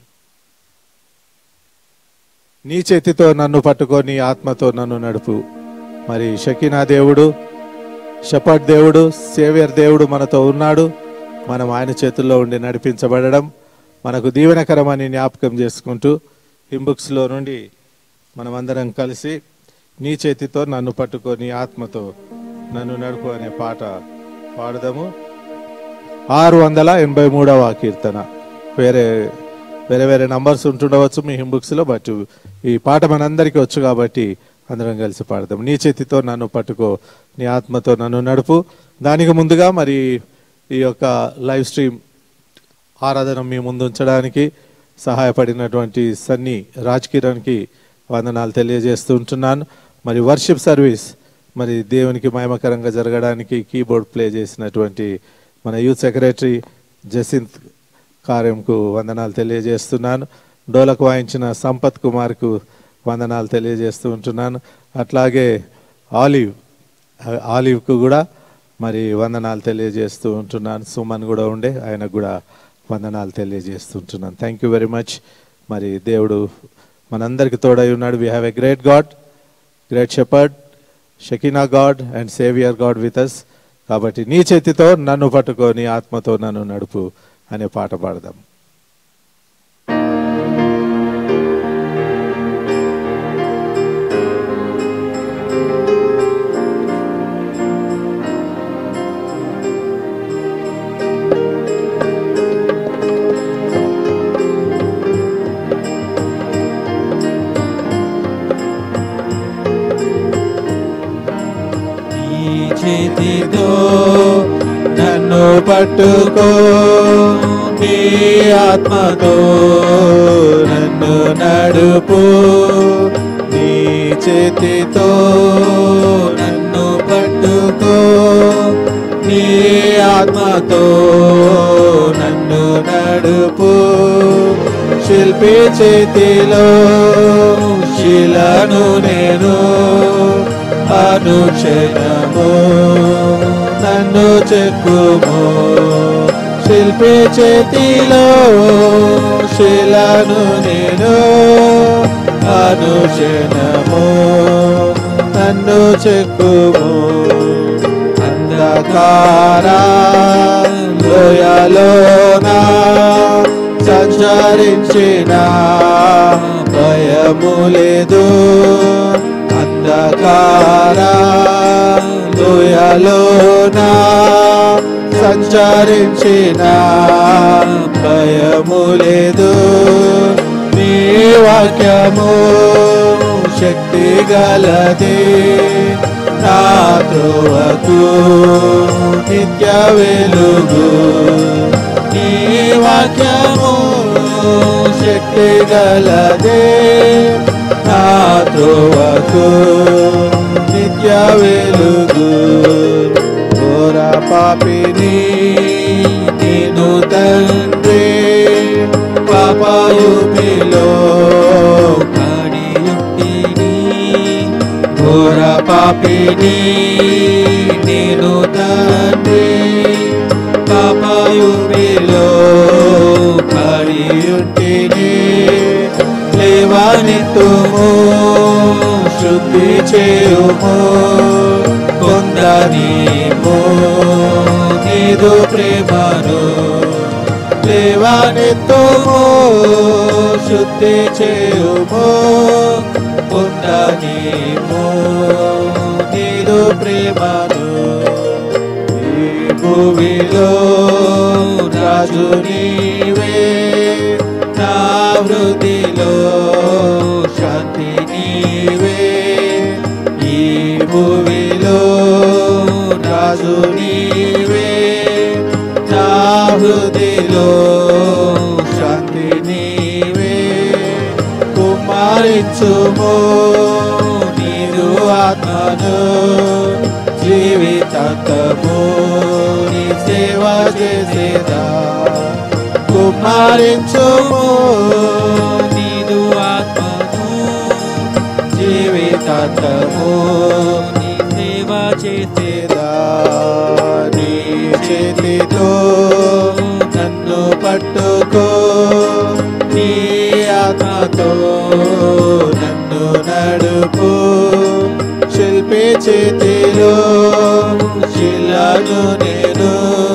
Speaker 1: నీ చేతితో నన్ను పట్టుకో నీ ఆత్మతో నన్ను నడుపు మరి షకీనా దేవుడు షపట్ దేవుడు సేవియర్ దేవుడు మనతో ఉన్నాడు మనం ఆయన చేతుల్లో ఉండి నడిపించబడడం మనకు దీవెనకరమని జ్ఞాపకం చేసుకుంటూ హింబుక్స్లో నుండి మనమందరం కలిసి నీ చేతితో నన్ను పట్టుకో నీ ఆత్మతో నన్ను నడుపు అనే పాట పాడదాము ఆరు వందల ఎనభై మూడవ కీర్తన వేరే వేరే వేరే నంబర్స్ ఉంటుండవచ్చు మీ హింబుక్స్లో బట్ ఈ పాట మనందరికీ వచ్చు కాబట్టి అందరం కలిసి పాడదాం నీ చేతితో నన్ను పట్టుకో నీ ఆత్మతో నన్ను నడుపు దానికి ముందుగా మరి ఈ యొక్క లైవ్ స్ట్రీమ్ ఆరాధన మీ ముందు ఉంచడానికి సహాయపడినటువంటి సన్నీ రాజ్ కిరణ్కి వందనాలు తెలియజేస్తూ ఉంటున్నాను మరి వర్షిప్ సర్వీస్ మరి దేవునికి మహిమకరంగా జరగడానికి కీబోర్డ్ ప్లే చేసినటువంటి మన యూత్ సెక్రటరీ జసింత్ కార్యంకు వందనాలు తెలియజేస్తున్నాను డోలకు వాయించిన సంపత్ కుమార్కు వందనాలు తెలియజేస్తూ ఉంటున్నాను అట్లాగే ఆలివ్ ఆ- ఆలివ్కు కూడా మరి వందనాలు తెలియజేస్తూ ఉంటున్నాను సుమన్ కూడా ఉండే ఆయనకు కూడా వందనాలు తెలియజేస్తుంటున్నాను థ్యాంక్ యూ వెరీ మచ్ మరి దేవుడు మనందరికి తోడై ఉన్నాడు we have a great God great shepherd Shekinah God and saviour God with us కాబట్టి నీ చేతితో నన్ను పట్టుకో నీ ఆత్మతో నన్ను నడుపు అనే పాట పాడదాం
Speaker 3: చేతితో
Speaker 2: నన్ను పట్టుకో నీ ఆత్మతో నన్ను నడుపు నీ చేతితో నన్ను పట్టుకో నీ ఆత్మతో నన్ను నడుపు శిల్పి చేతిలో శిలను నేను అనుక్షణము నన్ను చెక్కుము శిల్పి చేతిలో శిలను నేను అనుక్షణము నన్ను చెక్కుము అంధకార లోయలోనా సంచరించిన భయము లేదు అంధకార లోయలోనా సంచరించిన భయము లేదు నీ వాక్యము శక్తి గలది నా త్రోవకు నిత్య వెలుగు నీ వాక్యము శక్తి గలదే నా త్రోవకు నిత్య వెలుగు ఘోర పాపిని నేను తండ్రి పాపాయుపిలో
Speaker 3: కాడియుంటిని
Speaker 2: ఘోర పాపిని నేను తండ్రి పాపాయుపిలో కడియుంటిని లేవానితుము శుద్ధి చేయుము కొందనీము నీదు ప్రేమను లేవానితుము శుద్ధి చేయుము కొందనీము నీదు ప్రేమను ఈ భూమిలో రాజు నీవే నా వృద్ధిలో శాంతి నీవే ఈ భూమిలో రాజు నీవే నా హృదిలో శాంతి నీవే కుమారించుమో నీరు ఆత్మను జీవితాంతము నీ సేవ చేసేదా కుమారించుము
Speaker 3: నీదు ఆత్మను
Speaker 2: జీవితాంతము
Speaker 3: నీ సేవ చేసే
Speaker 2: చేసేదా నీ చేతితో నన్ను పట్టుకో నీ ఆత్మతో నన్ను నడుపు శిల్పి చేతిలో శిలను నేను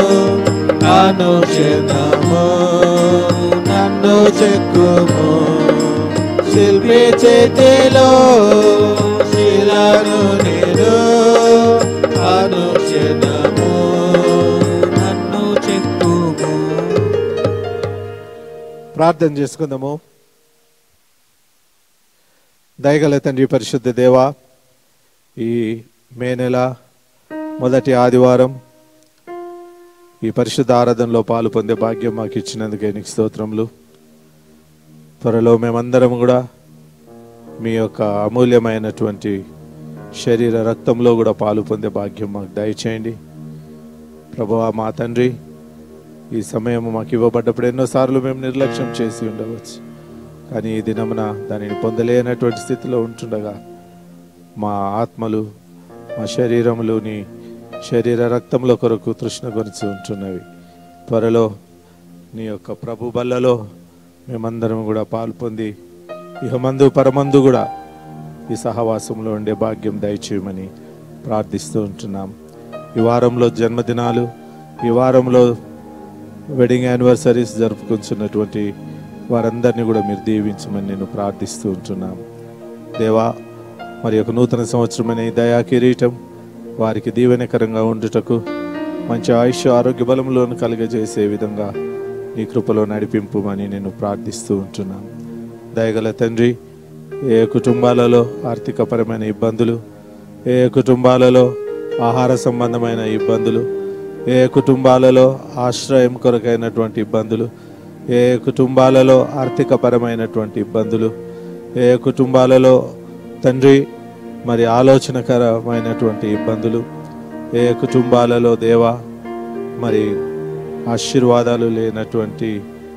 Speaker 2: అనుక్షణము నన్ను చెక్కుము శిల్పి చేతిలో శిలను నేను అనుక్షణము
Speaker 3: నన్ను చెక్కుము
Speaker 1: ప్రార్థన చేసుకుందాము దయగల తండ్రి పరిశుద్ధ దేవ ఈ మే నెల మొదటి ఆదివారం ఈ పరిశుద్ధ ఆరాధనలో పాలు పొందే భాగ్యం మాకు ఇచ్చినందుకే నీకు స్తోత్రములు త్వరలో మేమందరం కూడా మీ యొక్క అమూల్యమైనటువంటి శరీర రక్తంలో కూడా పాలు పొందే భాగ్యం మాకు దయచేయండి ప్రభువా మా తండ్రి ఈ సమయం మాకు ఇవ్వబడ్డప్పుడు ఎన్నోసార్లు మేము నిర్లక్ష్యం చేసి ఉండవచ్చు కానీ ఈ దినమున దానిని పొందలేనటువంటి స్థితిలో ఉంటుండగా మా ఆత్మలు మా శరీరములు నీ శరీర రక్తంలో కొరకు తృష్ణ కొనిచి ఉంటున్నవి త్వరలో నీ యొక్క ప్రభు బల్లలో మేమందరం కూడా పాలు పొంది ఇహమందు పరమందు కూడా ఈ సహవాసంలో ఉండే భాగ్యం దయచేయమని ప్రార్థిస్తూ ఉంటున్నాం ఈ వారంలో జన్మదినాలు ఈ వారంలో వెడ్డింగ్ యానివర్సరీస్ జరుపుకుంటున్నటువంటి వారందరినీ కూడా మీరు దీవించమని నేను ప్రార్థిస్తూ ఉంటున్నాను దేవా మరి ఒక నూతన సంవత్సరమైన ఈ దయా కిరీటం వారికి దీవెనకరంగా ఉండుటకు మంచి ఆయుష్ ఆరోగ్య బలములను కలుగజేసే విధంగా నీ కృపలో నడిపింపుమని నేను ప్రార్థిస్తూ ఉంటున్నాను దయగల తండ్రి ఏ కుటుంబాలలో ఆర్థికపరమైన ఇబ్బందులు ఏ కుటుంబాలలో ఆహార సంబంధమైన ఇబ్బందులు ఏ కుటుంబాలలో ఆశ్రయం కొరకైనటువంటి ఇబ్బందులు ఏ కుటుంబాలలో ఆర్థికపరమైనటువంటి ఇబ్బందులు ఏ కుటుంబాలలో తండ్రి మరి ఆలోచనకరమైనటువంటి ఇబ్బందులు ఏ కుటుంబాలలో దేవా మరి ఆశీర్వాదాలు లేనటువంటి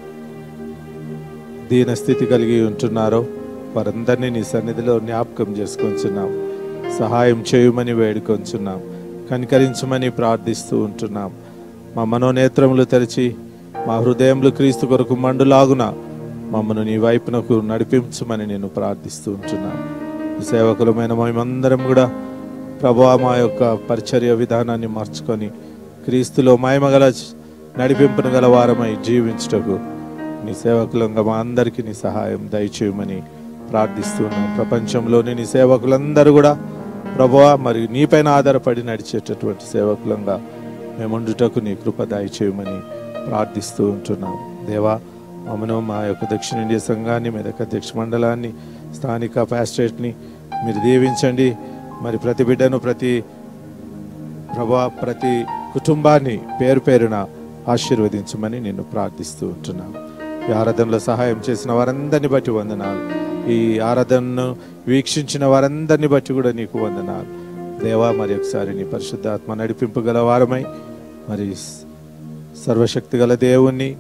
Speaker 1: దీన స్థితి కలిగి ఉంటున్నారో వారందరినీ నీ సన్నిధిలో జ్ఞాపకం చేసుకొంచున్నాం సహాయం చేయమని వేడుకొంచున్నాం కనికరించమని ప్రార్థిస్తూ ఉంటున్నాం మా మనోనేత్రములు తెరిచి మా హృదయములు క్రీస్తు కొరకు మండులాగున మమ్మను నీ వైపునకు నడిపించమని నేను ప్రార్థిస్తూ ఉంటున్నాను ఈ సేవకులమైన మేమందరం కూడా ప్రభా మా యొక్క పరిచర్య విధానాన్ని మార్చుకొని క్రీస్తులో మహిమగల నడిపింపును గల వారమై జీవించుటకు నీ సేవకులంగా మా అందరికీ నీ సహాయం దయచేయమని ప్రార్థిస్తున్నాం ప్రపంచంలోని నీ సేవకులందరూ కూడా ప్రభువా మరి నీపైన ఆధారపడి నడిచేటటువంటి సేవకులంగా మేముండుటకు నీ కృప దయచేయమని ప్రార్థిస్తూ ఉంటున్నాం దేవా మమ్మను మా యొక్క దక్షిణ ఇండియా సంఘాన్ని మెదక్ అధ్యక్ష మండలాన్ని స్థానిక ప్యాస్ట్రేట్ని మీరు దీవించండి మరి ప్రతి బిడ్డను ప్రతి ప్రభా ప్రతి కుటుంబాన్ని పేరు పేరున ఆశీర్వదించమని నేను ప్రార్థిస్తూ ఉంటున్నాను ఈ ఆరాధనలో సహాయం చేసిన వారందరిని బట్టి వందనాలు ఈ ఆరాధనను వీక్షించిన వారందరిని బట్టి కూడా నీకు వందనాలు దేవా మరి ఒకసారి నీ పరిశుద్ధాత్మ నడిపింపు గల వారమై మరి సర్వశక్తి గల దేవుణ్ణి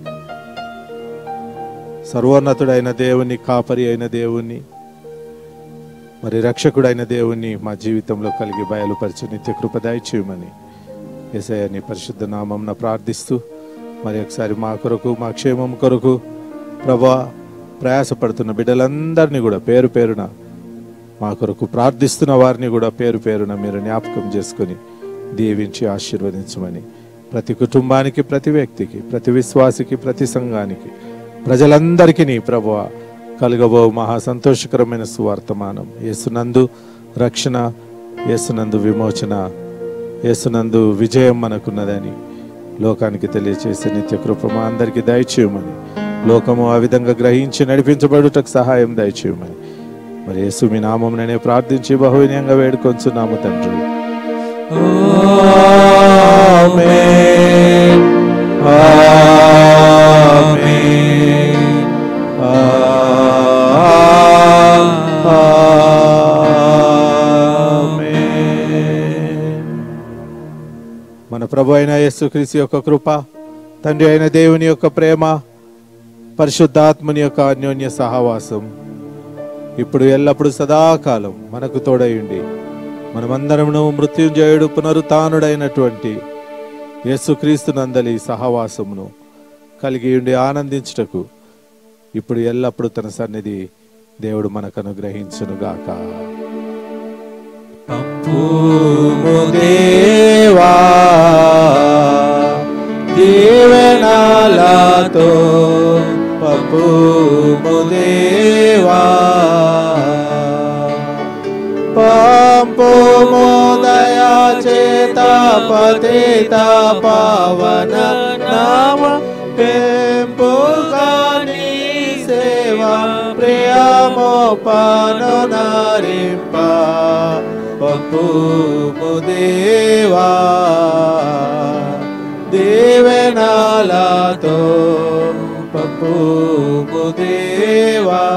Speaker 1: సర్వోన్నతుడైన దేవుని కాపరి అయిన దేవుణ్ణి మరి రక్షకుడైన దేవుణ్ణి మా జీవితంలో కలిగి బయలుపరిచి నిత్య కృప దయచేయమని ఏసయ్య నీ పరిశుద్ధ నామంన ప్రార్థిస్తూ మరి ఒకసారి మా కొరకు మా క్షేమం కొరకు ప్రభా ప్రయాసపడుతున్న బిడ్డలందరినీ కూడా పేరు పేరున మా కొరకు ప్రార్థిస్తున్న వారిని కూడా పేరు పేరున మీరు జ్ఞాపకం చేసుకొని దీవించి ఆశీర్వదించమని ప్రతి కుటుంబానికి ప్రతి వ్యక్తికి ప్రతి విశ్వాసికి ప్రతి సంఘానికి ప్రజలందరికీ నీ ప్రభువ కలుగబో మహా సంతోషకరమైన సువర్తమానం యేసునందు రక్షణ యేసునందు విమోచన యేసునందు విజయం మనకున్నదని లోకానికి తెలియచేసే నిత్య కృప మా అందరికీ దయచేయమని లోకము ఆ విధంగా గ్రహించి నడిపించబడుటకు సహాయం దయచేయమని మరి యేసు మీ నామం నేనే ప్రార్థించి బహువినయంగా వేడుకొంచున్నాము తండ్రి
Speaker 2: ఆమేన్ ఆమేన్ ఆమేన్
Speaker 1: మన ప్రభు అయిన యేసుక్రీస్తు యొక్క కృప తండ్రి అయిన దేవుని యొక్క ప్రేమ పరిశుద్ధాత్మని యొక్క అన్యోన్య సహవాసం ఇప్పుడు ఎల్లప్పుడు సదాకాలం మనకు తోడయుండి మనమందరమును మృత్యుంజయుడు పునరుతానుడైనటువంటి యేసుక్రీస్తు నందలి సహవాసమును కలిగి ఉండి ఆనందించుటకు ఇప్పుడు ఎల్లప్పుడు తన సన్నిధి దేవుడు మనకు అనుగ్రహించునుగాక
Speaker 2: పంపుము దేవా దీవెనలతో పంపుము దేవా పంపుము దయా చేత పతిత పవన నామ పెంపుగా నీ సేవా ప్రియమో పను నారింప పంపుము దేవా దేవెనాలతో పంపుము దేవా